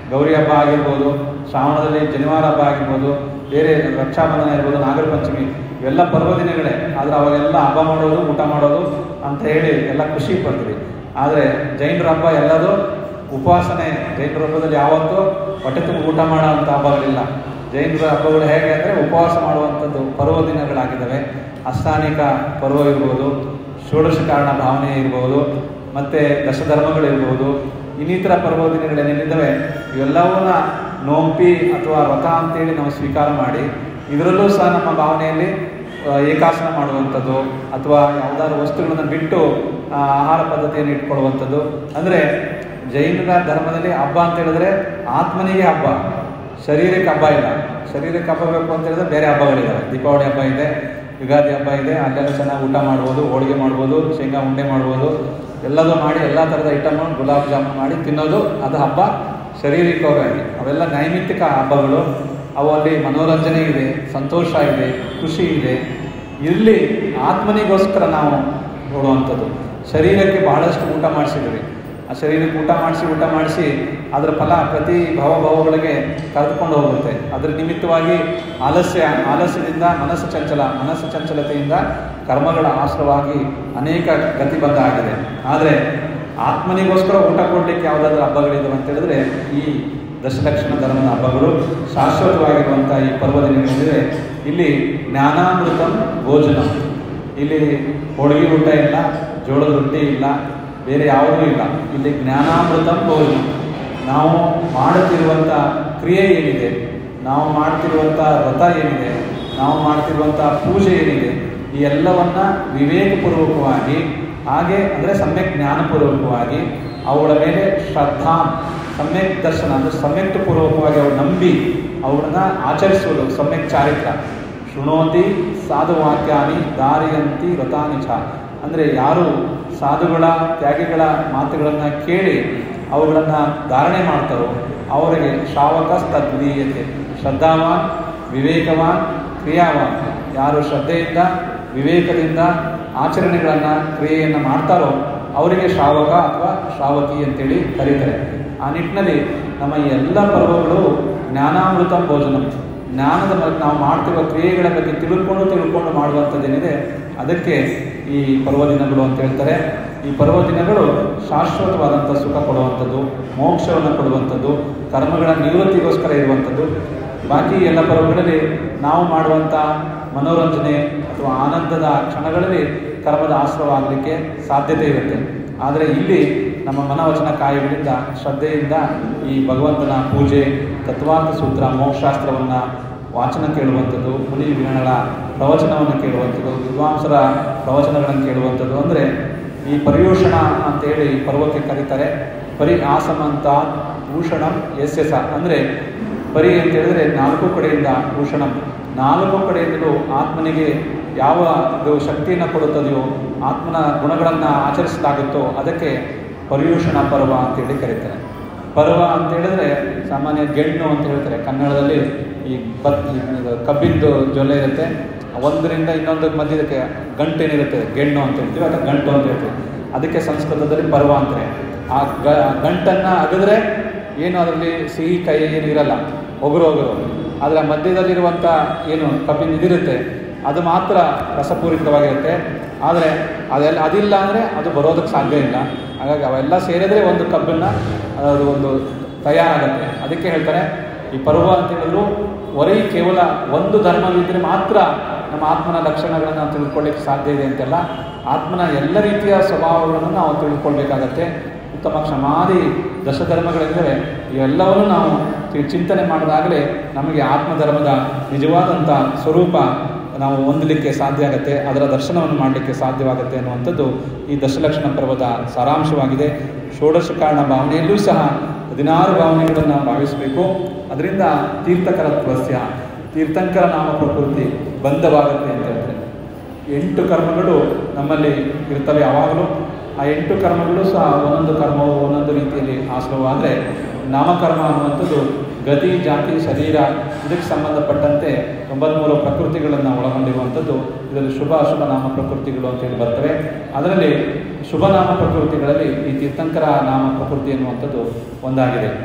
S1: ಗೌರಿ ಹಬ್ಬ ಆಗಿರ್ಬೋದು ಶ್ರಾವಣದಲ್ಲಿ ಜನಿವಾರ ಹಬ್ಬ ಆಗಿರ್ಬೋದು ಬೇರೆ ರಕ್ಷಾಬಂಧನ ಇರ್ಬೋದು ನಾಗರ ಪಂಚಮಿ ಇವೆಲ್ಲ ಪರ್ವದಿನಗಳೇ ಆದರೆ ಅವಾಗೆಲ್ಲ ಹಬ್ಬ ಮಾಡೋದು ಊಟ ಮಾಡೋದು ಅಂತ ಹೇಳಿ ಎಲ್ಲ ಖುಷಿ ಪಡ್ತೀವಿ ಆದರೆ ಜೈನರ ಹಬ್ಬ ಎಲ್ಲದು ಉಪವಾಸನೆ ಜೈನರ ಹಬ್ಬದಲ್ಲಿ ಯಾವತ್ತೂ ಹೊಟ್ಟೆ ತುಂಬ ಊಟ ಮಾಡೋ ಅಂಥ ಹಬ್ಬಗಳಿಲ್ಲ ಜೈನರ ಹಬ್ಬಗಳು ಹೇಗೆ ಅಂದರೆ ಉಪವಾಸ ಮಾಡುವಂಥದ್ದು ಪರ್ವ ದಿನಗಳಾಗಿದ್ದಾವೆ ಅಸ್ಥಾನಿಕ ಪರ್ವ ಇರ್ಬೋದು ಷೋಡಶ ಕಾರಣ ಭಾವನೆ ಇರ್ಬೋದು ಮತ್ತು ದಶಧರ್ಮಗಳಿರ್ಬೋದು ಇನ್ನಿತರ ಪರ್ವ ದಿನಗಳೇನೇನಿದ್ದಾವೆ ಇವೆಲ್ಲವನ್ನ ನೋಂಪಿ ಅಥವಾ ವ್ರತ ಅಂತೇಳಿ ನಾವು ಸ್ವೀಕಾರ ಮಾಡಿ ಇದರಲ್ಲೂ ಸಹ ನಮ್ಮ ಭಾವನೆಯಲ್ಲಿ ಆ, ಏಕಾಸನ ಮಾಡುವಂಥದ್ದು ಅಥವಾ ಯಾವುದಾದ್ರು ವಸ್ತುಗಳನ್ನು ಬಿಟ್ಟು ಆ, ಆಹಾರ ಪದ್ಧತಿಯನ್ನು ಇಟ್ಕೊಳ್ಳುವಂಥದ್ದು ಅಂದರೆ ಜೈನರ ಧರ್ಮದಲ್ಲಿ ಹಬ್ಬ ಅಂತ ಹೇಳಿದ್ರೆ ಆತ್ಮನಿಗೆ ಹಬ್ಬ ಶರೀರಕ್ಕೆ ಹಬ್ಬ ಇಲ್ಲ ಶರೀರಕ್ಕೆ ಹಬ್ಬ ಬೇಕು ಅಂತ ಹೇಳಿದ್ರೆ ಬೇರೆ ಹಬ್ಬಗಳಿದ್ದಾವೆ ದೀಪಾವಳಿ ಹಬ್ಬ ಇದೆ ಯುಗಾದಿ ಹಬ್ಬ ಇದೆ ಅಲ್ಲೆಲ್ಲ ಚೆನ್ನಾಗಿ ಊಟ ಮಾಡ್ಬೋದು ಹೋಳಿಗೆ ಮಾಡ್ಬೋದು ಶೇಂಗಾ ಉಂಡೆ ಮಾಡ್ಬೋದು ಎಲ್ಲದೂ ಮಾಡಿ ಎಲ್ಲ ಥರದ ಐಟಮ್ ಗುಲಾಬ್ ಜಾಮೂನ್ ಮಾಡಿ ತಿನ್ನೋದು ಅದು ಹಬ್ಬ ಶಾರೀರಿಕವಾಗಿ ಅವೆಲ್ಲ ನೈಮಿತ್ತಿಕ ಹಬ್ಬಗಳು ಅವು ಅಲ್ಲಿ ಮನೋರಂಜನೆ ಇದೆ ಸಂತೋಷ ಇದೆ ಖುಷಿ ಇದೆ ಇಲ್ಲಿ ಆತ್ಮನಿಗೋಸ್ಕರ ನಾವು ನೋಡುವಂಥದ್ದು ಶರೀರಕ್ಕೆ ಬಹಳಷ್ಟು ಊಟ ಮಾಡಿಸಿದ್ವಿ ಆ ಶರೀರಕ್ಕೆ ಊಟ ಮಾಡಿಸಿ ಊಟ ಮಾಡಿಸಿ ಅದರ ಫಲ ಪ್ರತಿ ಭವಭವಗಳಿಗೆ ಕರೆದುಕೊಂಡು ಹೋಗುತ್ತೆ ಅದರ ನಿಮಿತ್ತವಾಗಿ ಆಲಸ್ಯ ಆಲಸ್ಯದಿಂದ ಮನಸ್ಸು ಚಂಚಲ ಮನಸ್ಸು ಚಂಚಲತೆಯಿಂದ ಕರ್ಮಗಳ ಆಶ್ರವಾಗಿ ಅನೇಕ ಗತಿಬದ್ಧ ಆಗಿದೆ ಆದರೆ ಆತ್ಮನಿಗೋಸ್ಕರ ಊಟ ಕೊಡಲಿಕ್ಕೆ ಯಾವುದಾದ್ರೂ ಹಬ್ಬಗಳಿದ್ದಾವೆ ಅಂತ ಹೇಳಿದ್ರೆ ಈ ದಶಲಕ್ಷಣ ಧರ್ಮದ ಹಬ್ಬಗಳು ಶಾಶ್ವತವಾಗಿರುವಂಥ ಈ ಪರ್ವದಿನಗಳಿವೆ ಇಲ್ಲಿ ಜ್ಞಾನಾಮೃತಂ ಭೋಜನ ಇಲ್ಲಿ ಹೋಳಿಗೆ ಊಟ ಇಲ್ಲ ಜೋಳದ ರೊಟ್ಟಿ ಇಲ್ಲ ಬೇರೆ ಯಾವುದೂ ಇಲ್ಲ ಇಲ್ಲಿ ಜ್ಞಾನಾಮೃತಂ ಭೋಜನ ನಾವು ಮಾಡುತ್ತಿರುವಂಥ ಕ್ರಿಯೆ ಏನಿದೆ ನಾವು ಮಾಡ್ತಿರುವಂಥ ವ್ರತ ಏನಿದೆ ನಾವು ಮಾಡ್ತಿರುವಂಥ ಪೂಜೆ ಏನಿದೆ ಈ ಎಲ್ಲವನ್ನ ವಿವೇಕಪೂರ್ವಕವಾಗಿ ಹಾಗೆ ಅಂದರೆ ಸಮ್ಯಕ್ ಜ್ಞಾನಪೂರ್ವಕವಾಗಿ ಅವುಗಳ ಮೇಲೆ ಶ್ರದ್ಧಾ ಸಮ್ಯಕ್ ದರ್ಶನ ಅಂದರೆ ಸಮ್ಯಕ್ ಪೂರ್ವಕವಾಗಿ ಅವ್ರು ನಂಬಿ ಅವುಗಳನ್ನ ಆಚರಿಸುವುದು ಸಮ್ಯಕ್ ಚಾರಿತ್ರ ಶೃಣೋತಿ ಸಾಧುವಾಕ್ಯಾನಿ ದಾರಿಯಂತಿ ವ್ರತಾನಿ ಚ ಅಂದರೆ ಯಾರು ಸಾಧುಗಳ ತ್ಯಾಗಿಗಳ ಮಾತುಗಳನ್ನು ಕೇಳಿ ಅವುಗಳನ್ನು ಧಾರಣೆ ಮಾಡ್ತಾರೋ ಅವರಿಗೆ ಶ್ರಾವಕ ತದ್ವಿಧೀಯತೆ ಶ್ರದ್ಧಾವಾನ್ ವಿವೇಕವಾನ್ ಕ್ರಿಯಾವಾನ್ ಯಾರು ಶ್ರದ್ಧೆಯಿಂದ ವಿವೇಕದಿಂದ ಆಚರಣೆಗಳನ್ನು ಕ್ರಿಯೆಯನ್ನು ಮಾಡ್ತಾರೋ ಅವರಿಗೆ ಶ್ರಾವಕ ಅಥವಾ ಶ್ರಾವಕಿ ಅಂತೇಳಿ ಕರೀತಾರೆ ಆ ನಿಟ್ಟಿನಲ್ಲಿ ನಮ್ಮ ಈ ಎಲ್ಲ ಪರ್ವಗಳು ಜ್ಞಾನಾಮೃತ ಭೋಜನ ಜ್ಞಾನದ ಬಗ್ಗೆ ನಾವು ಮಾಡ್ತಿರುವ ಕ್ರಿಯೆಗಳ ಬಗ್ಗೆ ತಿಳ್ಕೊಂಡು ತಿಳ್ಕೊಂಡು ಮಾಡುವಂಥದ್ದೇನಿದೆ ಅದಕ್ಕೆ ಈ ಪರ್ವದಿನಗಳು ಅಂತ ಹೇಳ್ತಾರೆ ಈ ಪರ್ವದಿನಗಳು ಶಾಶ್ವತವಾದಂಥ ಸುಖ ಕೊಡುವಂಥದ್ದು ಮೋಕ್ಷವನ್ನು ಕೊಡುವಂಥದ್ದು ಕರ್ಮಗಳ ನಿವೃತ್ತಿಗೋಸ್ಕರ ಇರುವಂಥದ್ದು ಬಾಕಿ ಎಲ್ಲ ಪರ್ವಗಳಲ್ಲಿ ನಾವು ಮಾಡುವಂಥ ಮನೋರಂಜನೆ ಅಥವಾ ಆನಂದದ ಕ್ಷಣಗಳಲ್ಲಿ ಕರ್ಮದ ಆಶ್ರವ ಆಗಲಿಕ್ಕೆ ಸಾಧ್ಯತೆ ಇರುತ್ತೆ ಆದರೆ ಇಲ್ಲಿ ನಮ್ಮ ಮನವಚನ ಕಾಯಗಳಿಂದ ಶ್ರದ್ಧೆಯಿಂದ ಈ ಭಗವಂತನ ಪೂಜೆ ತತ್ವಾರ್ಥ ಸೂತ್ರ ಮೋಕ್ಷಾಸ್ತ್ರವನ್ನು ವಾಚನ ಕೇಳುವಂಥದ್ದು ಮುನಿ ವಿಗಣಗಳ ಪ್ರವಚನವನ್ನು ಕೇಳುವಂಥದ್ದು ವಿದ್ವಾಂಸರ ಪ್ರವಚನಗಳನ್ನು ಕೇಳುವಂಥದ್ದು ಅಂದರೆ ಈ ಪರ್ಯೂಷಣ ಅಂತೇಳಿ ಈ ಪರ್ವಕ್ಕೆ ಕರೀತಾರೆ ಪರಿ ಆಸಮಂತ ಭೂಷಣಂ ಎಸ್ ಎಸ ಅಂದರೆ ಪರಿ ಅಂತ ಹೇಳಿದ್ರೆ ನಾಲ್ಕು ಕಡೆಯಿಂದ ಭೂಷಣಂ ನಾಲ್ಕು ಕಡೆಯಿಂದಲೂ ಆತ್ಮನಿಗೆ ಯಾವ ಇದು ಶಕ್ತಿಯನ್ನು ಕೊಡುತ್ತದೆಯೋ ಆತ್ಮನ ಗುಣಗಳನ್ನು ಆಚರಿಸಲಾಗುತ್ತೋ ಅದಕ್ಕೆ ಪರ್ಯೂಷಣ ಪರ್ವ ಅಂತೇಳಿ ಕರೀತಾರೆ ಪರ್ವ ಅಂತ ಹೇಳಿದ್ರೆ ಸಾಮಾನ್ಯ ಗೆಣ್ಣು ಅಂತ ಹೇಳ್ತಾರೆ ಕನ್ನಡದಲ್ಲಿ ಈ ಬತ್ ಇದು ಕಬ್ಬಿಂದು ಜೊಲೆ ಇರುತ್ತೆ ಒಂದರಿಂದ ಇನ್ನೊಂದು ಮಧ್ಯದಕ್ಕೆ ಗಂಟೇನಿರುತ್ತೆ ಗೆಣ್ಣು ಅಂತ ಹೇಳ್ತೀವಿ ಅಥವಾ ಗಂಟು ಅಂತ ಹೇಳ್ತೀವಿ ಅದಕ್ಕೆ ಸಂಸ್ಕೃತದಲ್ಲಿ ಪರ್ವ ಅಂತಾರೆ ಆ ಗ ಗಂಟನ್ನು ಅಗಿದ್ರೆ ಏನು ಅದರಲ್ಲಿ ಸಿಹಿ ಕೈ ಏನು ಇರಲ್ಲ ಒಗರು ಒಗರು ಆದರೆ ಆ ಮಧ್ಯದಲ್ಲಿರುವಂಥ ಏನು ಕಬ್ಬಿನ ಇದಿರುತ್ತೆ ಅದು ಮಾತ್ರ ರಸಪೂರಿತವಾಗಿರುತ್ತೆ ಆದರೆ ಅದೆಲ್ಲ ಅದಿಲ್ಲ ಅಂದರೆ ಅದು ಬರೋದಕ್ಕೆ ಸಾಧ್ಯ ಇಲ್ಲ ಹಾಗಾಗಿ ಅವೆಲ್ಲ ಸೇರಿದ್ರೆ ಒಂದು ಕಬ್ಬನ್ನು ಅದು ಒಂದು ತಯಾರಾಗುತ್ತೆ ಅದಕ್ಕೆ ಹೇಳ್ತಾರೆ ಈ ಪರ್ವ ಅಂತ ಹೇಳಿದ್ರು ಒರೈ ಕೇವಲ ಒಂದು ಧರ್ಮವಿದ್ದರೆ ಮಾತ್ರ ನಮ್ಮ ಆತ್ಮನ ಲಕ್ಷಣಗಳನ್ನು ನಾವು ತಿಳ್ಕೊಳ್ಳಿಕ್ಕೆ ಸಾಧ್ಯ ಇದೆ ಅಂತೆಲ್ಲ ಆತ್ಮನ ಎಲ್ಲ ರೀತಿಯ ಸ್ವಭಾವಗಳನ್ನು ನಾವು ತಿಳ್ಕೊಳ್ಬೇಕಾಗತ್ತೆ ಉತ್ತಮ ಕ್ಷಮಾದಿ ದಶಧರ್ಮಗಳಿದ್ದಾವೆ ಇವೆಲ್ಲವನ್ನು ನಾವು ತಿ- ಚಿಂತನೆ ಮಾಡಿದಾಗಲೇ ನಮಗೆ ಆತ್ಮಧರ್ಮದ ನಿಜವಾದಂಥ ಸ್ವರೂಪ ನಾವು ಹೊಂದಲಿಕ್ಕೆ ಸಾಧ್ಯ ಆಗುತ್ತೆ ಅದರ ದರ್ಶನವನ್ನು ಮಾಡಲಿಕ್ಕೆ ಸಾಧ್ಯವಾಗುತ್ತೆ ಅನ್ನುವಂಥದ್ದು ಈ ದಶಲಕ್ಷಣ ಪರ್ವದ ಸಾರಾಂಶವಾಗಿದೆ ಷೋಡಶ ಕಾರಣ ಭಾವನೆಯಲ್ಲೂ ಸಹ ಹದಿನಾರು ಭಾವನೆಗಳನ್ನು ಭಾವಿಸಬೇಕು ಅದರಿಂದ ತೀರ್ಥಕರತ್ವಸ್ಯ ತೀರ್ಥಂಕರ ನಾಮ ಪ್ರಕೃತಿ ಬಂಧವಾಗುತ್ತೆ ಅಂತ ಹೇಳ್ತಾರೆ ಎಂಟು ಕರ್ಮಗಳು ನಮ್ಮಲ್ಲಿ ಇರ್ತವೆ ಯಾವಾಗಲೂ ಆ ಎಂಟು ಕರ್ಮಗಳು ಸಹ ಒಂದೊಂದು ಕರ್ಮವು ಒಂದೊಂದು ರೀತಿಯಲ್ಲಿ ಆಶ್ರವಾದರೆ ನಾಮಕರ್ಮ ಅನ್ನುವಂಥದ್ದು ಗತಿ ಜಾತಿ ಶರೀರ ಇದಕ್ಕೆ ಸಂಬಂಧಪಟ್ಟಂತೆ ತೊಂಬತ್ಮೂರು ಪ್ರಕೃತಿಗಳನ್ನು ಒಳಗೊಂಡಿರುವಂಥದ್ದು ಇದರಲ್ಲಿ ಶುಭ ಅಶುಭ ನಾಮ ಪ್ರಕೃತಿಗಳು ಅಂತೇಳಿ ಬರ್ತವೆ ಅದರಲ್ಲಿ ಶುಭ ನಾಮ ಪ್ರಕೃತಿಗಳಲ್ಲಿ ಈ ತೀರ್ಥಂಕರ ನಾಮ ಪ್ರಕೃತಿ ಎನ್ನುವಂಥದ್ದು ಒಂದಾಗಿದೆ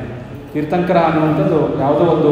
S1: ತೀರ್ಥಂಕರ ಅನ್ನುವಂಥದ್ದು ಯಾವುದೋ ಒಂದು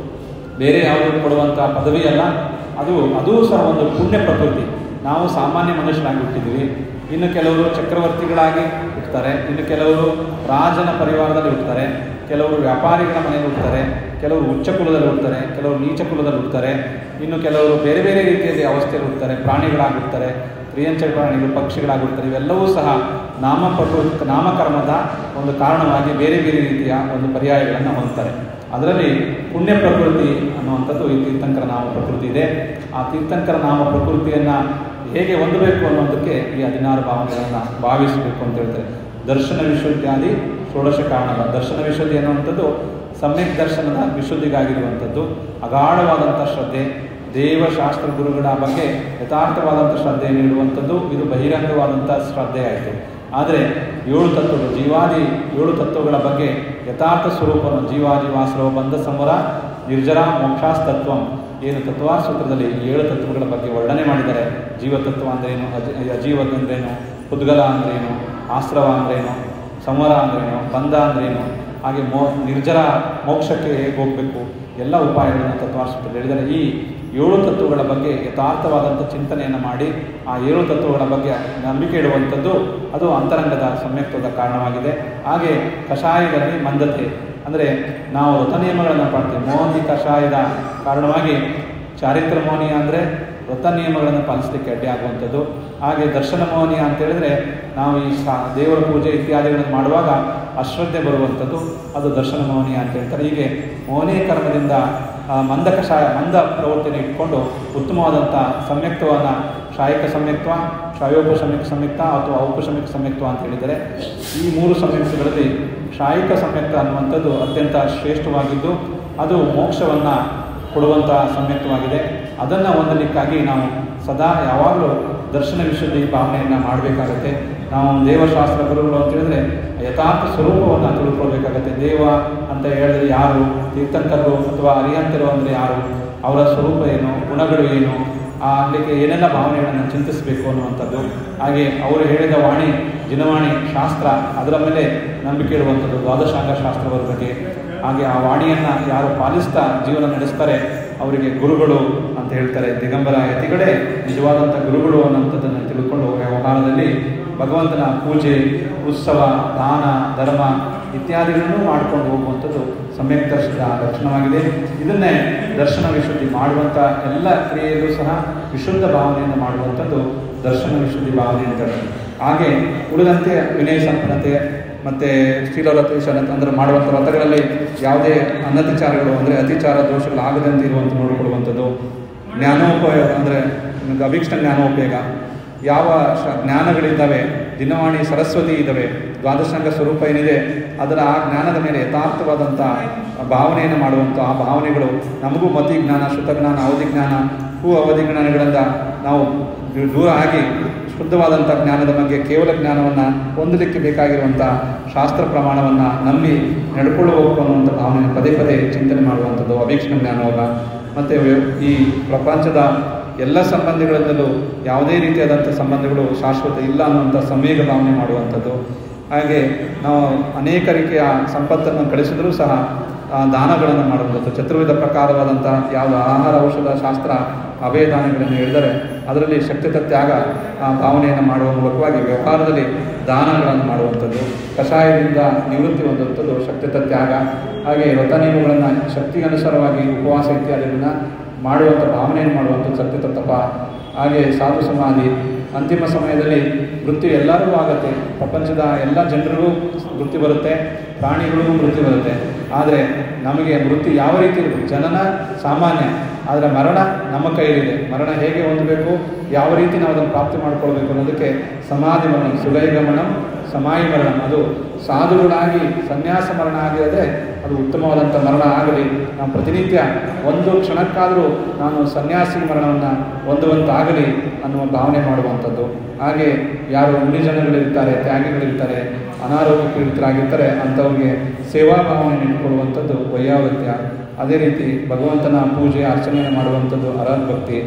S1: ಬೇರೆ ಯಾವುದೋ ಕೊಡುವಂಥ ಪದವಿ ಅಲ್ಲ ಅದು ಅದೂ ಸಹ ಒಂದು ಪುಣ್ಯ ಪ್ರಕೃತಿ ನಾವು ಸಾಮಾನ್ಯ ಮನುಷ್ಯರಾಗಿ ಹುಟ್ಟಿದ್ವಿ ಇನ್ನು ಕೆಲವರು ಚಕ್ರವರ್ತಿಗಳಾಗಿ ಹುಟ್ಟುತ್ತಾರೆ ಇನ್ನು ಕೆಲವರು ರಾಜನ ಪರಿವಾರದಲ್ಲಿ ಹುಟ್ಟುತ್ತಾರೆ ಕೆಲವರು ವ್ಯಾಪಾರಿಗಳ ಮನೆಯಲ್ಲಿ ಹುಟ್ಟುತ್ತಾರೆ ಕೆಲವರು ಉಚ್ಚ ಕುಲದಲ್ಲಿ ಹುಟ್ಟುತ್ತಾರೆ ಕೆಲವರು ನೀಚ ಕುಲದಲ್ಲಿ ಹುಟ್ಟುತ್ತಾರೆ ಇನ್ನು ಕೆಲವರು ಬೇರೆ ಬೇರೆ ರೀತಿಯಲ್ಲಿ ಅವಸ್ಥೆಯಲ್ಲಿ ಹುಟ್ಟುತ್ತಾರೆ ಪ್ರಾಣಿಗಳಾಗಿ ಹುಟ್ಟುತ್ತಾರೆ ಪ್ರಿಯಂಚ ಪ್ರಾಣಿಗಳು ಪಕ್ಷಿಗಳಾಗಿರ್ತಾರೆ ಇವೆಲ್ಲವೂ ಸಹ ನಾಮ ಪ್ರಕೃತಿ ನಾಮಕರ್ಮದ ಒಂದು ಕಾರಣವಾಗಿ ಬೇರೆ ಬೇರೆ ರೀತಿಯ ಒಂದು ಪರ್ಯಾಯಗಳನ್ನು ಹೊಂದ್ತಾರೆ ಅದರಲ್ಲಿ ಪುಣ್ಯ ಪ್ರಕೃತಿ ಅನ್ನುವಂಥದ್ದು ಈ ತೀರ್ಥಂಕರ ನಾಮ ಪ್ರಕೃತಿ ಇದೆ ಆ ತೀರ್ಥಂಕರ ನಾಮ ಪ್ರಕೃತಿಯನ್ನು ಹೇಗೆ ಹೊಂದಬೇಕು ಅನ್ನೋದಕ್ಕೆ ಈ ಹದಿನಾರು ಭಾವನೆಗಳನ್ನು ಭಾವಿಸಬೇಕು ಅಂತ ಹೇಳ್ತಾರೆ ದರ್ಶನ ವಿಶುದ್ಧಾದಿ ಷೋಡಶ ಕಾರಣದ ದರ್ಶನ ವಿಶುದ್ಧಿ ಅನ್ನುವಂಥದ್ದು ಸಮ್ಯಕ್ ದರ್ಶನದ ವಿಶುದ್ಧಿಗಾಗಿರುವಂಥದ್ದು ಅಗಾಢವಾದಂಥ ಶ್ರದ್ಧೆ ದೇವಶಾಸ್ತ್ರ ಗುರುಗಳ ಬಗ್ಗೆ ಯಥಾರ್ಥವಾದಂಥ ಶ್ರದ್ಧೆ ನೀಡುವಂಥದ್ದು ಇದು ಬಹಿರಂಗವಾದಂಥ ಶ್ರದ್ಧೆ ಆಯಿತು ಆದರೆ ಏಳು ತತ್ವಗಳು ಜೀವಾದಿ ಏಳು ತತ್ವಗಳ ಬಗ್ಗೆ ಯಥಾರ್ಥ ಸ್ವರೂಪವನ್ನು ಜೀವಾದಿ ವಾಸರೋ ಬಂಧ ಸಮರ ನಿರ್ಜರ ಮೋಕ್ಷಾಸ್ತತ್ವಂ ಏನು ತತ್ವಾರ್ ಸೂತ್ರದಲ್ಲಿ ಈ ಏಳು ತತ್ವಗಳ ಬಗ್ಗೆ ವರ್ಣನೆ ಮಾಡಿದ್ದಾರೆ ಜೀವತತ್ವ ಅಂದ್ರೇನು ಅಜ ಅಜೀವ ಅಂದ್ರೇನು ಉದ್ಗಲ ಅಂದ್ರೇನು ಆಶ್ರವ ಅಂದ್ರೇನು ಸಂವರ ಅಂದ್ರೇನು ಬಂಧ ಅಂದ್ರೇನು ಹಾಗೆ ಮೋ ನಿರ್ಜರ ಮೋಕ್ಷಕ್ಕೆ ಹೇಗೆ ಹೋಗಬೇಕು ಎಲ್ಲ ಉಪಾಯಗಳನ್ನು ತತ್ವಾರ್ಷದಲ್ಲಿ ಹೇಳಿದರೆ ಈ ಏಳು ತತ್ವಗಳ ಬಗ್ಗೆ ಯಥಾರ್ಥವಾದಂಥ ಚಿಂತನೆಯನ್ನು ಮಾಡಿ ಆ ಏಳು ತತ್ವಗಳ ಬಗ್ಗೆ ನಂಬಿಕೆ ಇಡುವಂಥದ್ದು ಅದು ಅಂತರಂಗದ ಸಮ್ಯಕ್ತದ ಕಾರಣವಾಗಿದೆ ಹಾಗೆ ಕಷಾಯದಲ್ಲಿ ಮಂದತೆ ಅಂದರೆ ನಾವು ವ್ರತ ನಿಯಮಗಳನ್ನು ಪಾಡ್ತೀವಿ ಮೋಹನಿ ಕಷಾಯದ ಕಾರಣವಾಗಿ ಚಾರಿತ್ರ ಮೋಹನೀಯ ಅಂದರೆ ವ್ರತ ನಿಯಮಗಳನ್ನು ಪಾಲಿಸಲಿಕ್ಕೆ ಅಡ್ಡಿ ಆಗುವಂಥದ್ದು ಹಾಗೆ ದರ್ಶನ ಮೋಹನೀಯ ಅಂತ ಹೇಳಿದ್ರೆ ನಾವು ಈ ಸಾ ದೇವರ ಪೂಜೆ ಇತ್ಯಾದಿಗಳನ್ನು ಮಾಡುವಾಗ ಅಶ್ರದ್ಧೆ ಬರುವಂಥದ್ದು ಅದು ದರ್ಶನ ಮೋಹನೀಯ ಅಂತ ಹೇಳ್ತಾರೆ ಹೀಗೆ ಮೋಹನೀಯ ಕರ್ಮದಿಂದ ಆ, ಮಂದ ಕಷಾಯ ಮಂದ ಪ್ರವೃತ್ತಿಯನ್ನು ಇಟ್ಕೊಂಡು ಉತ್ತಮವಾದಂಥ ಸಮ್ಯಕ್ತವನ್ನು ಶಾಯಿಕ ಸಮ್ಯಕ್ತ್ವ ಶಾಯೋಪಶಮಿಕ ಸಮ್ಯಕ್ತ ಅಥವಾ ಔಪಶಮಿಕ ಸಮ್ಯಕ್ತ್ವ ಅಂತ ಹೇಳಿದರೆ ಈ ಮೂರು ಸಮ್ಯಕ್ತಗಳಲ್ಲಿ ಶಾಯಿಕ ಸಮ್ಯಕ್ತ ಅನ್ನುವಂಥದ್ದು ಅತ್ಯಂತ ಶ್ರೇಷ್ಠವಾಗಿದ್ದು ಅದು ಮೋಕ್ಷವನ್ನು ಕೊಡುವಂಥ ಸಮ್ಯಕ್ತವಾಗಿದೆ ಅದನ್ನು ಹೊಂದಲಿಕ್ಕಾಗಿ ನಾವು ಸದಾ ಯಾವಾಗಲೂ ದರ್ಶನ ವಿಶುದ್ಧಿ ಭಾವನೆಯನ್ನು ಮಾಡಬೇಕಾಗತ್ತೆ ನಾವು ದೇವಶಾಸ್ತ್ರ ಗುರುಗಳು ಅಂತ ಹೇಳಿದ್ರೆ ಯಥಾರ್ಥ ಸ್ವರೂಪವನ್ನು ತಿಳ್ಕೊಳ್ಬೇಕಾಗತ್ತೆ ದೇವ ಅಂತ ಹೇಳಿದ್ರೆ ಯಾರು ತೀರ್ಥಂಕರು ಅಥವಾ ಅರಿಯಂತರು ಅಂದರೆ ಯಾರು ಅವರ ಸ್ವರೂಪ ಏನು ಗುಣಗಳು ಏನು ಆ ಅಲ್ಲಿಗೆ ಏನೆಲ್ಲ ಭಾವನೆಗಳನ್ನು ಚಿಂತಿಸಬೇಕು ಅನ್ನುವಂಥದ್ದು ಹಾಗೆ ಅವರು ಹೇಳಿದ ವಾಣಿ ದಿನವಾಣಿ ಶಾಸ್ತ್ರ ಅದರ ಮೇಲೆ ನಂಬಿಕೆ ಇಡುವಂಥದ್ದು ದ್ವಾದಶಾಂಗ ಶಾಸ್ತ್ರದ ಬಗ್ಗೆ ಹಾಗೆ ಆ ವಾಣಿಯನ್ನು ಯಾರು ಪಾಲಿಸ್ತಾ ಜೀವನ ನಡೆಸ್ತಾರೆ ಅವರಿಗೆ ಗುರುಗಳು ಅಂತ ಹೇಳ್ತಾರೆ ದಿಗಂಬರ ಯತಿಗಳೇ ನಿಜವಾದಂಥ ಗುರುಗಳು ಅನ್ನೋಂಥದ್ದನ್ನು ತಿಳ್ಕೊಂಡು ವ್ಯವಹಾರದಲ್ಲಿ ಭಗವಂತನ ಪೂಜೆ ಉತ್ಸವ ದಾನ ಧರ್ಮ ಇತ್ಯಾದಿಗಳನ್ನು ಮಾಡ್ಕೊಂಡು ಹೋಗುವಂಥದ್ದು ಸಮ್ಯಕ್ ದರ್ಶನದ ಲಕ್ಷಣವಾಗಿದೆ ಇದನ್ನೇ ದರ್ಶನ ವಿಶುದ್ಧಿ ಮಾಡುವಂಥ ಎಲ್ಲ ಕ್ರಿಯೆಯಲ್ಲೂ ಸಹ ವಿಶುದ್ಧ ಭಾವನೆಯನ್ನು ಮಾಡುವಂಥದ್ದು ದರ್ಶನ ವಿಶುದ್ಧಿ ಭಾವನೆ ಅಂತ ಹೇಳ್ತಾರೆ ಹಾಗೆ ಉಳಿದಂತೆ ವಿನಯ ಸಂಪನ್ನತೆ ಮತ್ತು ಶೀಲಲತೆ ಶನತ ಅಂದರೆ ಮಾಡುವಂಥ ವ್ರತಗಳಲ್ಲಿ ಯಾವುದೇ ಅನತಿಚಾರಗಳು ಅಂದರೆ ಅತಿಚಾರ ದೋಷಗಳು ಆಗದಂತೆ ಇರುವಂಥ ನೋಡಿಕೊಳ್ಳುವಂಥದ್ದು ಜ್ಞಾನೋಪಯೋಗ ಅಂದರೆ ನಿಮಗೆ ಅಭೀಕ್ಷಣ ಜ್ಞಾನೋಪಯೋಗ ಯಾವ ಶ ಜ್ಞಾನಗಳಿದ್ದಾವೆ ದಿನವಾಣಿ ಸರಸ್ವತಿ ಇದ್ದಾವೆ ದ್ವಾದಶಾಂಗ ಸ್ವರೂಪ ಏನಿದೆ ಅದರ ಆ ಜ್ಞಾನದ ಮೇಲೆ ಯಥಾರ್ಥವಾದಂಥ ಭಾವನೆಯನ್ನು ಮಾಡುವಂಥ ಆ ಭಾವನೆಗಳು ನಮಗೂ ಮತಿ ಜ್ಞಾನ ಶ್ರುತಜ್ಞಾನ ಅವಧಿ ಜ್ಞಾನ ಹೂ ಅವಧಿ ಜ್ಞಾನಗಳಿಂದ ನಾವು ದೂರ ಆಗಿ ಶುದ್ಧವಾದಂಥ ಜ್ಞಾನದ ಬಗ್ಗೆ ಕೇವಲ ಜ್ಞಾನವನ್ನು ಹೊಂದಲಿಕ್ಕೆ ಬೇಕಾಗಿರುವಂಥ ಶಾಸ್ತ್ರ ಪ್ರಮಾಣವನ್ನು ನಂಬಿ ನಡ್ಕೊಳ್ಳಬೇಕು ಅನ್ನುವಂಥ ಭಾವನೆ ಪದೇ ಪದೇ ಚಿಂತನೆ ಮಾಡುವಂಥದ್ದು ಅಭೀಕ್ಷಣ ಜ್ಞಾನವಾಗ ಮತ್ತು ಈ ಪ್ರಪಂಚದ ಎಲ್ಲ ಸಂಬಂಧಿಗಳಿಂದಲೂ ಯಾವುದೇ ರೀತಿಯಾದಂಥ ಸಂಬಂಧಗಳು ಶಾಶ್ವತ ಇಲ್ಲ ಅನ್ನುವಂಥ ಸಂವೇಗ ಭಾವನೆ ಮಾಡುವಂಥದ್ದು ಹಾಗೆ ನಾವು ಅನೇಕ ರೀತಿಯ ಸಂಪತ್ತನ್ನು ಗಳಿಸಿದರೂ ಸಹ ಆ, ದಾನಗಳನ್ನು ಮಾಡುವಂಥದ್ದು ಚತುರ್ವಿಧ ಪ್ರಕಾರವಾದಂಥ ಯಾವುದು ಆಹಾರ ಔಷಧ ಶಾಸ್ತ್ರ ಅಭಯ ದಾನಗಳನ್ನು ಹೇಳಿದರೆ ಅದರಲ್ಲಿ ಶಕ್ತಿತ ತ್ಯಾಗ ಆ, ಭಾವನೆಯನ್ನು ಮಾಡುವ ಮೂಲಕವಾಗಿ ವ್ಯವಹಾರದಲ್ಲಿ ದಾನಗಳನ್ನು ಮಾಡುವಂಥದ್ದು ಕಷಾಯದಿಂದ ನಿವೃತ್ತಿ ಹೊಂದುವಂಥದ್ದು ಶಕ್ತಿತ ತ್ಯಾಗ ಹಾಗೆ ವ್ರತ ನಿಯಮಗಳನ್ನು ಶಕ್ತಿಗೆ ಅನುಸಾರವಾಗಿ ಉಪವಾಸ ಇತ್ಯಾದಿಗಳನ್ನು ಮಾಡುವಂಥ ಭಾವನೆಯನ್ನು ಮಾಡುವಂಥದ್ದು ಸತ್ಯತ ತಪ ಹಾಗೆ ಸಾಧು ಸಮಾಧಿ ಅಂತಿಮ ಸಮಯದಲ್ಲಿ ವೃತ್ತಿ ಎಲ್ಲರಿಗೂ ಆಗುತ್ತೆ ಪ್ರಪಂಚದ ಎಲ್ಲ ಜನರಿಗೂ ವೃತ್ತಿ ಬರುತ್ತೆ ಪ್ರಾಣಿಗಳಿಗೂ ವೃತ್ತಿ ಬರುತ್ತೆ ಆದರೆ ನಮಗೆ ವೃತ್ತಿ ಯಾವ ರೀತಿ ಇರುತ್ತೆ ಜನನ ಸಾಮಾನ್ಯ ಆದರೆ ಮರಣ ನಮ್ಮ ಕೈಯಲ್ಲಿದೆ ಮರಣ ಹೇಗೆ ಹೊಂದಬೇಕು ಯಾವ ರೀತಿ ನಾವು ಅದನ್ನು ಪ್ರಾಪ್ತಿ ಮಾಡ್ಕೊಳ್ಬೇಕು ಅನ್ನೋದಕ್ಕೆ ಸಮಾಧಿ ಮರಣ ಸುಲೈಗಮನಂ ಸಮಾಯಿ ಮರಣ ಅದು ಸಾಧುಗಳಾಗಿ ಸನ್ಯಾಸ ಮರಣ ಆಗಿರದೆ ಅದು ಉತ್ತಮವಾದಂಥ ಮರಣ ಆಗಲಿ ನಾವು ಪ್ರತಿನಿತ್ಯ ಒಂದು ಕ್ಷಣಕ್ಕಾದರೂ ನಾನು ಸನ್ಯಾಸಿ ಮರಣವನ್ನು ಹೊಂದುವಂತಾಗಲಿ ಅನ್ನುವ ಭಾವನೆ ಮಾಡುವಂಥದ್ದು ಹಾಗೆ ಯಾರು ಮುನಿಜನಗಳಿರ್ತಾರೆ ತ್ಯಾಗಿಗಳಿರ್ತಾರೆ ಅನಾರೋಗ್ಯ ಪೀಡಿತರಾಗಿರ್ತಾರೆ ಅಂಥವ್ರಿಗೆ ಸೇವಾ ಭಾವನೆ ಇಟ್ಕೊಳ್ಳುವಂಥದ್ದು ವೈಯಾವತ್ಯ ಅದೇ ರೀತಿ ಭಗವಂತನ ಪೂಜೆ ಅರ್ಚನೆಯನ್ನು ಮಾಡುವಂಥದ್ದು ಅರ್ಹತ್ ಭಕ್ತಿ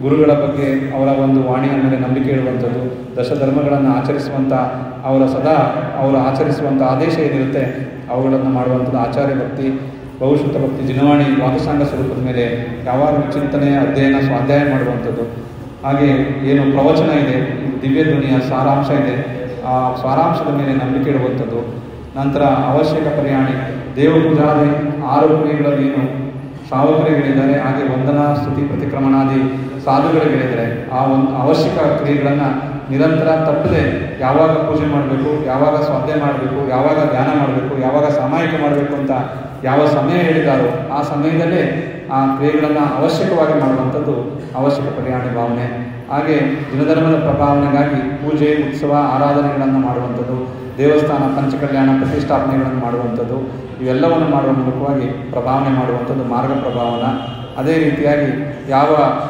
S1: ಗುರುಗಳ ಬಗ್ಗೆ ಅವರ ಒಂದು ವಾಣಿಯ ಮೇಲೆ ನಂಬಿಕೆ ಇಡುವಂಥದ್ದು ದಶಧರ್ಮಗಳನ್ನು ಆಚರಿಸುವಂಥ ಅವರ ಸದಾ ಅವರು ಆಚರಿಸುವಂಥ ಆದೇಶ ಏನಿರುತ್ತೆ ಅವುಗಳನ್ನು ಮಾಡುವಂಥದ್ದು ಆಚಾರ್ಯ ಭಕ್ತಿ ಬಹುಶ್ರುತ ಭಕ್ತಿ ಜಿನವಾಣಿ ವಾದಸಾಂಗ ಸ್ವರೂಪದ ಮೇಲೆ ಯಾವಾಗಲೂ ಚಿಂತನೆ ಅಧ್ಯಯನ ಸ್ವಾಧ್ಯಾಯ ಮಾಡುವಂಥದ್ದು ಹಾಗೆ ಏನು ಪ್ರವಚನ ಇದೆ ದಿವ್ಯ ಧ್ವನಿಯ ಸಾರಾಂಶ ಇದೆ ಆ ಸಾರಾಂಶದ ಮೇಲೆ ನಂಬಿಕೆ ಇಡುವಂಥದ್ದು ನಂತರ ಅವಶ್ಯಕ ಪರಿಯಾಣಿ ದೇವ ಪೂಜಾದಿ ಆರು ಕ್ರಿಯೆಗಳಲ್ಲಿ ಏನು ಶ್ರಾವಕರಿಗಳಿದ್ದಾರೆ ಹಾಗೆ ವಂದನಾ ಸ್ತುತಿ ಪ್ರತಿಕ್ರಮಣಾದಿ ಸಾಧುಗಳಿಗಳಿದ್ದಾರೆ ಆ ಒಂದು ಅವಶ್ಯಕ ಕ್ರಿಯೆಗಳನ್ನು ನಿರಂತರ ತಪ್ಪದೆ ಯಾವಾಗ ಪೂಜೆ ಮಾಡಬೇಕು ಯಾವಾಗ ಸ್ವಾಧ್ಯಾಯ ಮಾಡಬೇಕು ಯಾವಾಗ ಧ್ಯಾನ ಮಾಡಬೇಕು ಯಾವಾಗ ಸಾಮಾಯಿಕ ಮಾಡಬೇಕು ಅಂತ ಯಾವ ಸಮಯ ಹೇಳಿದಾರೋ ಆ ಸಮಯದಲ್ಲೇ ಆ ಕ್ರಿಯೆಗಳನ್ನು ಅವಶ್ಯಕವಾಗಿ ಮಾಡುವಂಥದ್ದು ಅವಶ್ಯಕ ಪರಿಹಾರ ಭಾವನೆ ಹಾಗೆ ದಿನಧರ್ಮದ ಪ್ರಭಾವನೆಗಾಗಿ ಪೂಜೆ ಉತ್ಸವ ಆರಾಧನೆಗಳನ್ನು ಮಾಡುವಂಥದ್ದು ದೇವಸ್ಥಾನ ಪಂಚಕಲ್ಯಾಣ ಪ್ರತಿಷ್ಠಾಪನೆಗಳನ್ನು ಮಾಡುವಂಥದ್ದು ಇವೆಲ್ಲವನ್ನು ಮಾಡುವ ಮೂಲಕವಾಗಿ ಪ್ರಭಾವನೆ ಮಾಡುವಂಥದ್ದು ಮಾರ್ಗ ಪ್ರಭಾವನ ಅದೇ ರೀತಿಯಾಗಿ ಯಾವ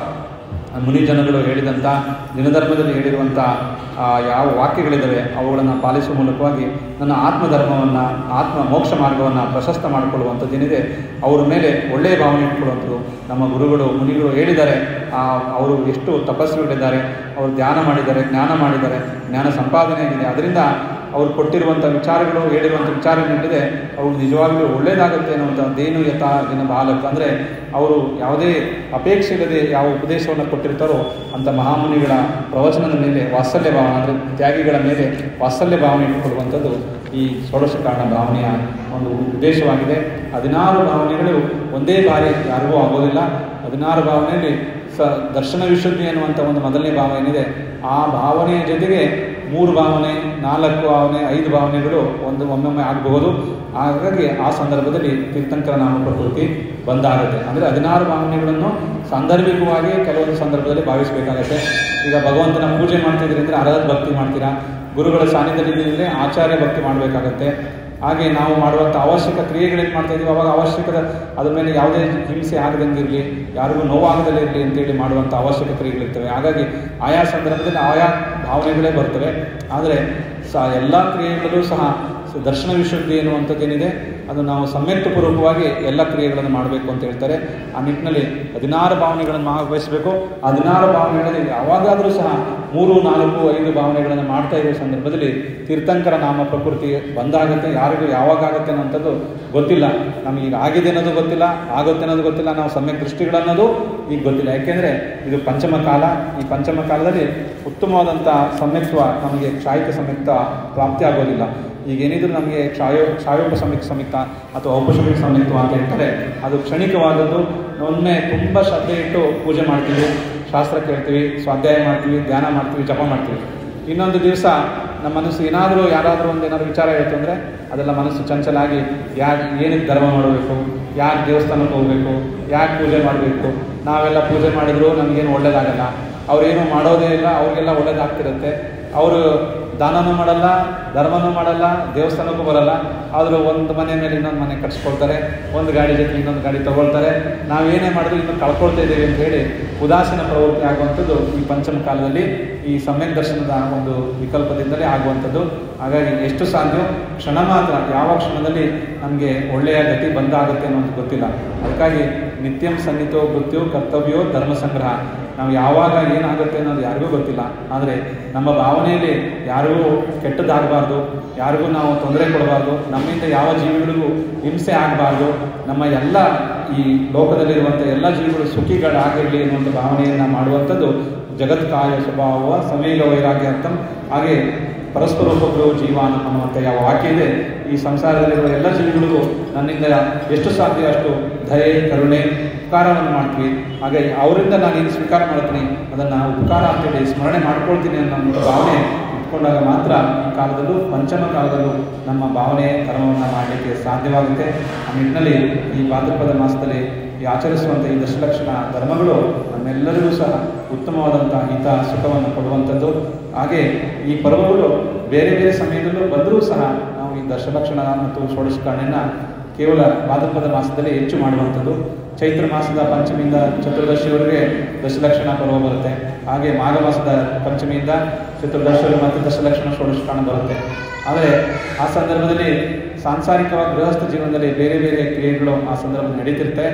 S1: ಮುನಿಜನಗಳು ಹೇಳಿದಂಥ ದಿನಧರ್ಮದಲ್ಲಿ ಹೇಳಿರುವಂಥ ಆ, ಯಾವ ವಾಕ್ಯಗಳಿದ್ದಾವೆ ಅವುಗಳನ್ನು ಪಾಲಿಸುವ ಮೂಲಕವಾಗಿ ನನ್ನ ಆತ್ಮಧರ್ಮವನ್ನು ಆತ್ಮ ಮೋಕ್ಷ ಮಾರ್ಗವನ್ನು ಪ್ರಶಸ್ತ ಮಾಡಿಕೊಳ್ಳುವಂಥದ್ದೇನಿದೆ ಅವರ ಮೇಲೆ ಒಳ್ಳೆಯ ಭಾವನೆ ಇಟ್ಕೊಳ್ಳುವಂಥದ್ದು ನಮ್ಮ ಗುರುಗಳು ಮುನಿಗಳು ಹೇಳಿದ್ದಾರೆ ಆ, ಅವರು ಎಷ್ಟು ತಪಸ್ವಿಗಳಿದ್ದಾರೆ ಅವರು ಧ್ಯಾನ ಮಾಡಿದ್ದಾರೆ ಜ್ಞಾನ ಮಾಡಿದ್ದಾರೆ ಜ್ಞಾನ ಸಂಪಾದನೆ ಆಗಿದೆ ಅದರಿಂದ ಅವ್ರು ಕೊಟ್ಟಿರುವಂಥ ವಿಚಾರಗಳು ಹೇಳಿರುವಂಥ ವಿಚಾರಗಳಿದೆ ಅವು ನಿಜವಾಗ್ಲೂ ಒಳ್ಳೆಯದಾಗುತ್ತೆ ಅನ್ನುವಂಥದ್ದೇನು ಯಥಾ ದಿನ ಬಾಲಕ ಅಂದರೆ ಅವರು ಯಾವುದೇ ಅಪೇಕ್ಷೆ ಇಲ್ಲದೆ ಯಾವ ಉಪದೇಶವನ್ನು ಕೊಟ್ಟಿರ್ತಾರೋ ಅಂಥ ಮಹಾಮುನಿಗಳ ಪ್ರವಚನದ ಮೇಲೆ ವಾತ್ಸಲ್ಯ ಭಾವನೆ ಅಂದರೆ ತ್ಯಾಗಿಗಳ ಮೇಲೆ ವಾತ್ಸಲ್ಯ ಭಾವನೆ ಇಟ್ಟುಕೊಳ್ಳುವಂಥದ್ದು ಈ ಷೋಡಶ ಕಾರಣ ಭಾವನೆಯ ಒಂದು ಉದ್ದೇಶವಾಗಿದೆ ಹದಿನಾರು ಭಾವನೆಗಳು ಒಂದೇ ಬಾರಿ ಯಾರಿಗೂ ಆಗೋದಿಲ್ಲ ಹದಿನಾರು ಭಾವನೆಯಲ್ಲಿ ಸ ದರ್ಶನ ವಿಶುದ್ಧಿ ಅನ್ನುವಂಥ ಒಂದು ಮೊದಲನೇ ಭಾವ ಏನಿದೆ ಆ ಭಾವನೆಯ ಜೊತೆಗೆ ಮೂರು ಭಾವನೆ ನಾಲ್ಕು ಭಾವನೆ ಐದು ಭಾವನೆಗಳು ಒಂದು ಒಮ್ಮೊಮ್ಮೆ ಆಗಬಹುದು ಹಾಗಾಗಿ ಆ ಸಂದರ್ಭದಲ್ಲಿ ತೀರ್ಥಂಕರ ನಾಮ ಪ್ರಕೃತಿ ಬಂದಾಗುತ್ತೆ ಅಂದರೆ ಹದಿನಾರು ಭಾವನೆಗಳನ್ನು ಸಾಂದರ್ಭಿಕವಾಗಿ ಕೆಲವೊಂದು ಸಂದರ್ಭದಲ್ಲಿ ಭಾವಿಸಬೇಕಾಗತ್ತೆ ಈಗ ಭಗವಂತನ ಪೂಜೆ ಮಾಡ್ತಿದ್ದೀರಿ ಅಂದರೆ ಅರ್ಹದ ಭಕ್ತಿ ಮಾಡ್ತೀರಾ ಗುರುಗಳ ಸಾನ್ನಿಧ್ಯದಲ್ಲಿ ಆಚಾರ್ಯ ಭಕ್ತಿ ಮಾಡಬೇಕಾಗತ್ತೆ ಹಾಗೆ ನಾವು ಮಾಡುವಂಥ ಅವಶ್ಯಕ ಕ್ರಿಯೆಗಳೇನು ಮಾಡ್ತಾ ಇದೀವಿ ಅವಾಗ ಅವಶ್ಯಕದ ಅದ್ರ ಮೇಲೆ ಯಾವುದೇ ಹಿಂಸೆ ಆಗದಂಗೆ ಇರಲಿ ಯಾರಿಗೂ ನೋವಾಗದಲ್ಲೇ ಇರಲಿ ಅಂತೇಳಿ ಮಾಡುವಂಥ ಅವಶ್ಯಕ ಕ್ರಿಯೆಗಳಿರ್ತವೆ ಹಾಗಾಗಿ ಆಯಾ ಸಂದರ್ಭದಲ್ಲಿ ಆಯಾ ಭಾವನೆಗಳೇ ಬರ್ತವೆ ಆದರೆ ಸ ಎಲ್ಲ ಕ್ರಿಯೆಗಳಲ್ಲೂ ಸಹ ಸ- ದರ್ಶನ ವಿಶುದ್ಧಿ ಎನ್ನುವಂಥದ್ದೇನಿದೆ ಅದು ನಾವು ಸಂಯಕ್ತಪೂರ್ವಕವಾಗಿ ಎಲ್ಲ ಕ್ರಿಯೆಗಳನ್ನು ಮಾಡಬೇಕು ಅಂತ ಹೇಳ್ತಾರೆ ಆ ನಿಟ್ಟಿನಲ್ಲಿ ಹದಿನಾರು ಭಾವನೆಗಳನ್ನು ಭಾಗವಹಿಸಬೇಕು ಹದಿನಾರು ಭಾವನೆಗಳಲ್ಲಿ ಯಾವಾಗಾದರೂ ಸಹ ಮೂರು ನಾಲ್ಕು ಐದು ಭಾವನೆಗಳನ್ನು ಮಾಡ್ತಾ ಇರೋ ಸಂದರ್ಭದಲ್ಲಿ ತೀರ್ಥಂಕರ ನಾಮ ಪ್ರಕೃತಿ ಬಂದಾಗುತ್ತೆ ಯಾರಿಗೂ ಯಾವಾಗ ಆಗುತ್ತೆ ಅನ್ನೋಂಥದ್ದು ಗೊತ್ತಿಲ್ಲ ನಮಗೆ ಈಗ ಆಗಿದೆ ಅನ್ನೋದು ಗೊತ್ತಿಲ್ಲ ಆಗುತ್ತೆ ಅನ್ನೋದು ಗೊತ್ತಿಲ್ಲ ನಾವು ಸಮ್ಯಕ್ ದೃಷ್ಟಿಗಳನ್ನೋದು ಈಗ ಗೊತ್ತಿಲ್ಲ ಯಾಕೆಂದರೆ ಇದು ಪಂಚಮ ಕಾಲ ಈ ಪಂಚಮ ಕಾಲದಲ್ಲಿ ಉತ್ತಮವಾದಂಥ ಸಮ್ಯಕ್ತ್ವ ನಮಗೆ ಕ್ಷಾಯಿಕ ಸಮ್ಯಕ್ತ ಪ್ರಾಪ್ತಿ ಆಗೋದಿಲ್ಲ ಈಗ ಏನಿದ್ರು ನಮಗೆ ಕ್ಷಾಯೋ ಕ್ಷಾಯೋಪ ಸಮ್ಯಕ್ ಸಮ್ಯಕ್ತ ಅಥವಾ ಔಪಶಮಿಕ ಸಮ್ಯಕ್ತ್ವ ಅಂತ ಹೇಳ್ತಾರೆ ಅದು ಕ್ಷಣಿಕವಾದದ್ದು ಒಮ್ಮೆ ತುಂಬ ಶ್ರದ್ಧೆ ಇಟ್ಟು ಪೂಜೆ ಮಾಡ್ತೀವಿ ಶಾಸ್ತ್ರ ಕೇಳ್ತೀವಿ ಸ್ವಾಧ್ಯಾಯ ಮಾಡ್ತೀವಿ ಧ್ಯಾನ ಮಾಡ್ತೀವಿ ಜಪ ಮಾಡ್ತೀವಿ ಇನ್ನೊಂದು ದಿವಸ ನಮ್ಮ ಮನಸ್ಸು ಏನಾದರೂ ಯಾರಾದರೂ ಒಂದು ಏನಾದರೂ ವಿಚಾರ ಹೇಳ್ತು ಅಂದರೆ ಅದೆಲ್ಲ ಮನಸ್ಸು ಚಂಚಲ ಆಗಿ ಯಾಕೆ ಏನಕ್ಕೆ ಧರ್ಮ ಮಾಡಬೇಕು ಯಾಕೆ ದೇವಸ್ಥಾನಕ್ಕೆ ಹೋಗಬೇಕು ಯಾಕೆ ಪೂಜೆ ಮಾಡಬೇಕು ನಾವೆಲ್ಲ ಪೂಜೆ ಮಾಡಿದರೂ ನಮಗೇನು ಒಳ್ಳೇದಾಗಲ್ಲ ಅವ್ರೇನು ಮಾಡೋದೇ ಇಲ್ಲ ಅವ್ರಿಗೆಲ್ಲ ಒಳ್ಳೇದಾಗ್ತಿರುತ್ತೆ ಅವರು ದಾನನೂ ಮಾಡಲ್ಲ ಧರ್ಮನೂ ಮಾಡಲ್ಲ ದೇವಸ್ಥಾನಕ್ಕೂ ಬರಲ್ಲ ಆದರೂ ಒಂದು ಮನೆ ಮೇಲೆ ಇನ್ನೊಂದು ಮನೆ ಕಟ್ಸ್ಕೊಳ್ತಾರೆ ಒಂದು ಗಾಡಿ ಜೊತೆ ಇನ್ನೊಂದು ಗಾಡಿ ತಗೊಳ್ತಾರೆ ನಾವೇನೇ ಮಾಡಿದ್ರು ಇನ್ನು ಕಳ್ಕೊಳ್ತಾ ಇದ್ದೀವಿ ಅಂತ ಹೇಳಿ ಉದಾಸೀನ ಪ್ರವೃತ್ತಿ ಆಗುವಂಥದ್ದು ಈ ಪಂಚಮ ಕಾಲದಲ್ಲಿ ಈ ಸಮ್ಯಕ್ ದರ್ಶನದ ಒಂದು ವಿಕಲ್ಪದಿಂದಲೇ ಆಗುವಂಥದ್ದು ಹಾಗಾಗಿ ಎಷ್ಟು ಸಾಧ್ಯ ಕ್ಷಣ ಮಾತ್ರ ಯಾವ ಕ್ಷಣದಲ್ಲಿ ನಮಗೆ ಒಳ್ಳೆಯ ಗತಿ ಬಂದಾಗುತ್ತೆ ಅನ್ನೋದು ಗೊತ್ತಿಲ್ಲ ಅದಕ್ಕಾಗಿ ನಿತ್ಯಂ ಸನ್ನಿತೋ ಮೃತ್ಯು ಕರ್ತವ್ಯೋ ಧರ್ಮ ಸಂಗ್ರಹ ನಾವು ಯಾವಾಗ ಏನಾಗುತ್ತೆ ಅನ್ನೋದು ಯಾರಿಗೂ ಗೊತ್ತಿಲ್ಲ ಆದರೆ ನಮ್ಮ ಭಾವನೆಯಲ್ಲಿ ಯಾರಿಗೂ ಕೆಟ್ಟದ್ದಾಗಬಾರ್ದು ಯಾರಿಗೂ ನಾವು ತೊಂದರೆ ಕೊಡಬಾರ್ದು ನಮ್ಮಿಂದ ಯಾವ ಜೀವಿಗಳಿಗೂ ಹಿಂಸೆ ಆಗಬಾರ್ದು ನಮ್ಮ ಎಲ್ಲ ಈ ಲೋಕದಲ್ಲಿರುವಂಥ ಎಲ್ಲ ಜೀವಿಗಳು ಸುಖಿಗಳಾಗಿರಲಿ ಅನ್ನುವಂಥ ಭಾವನೆಯನ್ನು ಮಾಡುವಂಥದ್ದು ಜಗತ್ಕಾಯ ಸ್ವಭಾವ ಸಮೀಲ ವೈರಾಗ್ಯ ಅರ್ಥಂ ಹಾಗೆ ಪರಸ್ಪರ ಉಪಗ್ರಹ ಜೀವಾನ ಅನ್ನುವಂಥ ಯಾವ ವಾಕ್ಯ ಇದೆ ಈ ಸಂಸಾರದಲ್ಲಿರುವ ಎಲ್ಲ ಜೀವಿಗಳಿಗೂ ನನ್ನಿಂದ ಎಷ್ಟು ಸಾಧ್ಯ ಅಷ್ಟು ದಯೆ ಕರುಣೆ ಉಪಕಾರವನ್ನು ಮಾಡ್ತೀವಿ ಹಾಗೆ ಅವರಿಂದ ನಾನು ಏನು ಸ್ವೀಕಾರ ಮಾಡ್ತೀನಿ ಅದನ್ನು ಉಪಕಾರ ಅಂತೇಳಿ ಸ್ಮರಣೆ ಮಾಡ್ಕೊಳ್ತೀನಿ ಅನ್ನೋ ಒಂದು ಭಾವನೆ ಇಟ್ಕೊಂಡಾಗ ಮಾತ್ರ ಈ ಕಾಲದಲ್ಲೂ ಪಂಚಮ ಕಾಲದಲ್ಲೂ ನಮ್ಮ ಭಾವನೆ ಕರ್ಮವನ್ನು ಮಾಡಲಿಕ್ಕೆ ಸಾಧ್ಯವಾಗುತ್ತೆ ಆ ನಿಟ್ಟಿನಲ್ಲಿ ಈ ಭಾದ್ರಪದ ಮಾಸದಲ್ಲಿ ಈ ಆಚರಿಸುವಂಥ ಈ ದಶಲಕ್ಷಣ ಧರ್ಮಗಳು ನಮ್ಮೆಲ್ಲರಿಗೂ ಸಹ ಉತ್ತಮವಾದಂಥ ಹಿತ ಸುಖವನ್ನು ಕೊಡುವಂಥದ್ದು ಹಾಗೆ ಈ ಪರ್ವಗಳು ಬೇರೆ ಬೇರೆ ಸಮಯದಲ್ಲೂ ಬಂದರೂ ಸಹ ನಾವು ಈ ದಶಲಕ್ಷಣ ಮತ್ತು ಷೋಡಶಕರಣೆಯನ್ನು ಕೇವಲ ಭಾದ್ರಪದ ಮಾಸದಲ್ಲಿ ಹೆಚ್ಚು ಮಾಡುವಂಥದ್ದು ಚೈತ್ರ ಮಾಸದ ಪಂಚಮಿಯಿಂದ ಚತುರ್ದಶಿಯವರೆಗೆ ದಶಲಕ್ಷಣ ಪರ್ವ ಬರುತ್ತೆ ಹಾಗೆ ಮಾಘ ಮಾಸದ ಪಂಚಮಿಯಿಂದ ಚತುರ್ದಶಿವರೆಗೆ ಮತ್ತೆ ದಶಲಕ್ಷಣ ಷೋಡಶಕರಣ ಬರುತ್ತೆ ಆದರೆ ಆ ಸಂದರ್ಭದಲ್ಲಿ ಸಾಂಸಾರಿಕವಾಗಿ ಗೃಹಸ್ಥ ಜೀವನದಲ್ಲಿ ಬೇರೆ ಬೇರೆ ಕ್ರಿಯೆಗಳು ಆ ಸಂದರ್ಭದಲ್ಲಿ ನಡೀತಿರುತ್ತೆ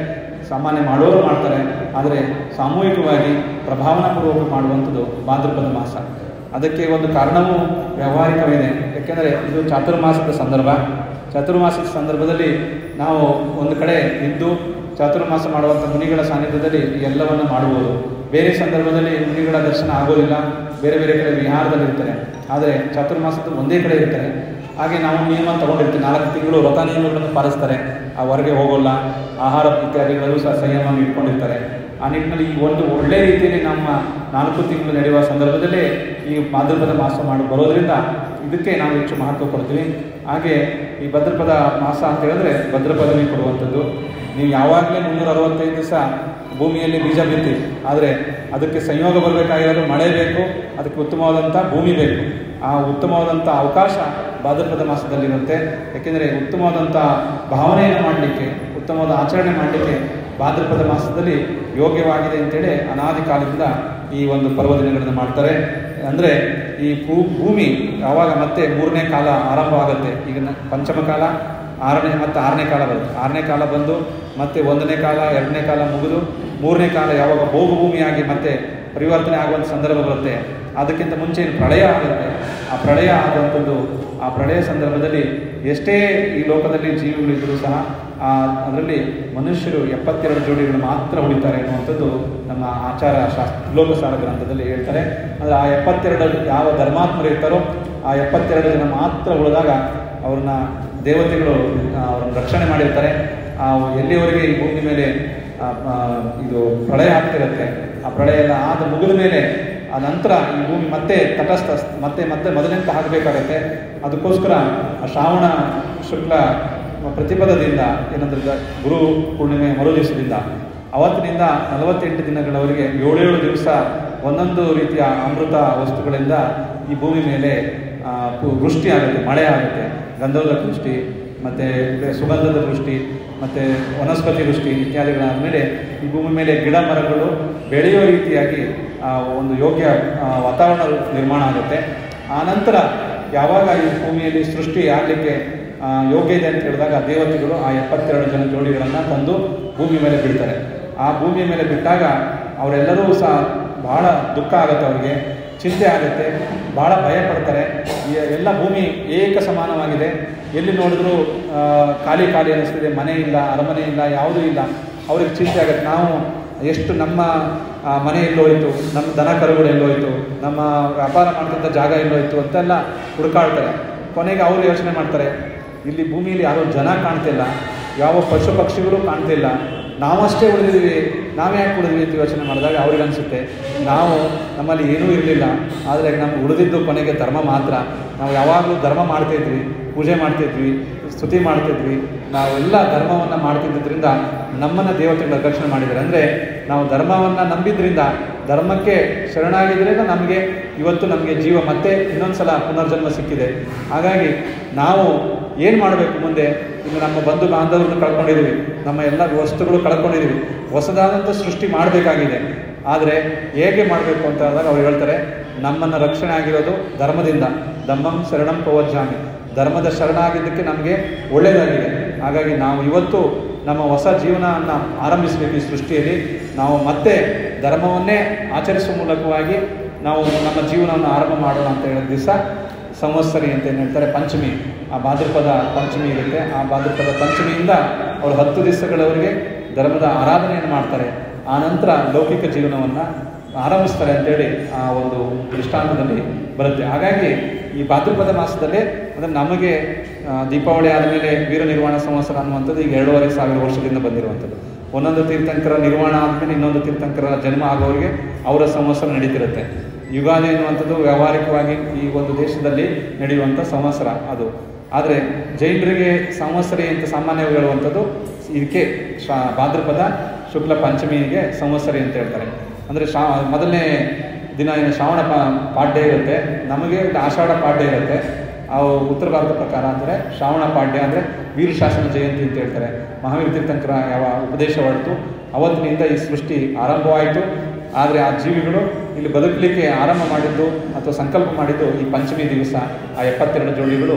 S1: ಸಾಮಾನ್ಯ ಮಾಡೋರು ಮಾಡ್ತಾರೆ ಆದರೆ ಸಾಮೂಹಿಕವಾಗಿ ಪ್ರಭಾವನಾಪೂರ್ವಕ ಮಾಡುವಂಥದ್ದು ಭಾದ್ರಪದ ಮಾಸ ಅದಕ್ಕೆ ಒಂದು ಕಾರಣವೂ ವ್ಯಾವಹಾರಿಕವಿದೆ ಯಾಕೆಂದರೆ ಇದು ಚಾತುರ್ಮಾಸದ ಸಂದರ್ಭ ಚಾತುರ್ಮಾಸದ ಸಂದರ್ಭದಲ್ಲಿ ನಾವು ಒಂದು ಕಡೆ ಇದ್ದು ಚಾತುರ್ಮಾಸ ಮಾಡುವಂಥ ಮುನಿಗಳ ಸಾನ್ನಿಧ್ಯದಲ್ಲಿ ಈ ಎಲ್ಲವನ್ನು ಮಾಡುವುದು ಬೇರೆ ಸಂದರ್ಭದಲ್ಲಿ ಮುನಿಗಳ ದರ್ಶನ ಆಗೋದಿಲ್ಲ ಬೇರೆ ಬೇರೆ ಕಡೆ ವಿಹಾರದಲ್ಲಿ ಇರ್ತಾರೆ ಆದರೆ ಚಾತುರ್ಮಾಸದ ಒಂದೇ ಕಡೆ ಇರ್ತಾರೆ ಹಾಗೆ ನಾವು ನಿಯಮ ತಗೊಂಡಿರ್ತೀವಿ ನಾಲ್ಕು ತಿಂಗಳು ವ್ರತ ನಿಯಮಗಳನ್ನು ಪಾಲಿಸ್ತಾರೆ ಆ ಹೊರಗೆ ಹೋಗೋಲ್ಲ ಆಹಾರ ಇತ್ಯಾದಿಗಳಲ್ಲೂ ಸಹ ಸಂಯಮ ಇಟ್ಕೊಂಡಿರ್ತಾರೆ ಆ ನಿಟ್ಟಿನಲ್ಲಿ ಈ ಒಂದು ಒಳ್ಳೆ ರೀತಿಯಲ್ಲಿ ನಮ್ಮ ನಾಲ್ಕು ತಿಂಗಳು ನಡೆಯುವ ಸಂದರ್ಭದಲ್ಲೇ ಈ ಭಾದ್ರಪದ ಮಾಸ ಮಾಡಿ ಬರೋದ್ರಿಂದ ಇದಕ್ಕೆ ನಾವು ಹೆಚ್ಚು ಮಹತ್ವ ಕೊಡ್ತೀವಿ ಹಾಗೆ ಈ ಭದ್ರಪದ ಮಾಸ ಅಂತ ಹೇಳಿದ್ರೆ ಭದ್ರಪದವಿ ಕೊಡುವಂಥದ್ದು ನೀವು ಯಾವಾಗಲೇ ಮುನ್ನೂರ ಅರವತ್ತೈದು ದಿವಸ ಭೂಮಿಯಲ್ಲಿ ಬೀಜ ಬಿತ್ತಿ ಆದರೆ ಅದಕ್ಕೆ ಸಂಯೋಗ ಬರಬೇಕಾಗಿರೋದು ಮಳೆ ಬೇಕು ಅದಕ್ಕೆ ಉತ್ತಮವಾದಂಥ ಭೂಮಿ ಬೇಕು ಆ ಉತ್ತಮವಾದಂಥ ಅವಕಾಶ ಭಾದ್ರಪದ ಮಾಸದಲ್ಲಿರುತ್ತೆ ಯಾಕೆಂದರೆ ಉತ್ತಮವಾದಂಥ ಭಾವನೆಯನ್ನು ಮಾಡಲಿಕ್ಕೆ ಉತ್ತಮವಾದ ಆಚರಣೆ ಮಾಡಲಿಕ್ಕೆ ಭಾದ್ರಪದ ಮಾಸದಲ್ಲಿ ಯೋಗ್ಯವಾಗಿದೆ ಅಂತೇಳಿ ಅನಾದಿ ಕಾಲದಿಂದ ಈ ಒಂದು ಪರ್ವ ದಿನಗಳನ್ನು ಮಾಡ್ತಾರೆ ಅಂದರೆ ಈ ಭೂ ಭೂಮಿ ಯಾವಾಗ ಮತ್ತೆ ಮೂರನೇ ಕಾಲ ಆರಂಭ ಆಗುತ್ತೆ ಈಗ ನ- ಪಂಚಮ ಕಾಲ ಆರನೇ ಮತ್ತು ಆರನೇ ಕಾಲ ಬರುತ್ತೆ ಆರನೇ ಕಾಲ ಬಂದು ಮತ್ತೆ ಒಂದನೇ ಕಾಲ ಎರಡನೇ ಕಾಲ ಮುಗಿದು ಮೂರನೇ ಕಾಲ ಯಾವಾಗ ಭೋಗ ಭೂಮಿಯಾಗಿ ಮತ್ತೆ ಪರಿವರ್ತನೆ ಆಗುವಂಥ ಸಂದರ್ಭ ಬರುತ್ತೆ ಅದಕ್ಕಿಂತ ಮುಂಚೆ ಏನು ಪ್ರಳಯ ಆಗುತ್ತೆ ಆ ಪ್ರಳಯ ಆಗುವಂಥದ್ದು ಆ ಪ್ರಳಯ ಸಂದರ್ಭದಲ್ಲಿ ಎಷ್ಟೇ ಈ ಲೋಕದಲ್ಲಿ ಜೀವಿಗಳಿದ್ದರೂ ಸಹ ಆ ಅದರಲ್ಲಿ ಮನುಷ್ಯರು ಎಪ್ಪತ್ತೆರಡು ಜೋಡಿಗಳು ಮಾತ್ರ ಉಳಿತಾರೆ ಅನ್ನುವಂಥದ್ದು ನಮ್ಮ ಆಚಾರ ಶಾಸ್ತ್ರ ಲೋಕಸಾರ ಗ್ರಂಥದಲ್ಲಿ ಹೇಳ್ತಾರೆ ಅಂದರೆ ಆ ಎಪ್ಪತ್ತೆರಡು ಯಾವ ಧರ್ಮಾತ್ಮರು ಇರ್ತಾರೋ ಆ ಎಪ್ಪತ್ತೆರಡು ಜನ ಮಾತ್ರ ಉಳಿದಾಗ ಅವ್ರನ್ನ ದೇವತೆಗಳು ಆ, ಅವ್ರನ್ನ ರಕ್ಷಣೆ ಮಾಡಿರ್ತಾರೆ ಆ ಎಲ್ಲಿವರೆಗೆ ಈ ಭೂಮಿ ಮೇಲೆ ಆ, ಆ, ಇದು ಪ್ರಳಯ ಆಗ್ತಿರುತ್ತೆ ಆ ಪ್ರಳಯ ಎಲ್ಲ ಆದ ಮುಗಿದ ಮೇಲೆ ಆ ನಂತರ ಈ ಭೂಮಿ ಮತ್ತೆ ತಟಸ್ಥ ಮತ್ತೆ ಮತ್ತೆ ಮೊದಲಿಂದ ಆಗಬೇಕಾಗತ್ತೆ ಅದಕ್ಕೋಸ್ಕರ ಆ ಶ್ರಾವಣ ಶುಕ್ಲ ಪ್ರತಿಪದದಿಂದ ಏನಂದ್ರೆ ದ- ಗುರು ಪೂರ್ಣಿಮೆ ಮರು ದಿವಸದಿಂದ ಅವತ್ತಿನಿಂದ ನಲವತ್ತೆಂಟು ದಿನಗಳವರೆಗೆ ಏಳೇಳು ದಿವಸ ಒಂದೊಂದು ರೀತಿಯ ಅಮೃತ ವಸ್ತುಗಳಿಂದ ಈ ಭೂಮಿ ಮೇಲೆ ಆ, ಪು- ವೃಷ್ಟಿ ಆಗುತ್ತೆ ಮಳೆ ಆಗುತ್ತೆ ಗಂಧದ ವೃಷ್ಟಿ ಮತ್ತು ಸುಗಂಧದ ವೃಷ್ಟಿ ಮತ್ತು ವನಸ್ಪತಿ ವೃಷ್ಟಿ ಇತ್ಯಾದಿಗಳಾದ ಮೇಲೆ ಈ ಭೂಮಿ ಮೇಲೆ ಗಿಡ ಮರಗಳು ಬೆಳೆಯೋ ರೀತಿಯಾಗಿ ಆ, ಒಂದು ಯೋಗ್ಯ ಆ, ವಾತಾವರಣ ನಿರ್ಮಾಣ ಆಗುತ್ತೆ ಆ ನಂತರ ಯಾವಾಗ ಈ ಭೂಮಿಯಲ್ಲಿ ಸೃಷ್ಟಿ ಆಗಲಿಕ್ಕೆ ಯೋಗ್ಯ ಇದೆ ಅಂತ ಹೇಳಿದಾಗ ದೇವತೆಗಳು ಆ ಎಪ್ಪತ್ತೆರಡು ಜನ ಜೋಡಿಗಳನ್ನು ತಂದು ಭೂಮಿ ಮೇಲೆ ಬಿಡ್ತಾರೆ ಆ ಭೂಮಿಯ ಮೇಲೆ ಬಿಟ್ಟಾಗ ಅವರೆಲ್ಲರೂ ಸಹ ಬಹಳ ದುಃಖ ಆಗುತ್ತೆ ಅವರಿಗೆ ಚಿಂತೆ ಆಗುತ್ತೆ ಭಾಳ ಭಯ ಪಡ್ತಾರೆ ಈ ಎಲ್ಲ ಭೂಮಿ ಏಕ ಸಮಾನವಾಗಿದೆ ಎಲ್ಲಿ ನೋಡಿದ್ರೂ ಆ, ಖಾಲಿ ಖಾಲಿ ಅನ್ನಿಸ್ತಿದೆ ಮನೆ ಇಲ್ಲ ಅರಮನೆ ಇಲ್ಲ ಯಾವುದೂ ಇಲ್ಲ ಅವ್ರಿಗೆ ಚಿಂತೆ ಆಗುತ್ತೆ ನಾವು ಎಷ್ಟು ನಮ್ಮ ಆ, ಮನೆ ಎಲ್ಲೋಯ್ತು ನಮ್ಮ ದನ ಕರುಗಳು ಎಲ್ಲೋಯ್ತು ನಮ್ಮ ವ್ಯಾಪಾರ ಮಾಡ್ತಿದ್ದ ಜಾಗ ಎಲ್ಲೋಯ್ತು ಅಂತೆಲ್ಲ ಹುಡುಕಾಡ್ತಾರೆ ಕೊನೆಗೆ ಅವರು ಯೋಚನೆ ಮಾಡ್ತಾರೆ ಇಲ್ಲಿ ಭೂಮಿಯಲ್ಲಿ ಯಾರೋ ಜನ ಕಾಣ್ತಿಲ್ಲ ಯಾವ ಪಶು ಪಕ್ಷಿಗಳು ಕಾಣ್ತಿಲ್ಲ ನಾವಷ್ಟೇ ಉಳಿದಿದ್ದೀವಿ ನಾವೇ ಯಾಕೆ ಉಳಿದ್ವಿ ಅಂತ ಯೋಚನೆ ಮಾಡಿದಾಗ ಅವ್ರಿಗೆ ಅನಿಸುತ್ತೆ ನಾವು ನಮ್ಮಲ್ಲಿ ಏನೂ ಇರಲಿಲ್ಲ ಆದರೆ ನಮ್ಗೆ ಉಳಿದಿದ್ದು ಕೊನೆಗೆ ಧರ್ಮ ಮಾತ್ರ ನಾವು ಯಾವಾಗಲೂ ಧರ್ಮ ಮಾಡ್ತಿದ್ವಿ ಪೂಜೆ ಮಾಡ್ತಿದ್ವಿ ಸ್ತುತಿ ಮಾಡ್ತಿದ್ವಿ ನಾವೆಲ್ಲ ಧರ್ಮವನ್ನು ಮಾಡ್ತಿದ್ದರಿಂದ ನಮ್ಮನ್ನು ದೇವತೆಗಳು ರಕ್ಷಣೆ ಮಾಡಿದ್ದಾರೆ ಅಂದರೆ ನಾವು ಧರ್ಮವನ್ನು ನಂಬಿದ್ರಿಂದ ಧರ್ಮಕ್ಕೆ ಶರಣಾಗಿದ್ದರಿಂದ ನಮಗೆ ಇವತ್ತು ನಮಗೆ ಜೀವ ಮತ್ತೆ ಇನ್ನೊಂದು ಸಲ ಪುನರ್ಜನ್ಮ ಸಿಕ್ಕಿದೆ ಹಾಗಾಗಿ ನಾವು ಏನು ಮಾಡಬೇಕು ಮುಂದೆ ಇನ್ನು ನಮ್ಮ ಬಂಧು ಬಾಂಧವರನ್ನು ಕಳ್ಕೊಂಡಿದ್ದೀವಿ ನಮ್ಮ ಎಲ್ಲ ವಸ್ತುಗಳು ಕಳ್ಕೊಂಡಿದ್ದೀವಿ ಹೊಸದಾದಂಥ ಸೃಷ್ಟಿ ಮಾಡಬೇಕಾಗಿದೆ ಆದರೆ ಹೇಗೆ ಮಾಡಬೇಕು ಅಂತ ಹೇಳಿದಾಗ ಅವ್ರು ಹೇಳ್ತಾರೆ ನಮ್ಮನ್ನು ರಕ್ಷಣೆ ಆಗಿರೋದು ಧರ್ಮದಿಂದ ಧಮ್ಮಂ ಶರಣಂ ಪವಜ್ಜಾಮಿ ಧರ್ಮದ ಶರಣಾಗಿದ್ದಕ್ಕೆ ನಮಗೆ ಒಳ್ಳೆಯದಾಗಿದೆ ಹಾಗಾಗಿ ನಾವು ಇವತ್ತು ನಮ್ಮ ಹೊಸ ಜೀವನವನ್ನು ಆರಂಭಿಸಬೇಕು ಈ ಸೃಷ್ಟಿಯಲ್ಲಿ ನಾವು ಮತ್ತೆ ಧರ್ಮವನ್ನೇ ಆಚರಿಸುವ ಮೂಲಕವಾಗಿ ನಾವು ನಮ್ಮ ಜೀವನವನ್ನು ಆರಂಭ ಮಾಡೋಣ ಅಂತ ಹೇಳಿದ ದಿವಸ ಸಂವತ್ಸರಿ ಅಂತ ಏನು ಹೇಳ್ತಾರೆ ಪಂಚಮಿ ಆ ಭಾದ್ರಪದ ಪಂಚಮಿ ಇರುತ್ತೆ ಆ ಭಾದ್ರಪದ ಪಂಚಮಿಯಿಂದ ಅವರು ಹತ್ತು ದಿವಸಗಳವರೆಗೆ ಧರ್ಮದ ಆರಾಧನೆಯನ್ನು ಮಾಡ್ತಾರೆ ಆ ನಂತರ ಲೌಕಿಕ ಜೀವನವನ್ನು ಆರಂಭಿಸ್ತಾರೆ ಅಂತೇಳಿ ಆ ಒಂದು ದೃಷ್ಟಾಂತದಲ್ಲಿ ಬರುತ್ತೆ ಹಾಗಾಗಿ ಈ ಭಾದ್ರಪದ ಮಾಸದಲ್ಲೇ ಅಂದರೆ ನಮಗೆ ಆ, ದೀಪಾವಳಿ ಆದಮೇಲೆ ವೀರ ನಿರ್ವಾಣ ಸಂವತ್ಸರ ಅನ್ನುವಂಥದ್ದು ಈಗ ಎರಡೂವರೆ ಸಾವಿರ ವರ್ಷದಿಂದ ಬಂದಿರುವಂಥದ್ದು ಒಂದೊಂದು ತೀರ್ಥಂಕರ ನಿರ್ವಾಣ ಆದಮೇಲೆ ಇನ್ನೊಂದು ತೀರ್ಥಂಕರ ಜನ್ಮ ಆಗೋರಿಗೆ ಅವರ ಸಂವತ್ಸರ ನಡೀತಿರುತ್ತೆ ಯುಗಾದಿ ಎನ್ನುವಂಥದ್ದು ವ್ಯಾವಹಾರಿಕವಾಗಿ ಈ ಒಂದು ದೇಶದಲ್ಲಿ ನಡೆಯುವಂಥ ಸಂವತ್ಸರ ಅದು ಆದರೆ ಜೈನರಿಗೆ ಸಂವತ್ಸರಿ ಅಂತ ಸಾಮಾನ್ಯವಾಗಿ ಹೇಳುವಂಥದ್ದು ಇದಕ್ಕೆ ಶಾ ಭಾದ್ರಪದ ಶುಕ್ಲ ಪಂಚಮಿಗೆ ಸಂವತ್ಸರಿ ಅಂತ ಹೇಳ್ತಾರೆ ಅಂದರೆ ಶಾ ಮೊದಲನೇ ದಿನ ಏನು ಶ್ರಾವಣ ಪಾ ಪಾಡ್ಯ ಇರುತ್ತೆ ನಮಗೆ ಆಷಾಢ ಪಾಡ್ಯ ಇರುತ್ತೆ ಆ ಉತ್ತರ ಭಾರತ ಪ್ರಕಾರ ಅಂದರೆ ಶ್ರಾವಣ ಪಾಡ್ಯ ಅಂದರೆ ವೀರಶಾಸನ ಜಯಂತಿ ಅಂತ ಹೇಳ್ತಾರೆ ಮಹಾವೀರ ತೀರ್ಥಂಕರ ಯಾವ ಉಪದೇಶ ಹೊರತು ಅವತ್ತಿನಿಂದ ಈ ಸೃಷ್ಟಿ ಆರಂಭವಾಯಿತು ಆದರೆ ಆ ಜೀವಿಗಳು ಇಲ್ಲಿ ಬದುಕಲಿಕ್ಕೆ ಆರಂಭ ಮಾಡಿದ್ದು ಅಥವಾ ಸಂಕಲ್ಪ ಮಾಡಿದ್ದು ಈ ಪಂಚಮಿ ದಿವಸ ಆ ಎಪ್ಪತ್ತೆರಡು ಜೋಡಿಗಳು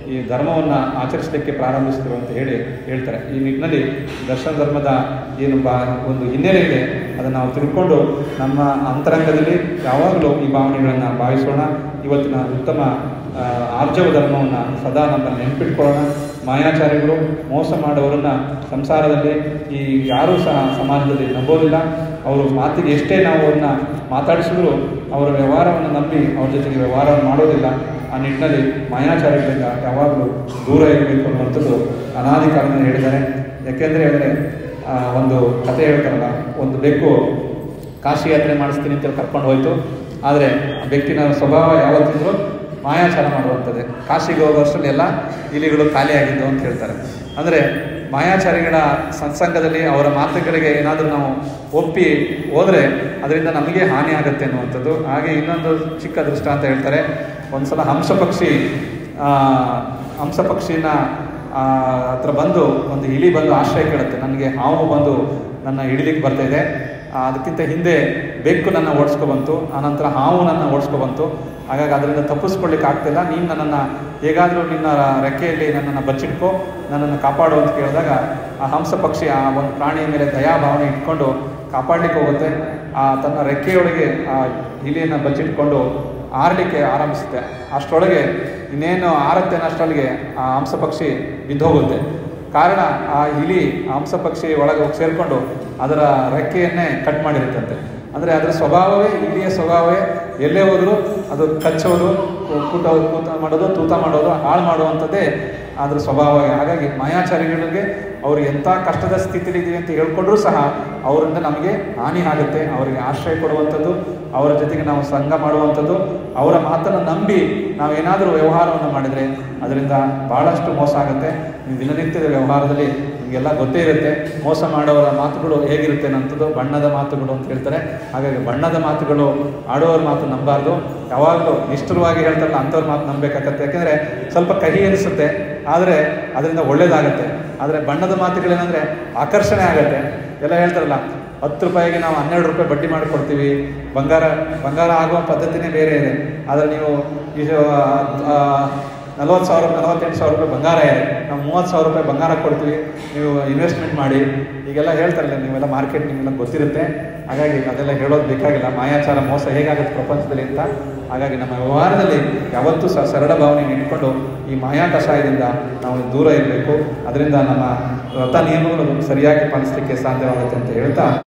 S1: ಈ ಧರ್ಮವನ್ನು ಆಚರಿಸಲಿಕ್ಕೆ ಪ್ರಾರಂಭಿಸಿದ್ರು ಅಂತ ಹೇಳಿ ಹೇಳ್ತಾರೆ ಈ ನಿಟ್ಟಿನಲ್ಲಿ ದರ್ಶನ ಧರ್ಮದ ಏನು ಬಾ ಒಂದು ಹಿನ್ನೆಲೆ ಇದೆ ಅದನ್ನು ನಾವು ತಿಳ್ಕೊಂಡು ನಮ್ಮ ಅಂತರಂಗದಲ್ಲಿ ಯಾವಾಗಲೂ ಈ ಭಾವನೆಗಳನ್ನು ಭಾವಿಸೋಣ ಇವತ್ತಿನ ಉತ್ತಮ ಆ, ಆರ್ಜವ ಧರ್ಮವನ್ನು ಸದಾ ನಮ್ಮ ನೆನಪಿಟ್ಕೊಳ್ಳೋಣ ಮಾಯಾಚಾರಿಗಳು ಮೋಸ ಮಾಡುವವರನ್ನ ಸಂಸಾರದಲ್ಲಿ ಈ ಯಾರೂ ಸಹ ಸಮಾಜದಲ್ಲಿ ನಂಬೋದಿಲ್ಲ ಅವರು ಮಾತಿಗೆ ಎಷ್ಟೇ ನಾವು ಅವ್ರನ್ನ ಮಾತಾಡಿಸಿದ್ರು ಅವರ ವ್ಯವಹಾರವನ್ನು ನಂಬಿ ಅವ್ರ ಜೊತೆಗೆ ವ್ಯವಹಾರವನ್ನು ಮಾಡೋದಿಲ್ಲ ಆ ನಿಟ್ಟಿನಲ್ಲಿ ಮಾಯಾಚಾರಿಗಳಿಂದ ಯಾವಾಗಲೂ ದೂರ ಇರಬೇಕು ಅನ್ನುವಂಥದ್ದು ಅನಾದಿ ಕಾಲದಿಂದ ಹೇಳಿದ್ದಾರೆ ಯಾಕೆಂದರೆ ಹೇಳಿದ್ರೆ ಆ, ಒಂದು ಕಥೆ ಹೇಳ್ತಾರಲ್ಲ ಒಂದು ಬೆಕ್ಕು ಕಾಶಿ ಯಾತ್ರೆ ಮಾಡಿಸ್ತೀನಿ ಅಂತ ಕರ್ಕೊಂಡು ಹೋಯ್ತು ಆದರೆ ಆ ಬೆಕ್ಕಿನ ಸ್ವಭಾವ ಯಾವತ್ತಿದ್ರು ಮಾಯಾಚಾರ ಮಾಡುವಂಥದ್ದೇ ಕಾಶಿಗೆ ಹೋಗೋ ಅಷ್ಟರಲ್ಲಿ ಎಲ್ಲ ಇಲಿಗಳು ಖಾಲಿಯಾಗಿದ್ದು ಅಂತ ಹೇಳ್ತಾರೆ ಅಂದರೆ ಮಾಯಾಚಾರಿಗಳ ಸತ್ಸಂಗದಲ್ಲಿ ಅವರ ಮಾತುಗಳಿಗೆ ಏನಾದರೂ ನಾವು ಒಪ್ಪಿ ಹೋದರೆ ಅದರಿಂದ ನಮಗೆ ಹಾನಿ ಆಗುತ್ತೆ ಅನ್ನುವಂಥದ್ದು ಹಾಗೆ ಇನ್ನೊಂದು ಚಿಕ್ಕ ದೃಷ್ಟಾಂತ ಹೇಳ್ತಾರೆ ಒಂದ್ಸಲ ಹಂಸ ಪಕ್ಷಿ ಆ, ಹಂಸ ಪಕ್ಷಿನ ಆ, ಹತ್ರ ಬಂದು ಒಂದು ಇಲಿ ಬಂದು ಆಶ್ರಯ ಕೇಳುತ್ತೆ ನನಗೆ ಹಾವು ಬಂದು ನನ್ನ ಹಿಡಿಲಿಕ್ಕೆ ಬರ್ತಾ ಇದೆ ಆ, ಅದಕ್ಕಿಂತ ಹಿಂದೆ ಬೆಕ್ಕು ನನ್ನ ಓಡಿಸ್ಕೊಬಂತು ಆನಂತರ ಹಾವು ನನ್ನ ಓಡಿಸ್ಕೊಬಂತು ಹಾಗಾಗಿ ಅದರಿಂದ ತಪ್ಪಿಸ್ಕೊಳ್ಳಿಕ್ಕೆ ಆಗ್ತಿಲ್ಲ ನೀನು ನನ್ನನ್ನು ಹೇಗಾದರೂ ನಿನ್ನ ರೆಕ್ಕೆಯಲ್ಲಿ ನನ್ನನ್ನು ಬಚ್ಚಿಟ್ಕೋ ನನ್ನನ್ನು ಕಾಪಾಡು ಅಂತ ಕೇಳಿದಾಗ ಆ ಹಂಸ ಪಕ್ಷಿ ಆ ಒಂದು ಪ್ರಾಣಿಯ ಮೇಲೆ ದಯಾಭಾವನೆ ಇಟ್ಕೊಂಡು ಕಾಪಾಡಲಿಕ್ಕೆ ಹೋಗುತ್ತೆ ಆ ತನ್ನ ರೆಕ್ಕೆಯೊಳಗೆ ಆ ಇಲಿಯನ್ನು ಬಚ್ಚಿಟ್ಕೊಂಡು ಆರಲಿಕ್ಕೆ ಆರಂಭಿಸುತ್ತೆ ಅಷ್ಟರೊಳಗೆ ಇನ್ನೇನು ಆರತ್ತೆ ಅಷ್ಟರೊಳಗೆ ಆ ಹಂಸ ಪಕ್ಷಿ ಬಿದ್ದೋಗುತ್ತೆ ಕಾರಣ ಆ ಇಲಿ ಆ ಹಂಸ ಪಕ್ಷಿ ಒಳಗೆ ಹೋಗಿ ಸೇರಿಕೊಂಡು ಅದರ ರೆಕ್ಕೆಯನ್ನೇ ಕಟ್ ಮಾಡಿರುತ್ತಂತೆ ಅಂದರೆ ಅದರ ಸ್ವಭಾವವೇ ಇಲಿಯ ಸ್ವಭಾವವೇ ಎಲ್ಲೇ ಹೋದರೂ ಅದು ಕಚ್ಚೋದು ಕು- ಕೂಟ ಕೂತ ಮಾಡೋದು ತೂತ ಮಾಡೋದು ಹಾಳು ಮಾಡುವಂಥದ್ದೇ ಅದ್ರ ಸ್ವಭಾವ ಹಾಗಾಗಿ ಮಾಯಾಚಾರಿಗಳಿಗೆ ಅವರು ಎಂಥ ಕಷ್ಟದ ಸ್ಥಿತಿಲಿದ್ದೀವಿ ಅಂತ ಹೇಳ್ಕೊಂಡ್ರೂ ಸಹ ಅವರಿಂದ ನಮಗೆ ಹಾನಿ ಆಗುತ್ತೆ ಅವರಿಗೆ ಆಶ್ರಯ ಕೊಡುವಂಥದ್ದು ಅವರ ಜೊತೆಗೆ ನಾವು ಸಂಘ ಮಾಡುವಂಥದ್ದು ಅವರ ಮಾತನ್ನು ನಂಬಿ ನಾವೇನಾದರೂ ವ್ಯವಹಾರವನ್ನು ಮಾಡಿದರೆ ಅದರಿಂದ ಭಾಳಷ್ಟು ಮೋಸ ಆಗುತ್ತೆ ಈ ದಿನನಿತ್ಯದ ವ್ಯವಹಾರದಲ್ಲಿ ನಿಮಗೆಲ್ಲ ಗೊತ್ತೇ ಇರುತ್ತೆ ಮೋಸ ಮಾಡೋರ ಮಾತುಗಳು ಹೇಗಿರುತ್ತೆ ಅನ್ನೋಂಥದ್ದು ಬಣ್ಣದ ಮಾತುಗಳು ಅಂತ ಹೇಳ್ತಾರೆ ಹಾಗಾಗಿ ಬಣ್ಣದ ಮಾತುಗಳು ಆಡೋರ ಮಾತು ನಂಬಾರ್ದು ಯಾವಾಗಲೂ ನಿಷ್ಠುರವಾಗಿ ಹೇಳ್ತಾರಲ್ಲ ಅಂಥವ್ರ ಮಾತು ನಂಬಬೇಕಾಗತ್ತೆ ಯಾಕೆಂದರೆ ಸ್ವಲ್ಪ ಕಹಿ ಅನಿಸುತ್ತೆ ಆದರೆ ಅದರಿಂದ ಒಳ್ಳೇದಾಗತ್ತೆ ಆದರೆ ಬಣ್ಣದ ಮಾತುಗಳೇನೆಂದರೆ ಆಕರ್ಷಣೆ ಆಗುತ್ತೆ ಎಲ್ಲ ಹೇಳ್ತಾರಲ್ಲ ಹತ್ತು ರೂಪಾಯಿಗೆ ನಾವು ಹನ್ನೆರಡು ರೂಪಾಯಿ ಬಡ್ಡಿ ಮಾಡಿಕೊಡ್ತೀವಿ ಬಂಗಾರ ಬಂಗಾರ ಆಗುವ ಪದ್ಧತಿನೇ ಬೇರೆ ಇದೆ ಆದರೆ ನೀವು ಇದು ನಲವತ್ತು ಸಾವಿರ ನಲವತ್ತೆಂಟು ಸಾವಿರ ರೂಪಾಯಿ ಬಂಗಾರ ಇದೆ ನಾವು ಮೂವತ್ತು ಸಾವಿರ ರೂಪಾಯಿ ಬಂಗಾರ ಕೊಡ್ತೀವಿ ನೀವು ಇನ್ವೆಸ್ಟ್ಮೆಂಟ್ ಮಾಡಿ ಈಗೆಲ್ಲ ಹೇಳ್ತಾರಲ್ಲ ನೀವೆಲ್ಲ ಮಾರ್ಕೆಟ್ ನಿಮಗೆಲ್ಲ ಗೊತ್ತಿರುತ್ತೆ ಹಾಗಾಗಿ ಅದೆಲ್ಲ ಹೇಳೋದು ಬೇಕಾಗಿಲ್ಲ ಮಾಯಾಚಾರ ಮೋಸ ಹೇಗಾಗುತ್ತೆ ಪ್ರಪಂಚದಲ್ಲಿ ಅಂತ ಹಾಗಾಗಿ ನಮ್ಮ ವ್ಯವಹಾರದಲ್ಲಿ ಯಾವತ್ತೂ ಸಹ ಸರಳ ಭಾವನೆ ಇಟ್ಕೊಂಡು ಈ ಮಾಯಾ ಕಷಾಯದಿಂದ ನಾವು ದೂರ ಇರಬೇಕು ಅದರಿಂದ ನಮ್ಮ ವ್ರತ ನಿಯಮಗಳು ಸರಿಯಾಗಿ ಪಾಲಿಸಲಿಕ್ಕೆ ಸಾಧ್ಯವಾಗುತ್ತೆ ಅಂತ ಹೇಳ್ತಾ